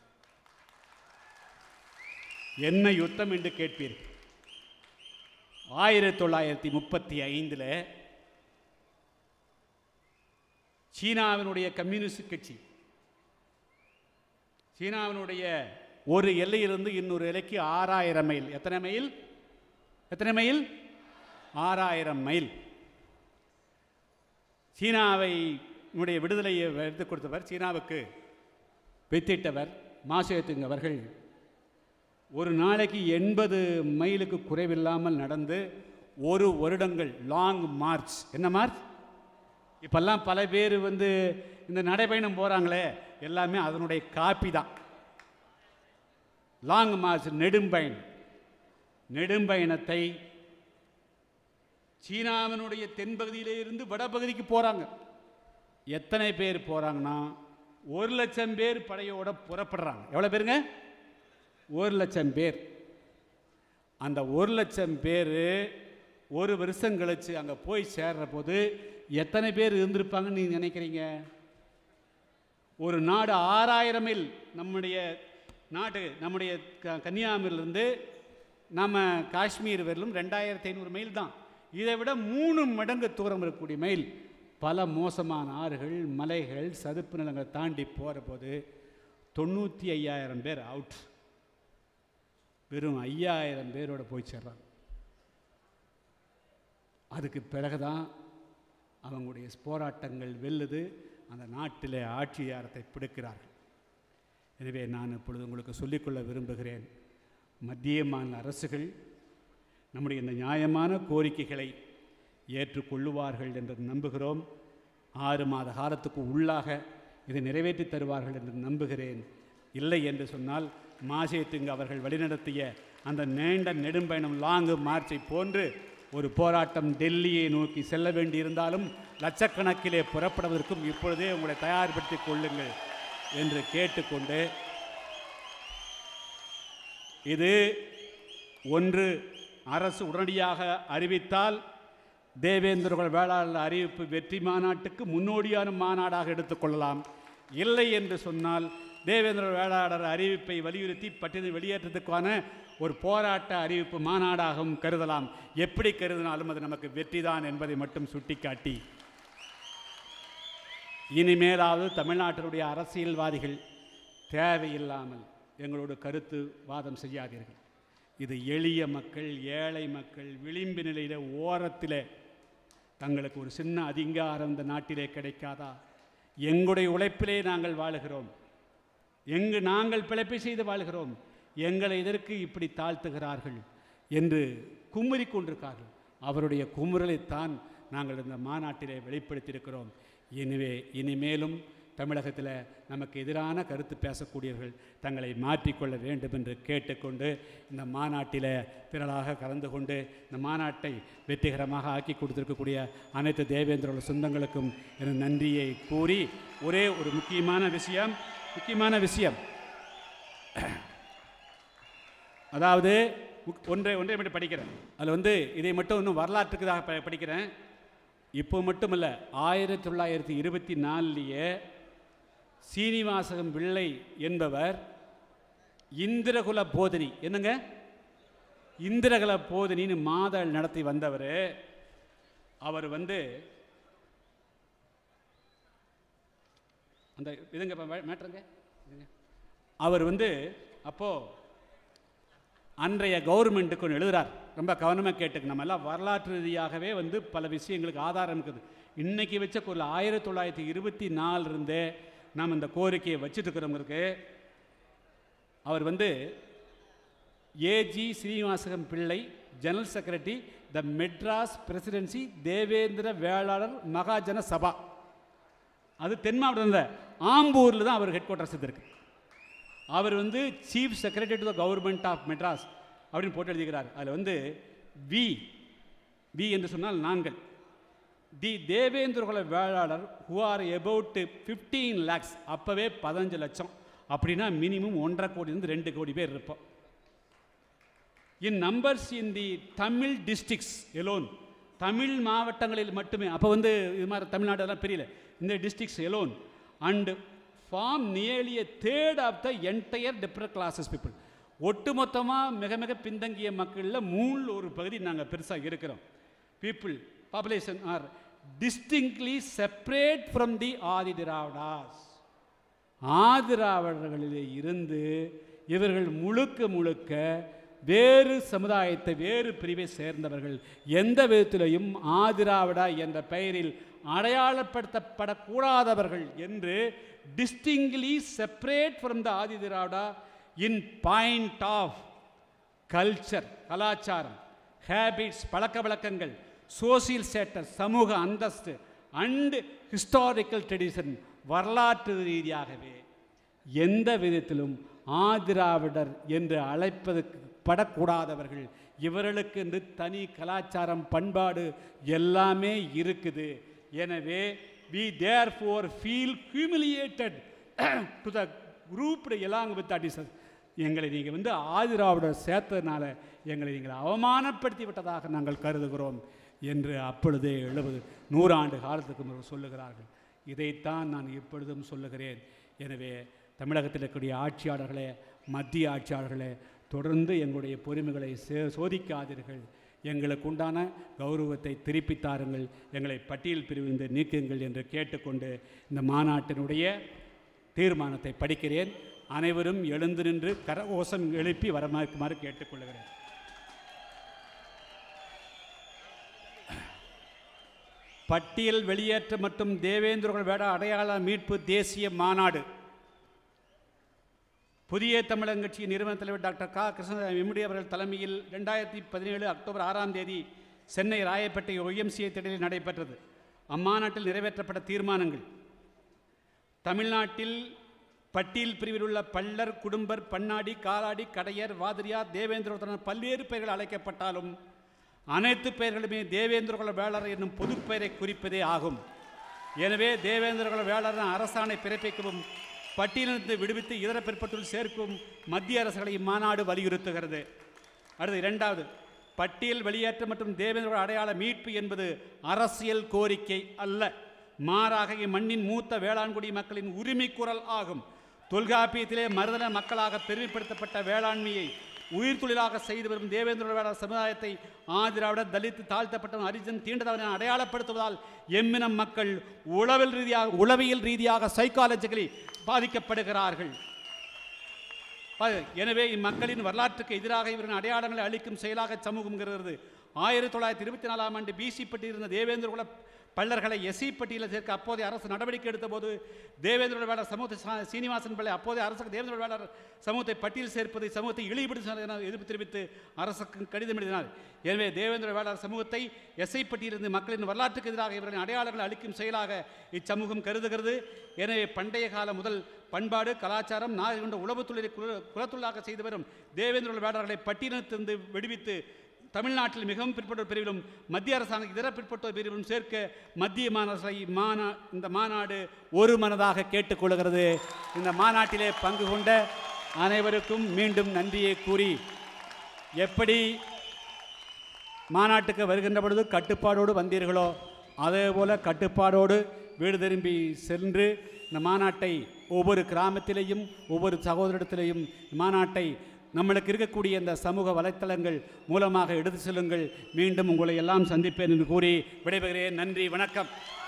என்ன யுத்தம் என்று கேட்பீர்கள் ஆயிரத்தி தொள்ளாயிரத்தி முப்பத்தி ஐந்தில் சீனாவினுடைய கம்யூனிஸ்ட் கட்சி சீனாவினுடைய ஒரு எல்லையிலிருந்து இன்னொரு எல்லைக்கு ஆறாயிரம் மைல் எத்தனை மைல் எத்தனை மைல் ஆறாயிரம் மைல் சீனாவை உடைய விடுதலையை எடுத்துக் கொடுத்தவர் சீனாவுக்கு வித்திட்டவர் மாசேத்துங் அவர்கள் ஒரு நாளைக்கு எண்பது மைலுக்கு குறைவில்லாமல் நடந்து ஒரு வருடங்கள் லாங் மார்ச் என்ன மார்ச் இப்பெல்லாம் பல பேர் வந்து இந்த நடைபயணம் போகிறாங்களே எல்லாமே அதனுடைய காப்பி தான் லாங் மார்ச் நெடும்பயணம் நெடும்பயணத்தை சீனாவினுடைய தென்பகுதியிலே இருந்து வடபகுதிக்கு போகிறாங்க எத்தனை பேர் போகிறாங்கன்னா ஒரு லட்சம் பேர் படையோட புறப்படுறாங்க எவ்வளோ பேருங்க ஒரு லட்சம் பேர் அந்த ஒரு லட்சம் பேர் ஒரு வருஷம் கழிச்சு அங்கே போய் சேர்ற போது எத்தனை பேர் இருந்திருப்பாங்கன்னு நீங்கள் நினைக்கிறீங்க ஒரு நாடு ஆறாயிரம் மைல் நம்முடைய நாடு நம்முடைய க கன்னியாகுமரியிலிருந்து நம்ம காஷ்மீர் வரலும் ரெண்டாயிரத்தி ஐநூறு மைல் தான் இதை விட மூணு மடங்கு தூரம் இருக்கக்கூடிய மைல் பல மோசமான ஆறுகள் மலைகள் சதுப்பு நிலங்களை தாண்டி போகிற போது தொண்ணூற்றி ஐயாயிரம் பேர் அவுட் வெறும் ஐயாயிரம் பேரோட போய் சேர்றாங்க அதுக்கு பிறகுதான் அவங்களுடைய போராட்டங்கள் வெல்லுது அந்த நாட்டிலே ஆட்சியாரத்தை பிடிக்கிறார்கள் எனவே நான் இப்பொழுது உங்களுக்கு சொல்லிக்கொள்ள விரும்புகிறேன் மத்திய மாநில அரசுகள் நம்முடைய இந்த நியாயமான கோரிக்கைகளை ஏற்றுக்கொள்ளுவார்கள் என்று நம்புகிறோம் ஆறு மாத காலத்துக்கு உள்ளாக இதை நிறைவேற்றி தருவார்கள் என்று நம்புகிறேன் இல்லை என்று சொன்னால் மாசேத்துங்க அவர்கள் வழிநடத்திய அந்த நீண்ட நெடும்பயணம் லாங்கு மார்ச்சை போன்று ஒரு போராட்டம் டெல்லியை நோக்கி செல்ல வேண்டியிருந்தாலும் லட்சக்கணக்கிலே புறப்படுவதற்கும் இப்பொழுதே உங்களை தயார்படுத்திக் கொள்ளுங்கள் என்று கேட்டுக்கொண்டு இது ஒன்று அரசு உடனடியாக அறிவித்தால் தேவேந்திரகுல வேளாளர் அறிவிப்பு வெற்றி மாநாட்டுக்கு முன்னோடியான மாநாடாக எடுத்துக்கொள்ளலாம் இல்லை என்று சொன்னால் தேவேந்திர வேளாளர் அறிவிப்பை வலியுறுத்தி பட்டியல் வெளியேற்றத்துக்கான ஒரு போராட்ட அறிவிப்பு மாநாடாகவும் கருதலாம் எப்படி கருதினாலும் அது நமக்கு வெற்றிதான் என்பதை மட்டும் சுட்டிக்காட்டி இனிமேலாவது தமிழ்நாட்டினுடைய அரசியல்வாதிகள் தேவையில்லாமல் எங்களோட கருத்து வாதம் செய்யாதீர்கள் இது எளிய மக்கள் ஏழை மக்கள் விளிம்பு நிலையில ஓரத்தில் தங்களுக்கு ஒரு சின்ன அதிகாரம் இந்த நாட்டிலே கிடைக்காதா எங்களுடைய உழைப்பிலே நாங்கள் வாழுகிறோம் எங்கு நாங்கள் பிழைப்பை செய்து வாழ்கிறோம் எங்களை இதற்கு இப்படி தாழ்த்துகிறார்கள் என்று குமுறி கொண்டிருக்கார்கள் அவருடைய குமுறலைத்தான் நாங்கள் இந்த மாநாட்டிலே வெளிப்படுத்தியிருக்கிறோம் எனவே இனிமேலும் தமிழகத்தில் நமக்கு எதிரான கருத்து பேசக்கூடியவர்கள் தங்களை மாற்றிக்கொள்ள வேண்டும் என்று கேட்டுக்கொண்டு இந்த மாநாட்டில் திரளாக கலந்து கொண்டு இந்த மாநாட்டை வெற்றிகரமாக ஆக்கி கொடுத்திருக்கக்கூடிய அனைத்து தேவேந்திரோட சொந்தங்களுக்கும் எனது நன்றியை கூறி ஒரே ஒரு முக்கியமான விஷயம் முக்கியமான விஷயம் அதாவது முக்- ஒன்றை ஒன்றை மட்டும் படிக்கிறேன் அதில் வந்து இதை மட்டும் இன்னும் வரலாற்றுக்குதாக ப படிக்கிறேன் இப்போ மட்டுமல்ல ஆயிரத்தி தொள்ளாயிரத்தி இருபத்தி நாலுலேயே சீனிவாசகம் பிள்ளை என்பவர் இந்திரகுல போதினி என்னங்க இந்திரகுல போதினின்னு மாதல் நடத்தி வந்தவர் அவர் வந்து அந்த இதுங்க இப்போ மேட்ருங்க இதுங்க அவர் வந்து அப்போது அன்றைய கவர்மெண்ட்டுக்கு ஒன்று எழுதுறார் ரொம்ப கவனமாக கேட்டுக்கு நம்ம எல்லாம் வரலாற்று ரீதியாகவே வந்து பல விஷயங்களுக்கு ஆதாரம் இருக்குது இன்னைக்கு வச்ச குரல் ஆயிரத்தி தொள்ளாயிரத்தி இருபத்தி நாலுலேருந்தே நாம் இந்த கோரிக்கையை வச்சுட்டு இருக்கிறவங்களுக்கு அவர் வந்து AG Srinivasagam Pillai general secretary the Madras presidency Devendra Vellalar Mahajana Sabha அது தென் மாவட்டத்தில் ஆம்பூரில் தான் அவர் ஹெட் குவார்ட்டர்ஸ் இருக்கு அவர் வந்து chief secretary to the government of Madras அப்படின்னு போட்டு எழுதிக்கிறார் அதில் வந்து வி வி என்று சொன்னால் நாங்கள் the Devendrakula Vellalar who are about fifteen lakhs அப்போவே பதினஞ்சு லட்சம் அப்படின்னா மினிமம் ஒன்றரை கோடியிலிருந்து ரெண்டு கோடி பேர் இருப்போம் in numbers in the Tamil districts alone Tamil மாவட்டங்களில் மட்டுமே அப்போ வந்து இது மாதிரி தமிழ்நாடெல்லாம் தெரியல இந்த districts alone and form nearly a third of the entire different classes people ஒட்டுமொத்தமாக மிக மிக பின்தங்கிய மக்களில் மூணில் ஒரு பகுதி நாங்கள் பெருசாக இருக்கிறோம் people population are distinctly separate from the Adi Dravidas ஆதிராவிடர்களிலே இருந்து இவர்கள் முழுக்க முழுக்க வேறு சமுதாயத்தை வேறு பிரிவை சேர்ந்தவர்கள் எந்த விதத்திலையும் ஆதிராவிடா என்ற பெயரில் அடையாளப்படுத்தப்படக்கூடாதவர்கள் என்று distinctly separate from the Adi Dravida in point of culture கலாச்சாரம் ஹேபிட்ஸ் பழக்க வழக்கங்கள் சோசியல் ஸ்டேட்டஸ் சமூக அந்தஸ்து அண்ட் ஹிஸ்டாரிக்கல் ட்ரெடிஷன் வரலாற்று ரீதியாகவே எந்த விதத்திலும் ஆதிராவிடர் என்று அழைப்பதற்கு படக்கூடாதவர்கள் இவர்களுக்கு என்று தனி கலாச்சாரம் பண்பாடு எல்லாமே இருக்குது எனவே we therefore feel humiliated to the group along with அடிசஸ் எங்களை நீங்கள் வந்து ஆதிராவிடர் சேர்த்ததுனால எங்களை நீங்கள் அவமானப்படுத்தி விட்டதாக நாங்கள் கருதுகிறோம் என்று அப்பொழுதே எழுபது நூறாண்டு காலத்துக்கு முன்பு சொல்லுகிறார்கள் இதைத்தான் நான் இப்பொழுதும் சொல்லுகிறேன் எனவே தமிழகத்தில் இருக்கக்கூடிய ஆட்சியாளர்களே மத்திய ஆட்சியாளர்களே தொடர்ந்து எங்களுடைய பொறுமைகளை சே- சோதிக்காதீர்கள் எங்களுக்கு உண்டான கௌரவத்தை திருப்பித் தாருங்கள் எங்களை பட்டியல் பிரிவிந்து நீக்குங்கள் என்று கேட்டுக்கொண்டு இந்த மாநாட்டினுடைய தீர்மானத்தை படிக்கிறேன் அனைவரும் எழுந்து நின்று கரகோஷம் எழுப்பி வரமாக்குமாறு கேட்டுக்கொள்கிறேன் பட்டியல் வெளியேற்ற மற்றும் தேவேந்திரகுல வேட அடையாள மீட்பு தேசிய மாநாடு புதிய தமிழகம் கட்சியின் நிறுவன தலைவர் டாக்டர் கா கிருஷ்ண எம்டி அவர்கள் தலைமையில் ரெண்டாயிரத்தி பதினேழு அக்டோபர் ஆறாம் தேதி சென்னை ராயப்பேட்டை ஒய்எம்சிஏ திடலில் நடைபெற்றது அம்மாநாட்டில் நிறைவேற்றப்பட்ட தீர்மானங்கள் தமிழ்நாட்டில் பட்டியல் பிரிவில் உள்ள பல்லர் குடும்பர் பன்னாடி காலாடி கடையர் வாதிரியார் தேவேந்திரகுலத்தினர் பல்வேறு பெயர்கள் அழைக்கப்பட்டாலும் அனைத்து பெயர்களுமே தேவேந்திரகுல வேளர் என்னும் பொதுப் பெயரை குறிப்பதே ஆகும் எனவே தேவேந்திரகுல வேளரின் அரசாணை பிறப்பிக்கவும் பட்டியலிருந்து விடுவித்து இதர பிற்பட்டுள் சேர்க்கும் மத்திய அரசுகளை இம்மாநாடு வலியுறுத்துகிறது அடுத்து இரண்டாவது பட்டியல் வெளியேற்றம் மற்றும் தேவேந்திர அடையாள மீட்பு என்பது அரசியல் கோரிக்கை அல்ல மாறாக இம்மண்ணின் மூத்த வேளாண்குடி மக்களின் உரிமை குரல் ஆகும் தொல்காப்பியத்திலே மருதன மக்களாக பெருமைப்படுத்தப்பட்ட வேளாண்மையை உயிர் தொழிலாக செய்து வரும் தேவேந்திர வேளாண் சமுதாயத்தை ஆதிராவிட தலித்து தாழ்த்தப்பட்ட அரிஜன் தீண்டதவனை அடையாளப்படுத்துவதால் எம்மினம் மக்கள் உளவில் ரீதியாக உளவியல் ரீதியாக சைக்காலஜிக்கலி பாதிக்கப்படுகிறார்கள் ப- எனவே இம்மக்களின் வரலாற்றுக்கு எதிராக இவரின் அடையாளங்களை அளிக்கும் செயலாக சமூகம்ங்கிறது ஆயிரத்தி தொள்ளாயிரத்தி இருபத்தி நாலாம் ஆண்டு பிசி பட்டியிருந்த தேவேந்திர குல பள்ளர்களை எஸ்சி பட்டியலில் சேர்க்க அப்போதைய அரசு நடவடிக்கை எடுத்தபோது தேவேந்திர வேளாளர் சமூகத்தை சா- சீனிவாசன் பிள்ளை அப்போதைய அரசுக்கு தேவேந்திர வேளாளர் சமூகத்தை பட்டியல் சேர்ப்பதை சமூகத்தை இழிவுபடுத்த என எதிர்ப்பு தெரிவித்து அரசுக்கு கடிதம் எழுதினார் எனவே தேவேந்திர வேளாளர் சமூகத்தை எஸ்ஐ பட்டியலிருந்து மக்களின் வரலாற்றுக்கு எதிராக இவர்களின் அடையாளங்களை அளிக்கும் செயலாக இச்சமூகம் கருதுகிறது எனவே பண்டைய காலம் முதல் பண்பாடு கலாச்சாரம் நாகரிகம் கொண்ட உளவுத் தொழிலை குல- குலத்தொழிலாக செய்து வரும் தேவேந்திர வேளாளர்களை பட்டியலிருந்து விடுவித்து தமிழ்நாட்டில் மிகவும் பிற்பட்டோர் பிரிவிலும் மத்திய அரசாங்கம் இதர பிற்பட்டோர் பிரிவிலும் சேர்க்க மத்திய மாநகரை மாநா இந்த மாநாடு ஒரு மனதாக கேட்டுக்கொள்கிறது இந்த மாநாட்டிலே பங்கு கொண்ட அனைவருக்கும் மீண்டும் நன்றியை கூறி எப்படி மாநாட்டுக்கு வருகின்ற பொழுது கட்டுப்பாடோடு வந்தீர்களோ அதே போல கட்டுப்பாடோடு வீடு திரும்பி சென்று இந்த மாநாட்டை ஒவ்வொரு கிராமத்திலேயும் ஒவ்வொரு சகோதரத்திலேயும் மாநாட்டை நம்மளுக்கு இருக்கக்கூடிய இந்த சமூக வலைத்தளங்கள் மூலமாக எடுத்து செல்லுங்கள் மீண்டும் உங்களை எல்லாம் சந்திப்பேன் என்று கூறி விடைபெறுகிறேன் நன்றி வணக்கம்